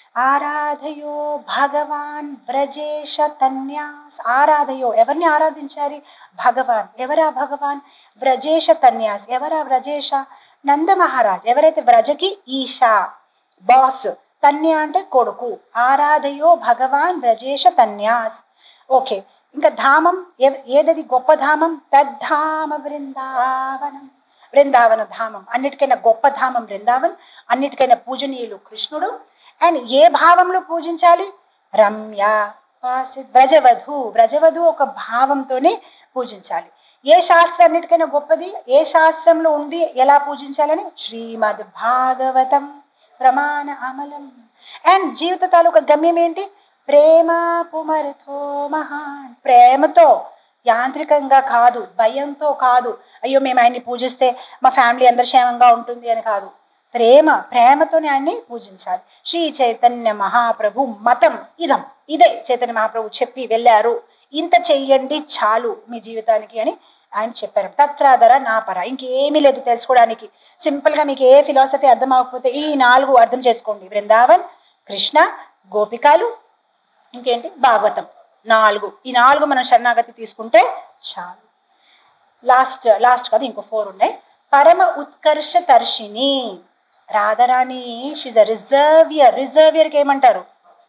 ఆరాధయో భగవాన్ వ్రజేష తన్యాస్ ఆరాధయో ఎవరిని ఆరాధించాలి భగవాన్ ఎవరా భగవాన్ వ్రజేష తన్యాస్ ఎవరా వ్రజేష నంద మహారాజ్ ఎవరైతే వ్రజకి ఈశా బాస్ తన్య అంటే కొడుకు ఆరాధయో భగవాన్ వ్రజేష తన్యాస్ ఓకే ఇంకా ధామం ఎవ- ఏదది గొప్ప ధామం తద్ధామ బృందావనం బృందావన ధామం అన్నిటికైనా గొప్ప ధామం బృందావన్ అన్నిటికైనా పూజనీయులు కృష్ణుడు అండ్ ఏ భావంలో పూజించాలి రమ్య వాసి- వ్రజవధు వ్రజవధు ఒక భావంతోనే పూజించాలి ఏ శాస్త్రం అన్నిటికైనా గొప్పది ఏ శాస్త్రంలో ఉంది ఎలా పూజించాలని శ్రీమద్ భాగవతం ప్రమాణ అమలం అండ్ జీవిత తాలూకా గమ్యం ఏంటి ప్రేమ పుమరుతో మహాన్ ప్రేమతో యాంత్రికంగా కాదు భయంతో కాదు అయ్యో మేము ఆయన్ని పూజిస్తే మా ఫ్యామిలీ అందరు క్షేమంగా ఉంటుంది అని కాదు ప్రేమ ప్రేమతోనే ఆయన్ని పూజించాలి శ్రీ చైతన్య మహాప్రభు మతం ఇదం ఇదే చైతన్య మహాప్రభు చెప్పి వెళ్ళారు ఇంత చెయ్యండి చాలు మీ జీవితానికి అని ఆయన చెప్పారు తత్రాధర నాపర ఇంకేమీ లేదు తెలుసుకోవడానికి సింపుల్గా మీకు ఏ ఫిలాసఫీ అర్థం అవ్వకపోతే ఈ నాలుగు అర్థం చేసుకోండి బృందావన్ కృష్ణ గోపికాలు ఇంకేంటి భాగవతం నాలుగు ఈ నాలుగు మనం శరణాగతి తీసుకుంటే చాలు లాస్ట్ లాస్ట్ కాదు ఇంకో ఫోర్ ఉన్నాయి పరమ ఉత్కర్ష తర్షిని రాధారాణి షీజ్ అ రిజర్వియర్ రిజర్వియర్కి ఏమంటారు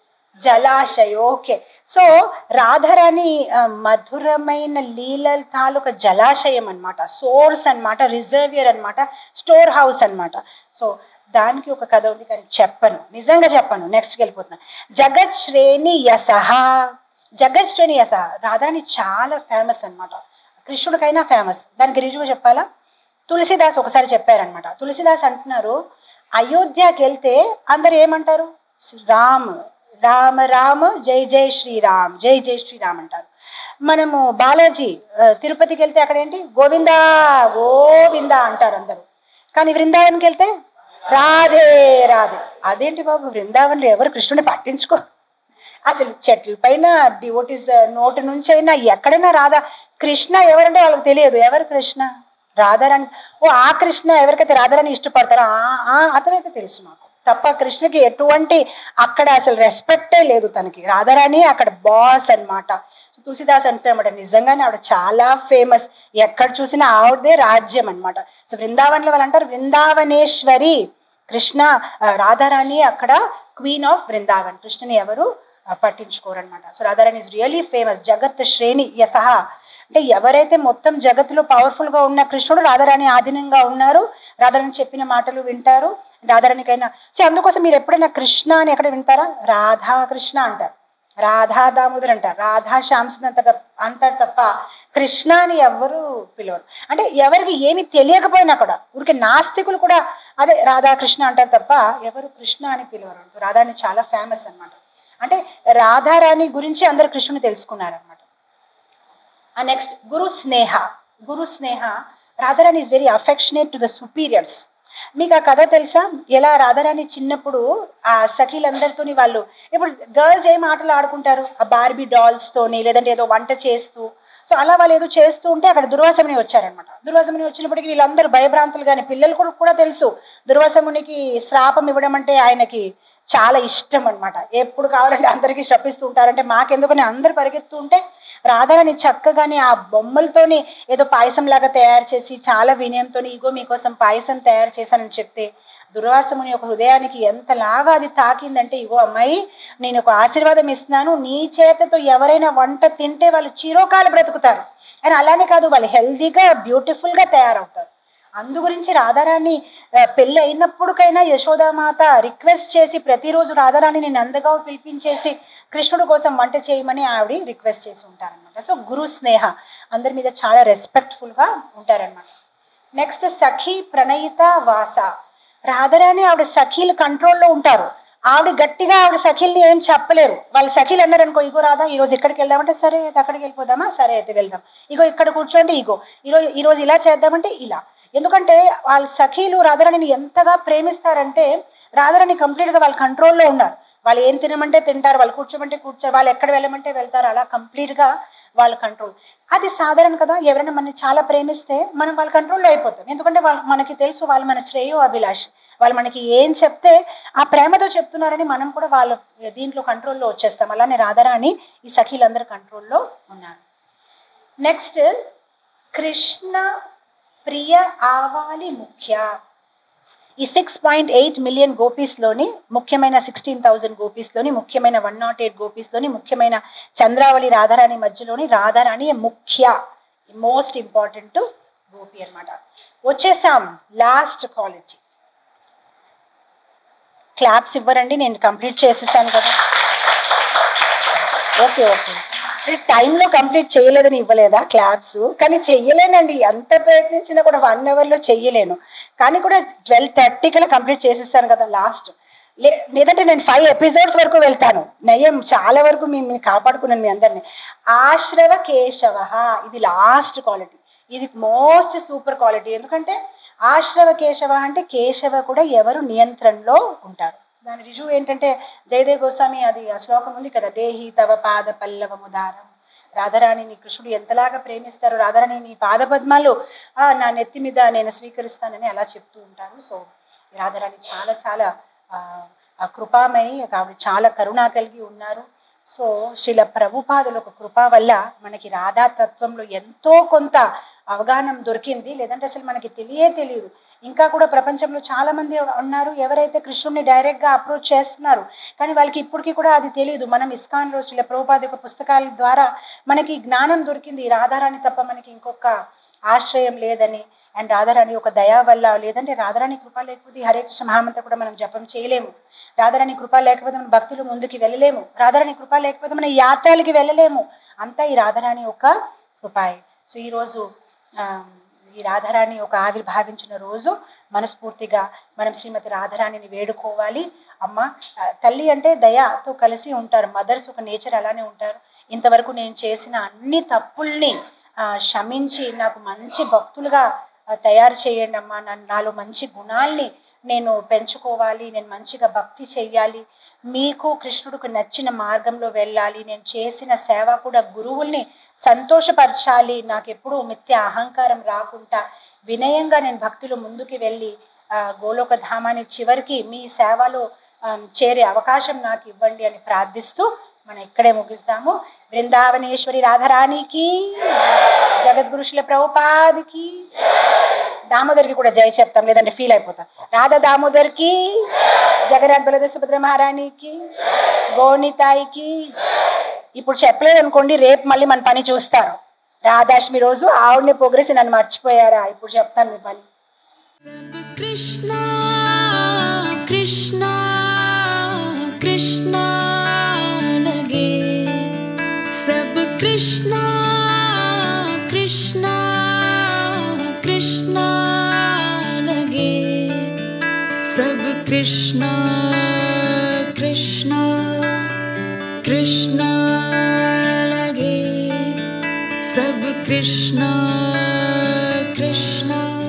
జలాశయం ఓకే సో రాధారాణి ఆ, మధురమైన లీలల తాలూకా జలాశయం అన్నమాట సోర్స్ అన్నమాట రిజర్వియర్ అన్నమాట స్టోర్ హౌస్ అన్నమాట సో దానికి ఒక కథ ఉంది కానీ చెప్పను నిజంగా చెప్పను నెక్స్ట్కి వెళ్ళిపోతున్నా జగత్ శ్రేణి యసహ జగత్ శ్రేణి యసహ రాధారాణి చాలా ఫేమస్ అన్నమాట కృష్ణుడికైనా ఫేమస్ దానికి రుజువు చెప్పాలా తులసిదాస్ ఒకసారి చెప్పారనమాట తులసిదాస్ అంటున్నారు అయోధ్యకి వెళ్తే అందరు ఏమంటారు రామ్ రామ రామ జై జై శ్రీరామ్ జై జై శ్రీరామ్ అంటారు మనము బాలాజీ ఆ, తిరుపతికి వెళ్తే అక్కడ ఏంటి గోవిందా గోవిందా అంటారు అందరూ కానీ వృందావన్కి వెళ్తే రాధే రాధే అదేంటి బాబు వృందావన్లో ఎవరు కృష్ణుని పట్టించుకో అసలు చెట్ల పైన డివోటీస్ నోటి నుంచి అయినా ఎక్కడైనా రాధా కృష్ణ ఎవరంటే వాళ్ళకి తెలియదు ఎవరు కృష్ణ రాధారాణి ఓ ఆ కృష్ణ ఎవరికైతే రాధారాణి ఇష్టపడతారో ఆ- ఆ అతనైతే తెలుసు మాకు తప్ప కృష్ణకి ఎటువంటి అక్కడ అసలు రెస్పెక్టే లేదు తనకి రాధారాణి అక్కడ బాస్ అన్నమాట తులసిదాస్ అంటారన్నమాట నిజంగానే ఆవిడ చాలా ఫేమస్ ఎక్కడ చూసినా ఆవిడదే రాజ్యం అన్నమాట సో బృందావన్లో వాళ్ళు అంటారు బృందావనేశ్వరి కృష్ణ ఆ, రాధారాణి అక్కడ క్వీన్ ఆఫ్ బృందావన్ కృష్ణని ఎవరు ఆ, పట్టించుకోరన్నమాట so Radharani is really famous జగత్ శ్రేణి యసహ అంటే ఎవరైతే మొత్తం జగత్తులో పవర్ఫుల్ గా ఉన్న కృష్ణుడు రాధారాణి ఆధీనంగా ఉన్నారు రాధారాణి చెప్పిన మాటలు వింటారు రాధారాణికైనా సో అందుకోసం మీరు ఎప్పుడైనా కృష్ణ అని ఎక్కడ వింటారా రాధా కృష్ణ అంటారు రాధా దామోదర్ అంటారు రాధా శ్యామసుందర్ అంటారు తప్ప- అంటారు తప్ప కృష్ణ అని ఎవరు పిలవరు అంటే ఎవరికి ఏమి తెలియకపోయినా కూడా ఊరికే నాస్తికులు కూడా అదే రాధా కృష్ణ అంటారు తప్ప ఎవరు కృష్ణ అని పిలవరు రాధారాణి చాలా ఫేమస్ అన్నమాట అంటే రాధారాణి గురించి అందరు కృష్ణుని తెలుసుకున్నారనమాట ఆ నెక్స్ట్ గురు స్నేహ గురు స్నేహ Radharani is very affectionate to the superiors మీకు ఆ కథ తెలుసా ఎలా రాధారాణి చిన్నప్పుడు ఆ సఖీలందరితోని వాళ్ళు ఇప్పుడు గర్ల్స్ ఏం ఆటలు ఆడుకుంటారు ఆ బార్బీ డాల్స్ తోని లేదంటే ఏదో వంట చేస్తూ సో అలా వాళ్ళు ఏదో చేస్తూ ఉంటే అక్కడ దుర్వాసముని వచ్చారనమాట దుర్వాసముని వచ్చినప్పటికీ వీళ్ళందరూ భయభ్రాంతులు కానీ పిల్లలు కూడా కూడా తెలుసు దుర్వాసమునికి శ్రాపం ఇవ్వడం అంటే ఆయనకి చాలా ఇష్టం అన్నమాట ఎప్పుడు కావాలంటే అందరికీ శపిస్తూ ఉంటారంటే మాకెందుకని అందరు పరిగెత్తూ ఉంటే రాధారాణి చక్కగానే ఆ బొమ్మలతోని ఏదో పాయసం లాగా తయారు చేసి చాలా వినయంతో ఇగో మీకోసం పాయసం తయారు చేశానని చెప్తే దుర్వాసముని ఒక హృదయానికి ఎంతలాగా అది తాకిందంటే ఇగో అమ్మాయి నేను ఒక ఆశీర్వాదం ఇస్తున్నాను నీ చేతతో ఎవరైనా వంట తింటే వాళ్ళు చిరోకాలు బ్రతుకుతారు అని అలానే కాదు వాళ్ళు హెల్దీగా బ్యూటిఫుల్గా తయారవుతారు అందు గురించి రాధారాణి ఆ, పెళ్ళి అయినప్పటికైనా యశోదామాత రిక్వెస్ట్ చేసి ప్రతిరోజు రాధారాణిని నందగా పిలిపించేసి కృష్ణుడు కోసం వంట చేయమని ఆవిడ రిక్వెస్ట్ చేసి ఉంటారనమాట సో గురు స్నేహ అందరి మీద చాలా రెస్పెక్ట్ఫుల్గా ఉంటారనమాట నెక్స్ట్ సఖీ ప్రణయిత వాస రాధారాణి ఆవిడ సఖీలు కంట్రోల్లో ఉంటారు ఆవిడ గట్టిగా ఆవిడ సఖీల్ని ఏం చెప్పలేరు వాళ్ళ సఖీలు అన్నారు అనుకో ఇగో రాదా ఈ రోజు ఇక్కడికి వెళ్దామంటే సరే అయితే అక్కడికి వెళ్ళిపోదామా సరే అయితే వెళ్దాం ఇగో ఇక్కడ కూర్చోండి ఇగో ఈరోజు ఈ రోజు ఇలా చేద్దామంటే ఇలా ఎందుకంటే వాళ్ళ సఖీలు రాధారాణిని ఎంతగా ప్రేమిస్తారంటే రాధారాణి కంప్లీట్గా వాళ్ళ కంట్రోల్లో ఉన్నారు వాళ్ళు ఏం తినమంటే తింటారు వాళ్ళు కూర్చోమంటే కూర్చోరు వాళ్ళు ఎక్కడ వెళ్ళమంటే వెళ్తారు అలా కంప్లీట్గా వాళ్ళ కంట్రోల్ అది సాధారణ కదా ఎవరైనా మనని చాలా ప్రేమిస్తే మనం వాళ్ళ కంట్రోల్లో అయిపోతాం ఎందుకంటే వాళ్ళు మనకి తెలుసు వాళ్ళు మన శ్రేయో అభిలాష్ వాళ్ళు మనకి ఏం చెప్తే ఆ ప్రేమతో చెప్తున్నారని మనం కూడా వాళ్ళ దీంట్లో కంట్రోల్లో వచ్చేస్తాం అలానే రాధారాణి ఈ సఖీలందరూ కంట్రోల్లో ఉన్నారు నెక్స్ట్ కృష్ణ ప్రియ ఆవాలి ముఖ్య ఈ సిక్స్ పాయింట్ ఎయిట్ మిలియన్ గోపీస్లోని ముఖ్యమైన సిక్స్టీన్ థౌజండ్ గోపీస్లోని ముఖ్యమైన వన్ నాట్ ఎయిట్ గోపీస్లోని ముఖ్యమైన చంద్రావళి రాధారాణి మధ్యలోని రాధారాణి ముఖ్య మోస్ట్ ఇంపార్టెంట్ గోపి అనమాట వచ్చేసాం లాస్ట్ క్వాలిటీ క్లాప్స్ ఇవ్వరండి నేను కంప్లీట్ చేసేసాను కదా ఓకే ఓకే టైంలో కంప్లీట్ చేయలేదని ఇవ్వలేదా క్లాప్స్ కానీ చెయ్యలేనండి ఎంత ప్రయత్నించినా కూడా వన్ అవర్లో చెయ్యలేను కానీ కూడా ట్వెల్వ్ థర్టీకల్లా కంప్లీట్ చేసేసాను కదా లాస్ట్ లే లేదంటే నేను ఫైవ్ ఎపిసోడ్స్ వరకు వెళ్తాను నయ్యం చాలా వరకు మేము కాపాడుకున్నాను మీ అందరిని ఆశ్రవ కేశవ ఇది లాస్ట్ క్వాలిటీ ఇది మోస్ట్ సూపర్ క్వాలిటీ ఎందుకంటే ఆశ్రవ కేశవ అంటే కేశవ కూడా ఎవరు నియంత్రణలో ఉంటారు దాని రుజువు ఏంటంటే జయదేవ్ గోస్వామి అది ఆ శ్లోకం ఉంది కదా దేహి తవ పాద పల్లవముదారం రాధారాణిని కృష్ణుడు ఎంతలాగా ప్రేమిస్తారు రాధారాణి నీ పాద పద్మాలు ఆ, నా నెత్తి మీద నేను స్వీకరిస్తానని అలా చెప్తూ ఉంటారు సో రాధారాణి చాలా చాలా ఆ, ఆ కృపామయి ఆవిడ చాలా కరుణా కలిగి ఉన్నారు సో శిల ప్రభుపాదుల ఒక కృప వల్ల మనకి రాధా తత్వంలో ఎంతో కొంత అవగాహన దొరికింది లేదంటే అసలు మనకి తెలియే తెలియదు ఇంకా కూడా ప్రపంచంలో చాలా మంది ఉన్నారు ఎవరైతే కృష్ణుడిని డైరెక్ట్ గా అప్రోచ్ చేస్తున్నారు కానీ వాళ్ళకి ఇప్పటికీ కూడా అది తెలియదు మనం ఇస్కాన్లో శిల ప్రభుపాద యొక్క పుస్తకాల ద్వారా మనకి జ్ఞానం దొరికింది రాధారాణి తప్ప మనకి ఇంకొక ఆశ్రయం లేదని అండ్ రాధారాణి ఒక దయా వల్ల లేదంటే రాధారాణి కృప లేకపోతే ఈ హరే కృష్ణ మహామంత్ర కూడా మనం జపం చేయలేము రాధారాణి కృప లేకపోతే మన భక్తులు ముందుకు వెళ్ళలేము రాధారాణి కృప లేకపోతే మన యాత్రలకి వెళ్ళలేము అంతా ఈ రాధారాణి యొక్క కృపాయి సో ఈరోజు ఆ, ఈ రాధారాణి ఒక ఆవిర్భావించిన రోజు మనస్ఫూర్తిగా మనం శ్రీమతి రాధారాణిని వేడుకోవాలి అమ్మ ఆ, తల్లి అంటే దయతో కలిసి ఉంటారు మదర్స్ ఒక నేచర్ అలానే ఉంటారు ఇంతవరకు నేను చేసిన అన్ని తప్పుల్ని ఆ, క్షమించి నాకు మంచి భక్తులుగా ఆ, తయారు చేయండి అమ్మా నన్ను నాలో మంచి గుణాల్ని నేను పెంచుకోవాలి నేను మంచిగా భక్తి చెయ్యాలి మీకు కృష్ణుడికి నచ్చిన మార్గంలో వెళ్ళాలి నేను చేసిన సేవ కూడా గురువుల్ని సంతోషపరచాలి నాకు ఎప్పుడూ మిథ్య అహంకారం రాకుండా వినయంగా నేను భక్తులు ముందుకు వెళ్ళి ఆ, గోలోక ధామాన్ని చివరికి మీ సేవలో ఆ, చేరే అవకాశం నాకు ఇవ్వండి అని ప్రార్థిస్తూ మనం ఇక్కడే ముగిస్తాము బృందావనేశ్వరి రాధారాణికి జగద్గురుషుల ప్రభుపాదికి దామోదర్కి కూడా జై చెప్తాం లేదంటే ఫీల్ అయిపోతాం రాధా దామోదర్కి జగన్నాథ్ బలద సుభద్ర మహారాణికి గోనితాయికి ఇప్పుడు చెప్పలేదు అనుకోండి రేపు మళ్ళీ మన పని చూస్తారు రాధాష్మి రోజు ఆవిడని పొగిరేసి నన్ను మర్చిపోయారా ఇప్పుడు చెప్తాను మీ పని सब कृष्णा कृष्णा कृष्णा लगे सब कृष्णा कृष्णा कृष्णा लगे सब कृष्णा कृष्णा कृष्णा लगे सब कृष्णा कृष्णा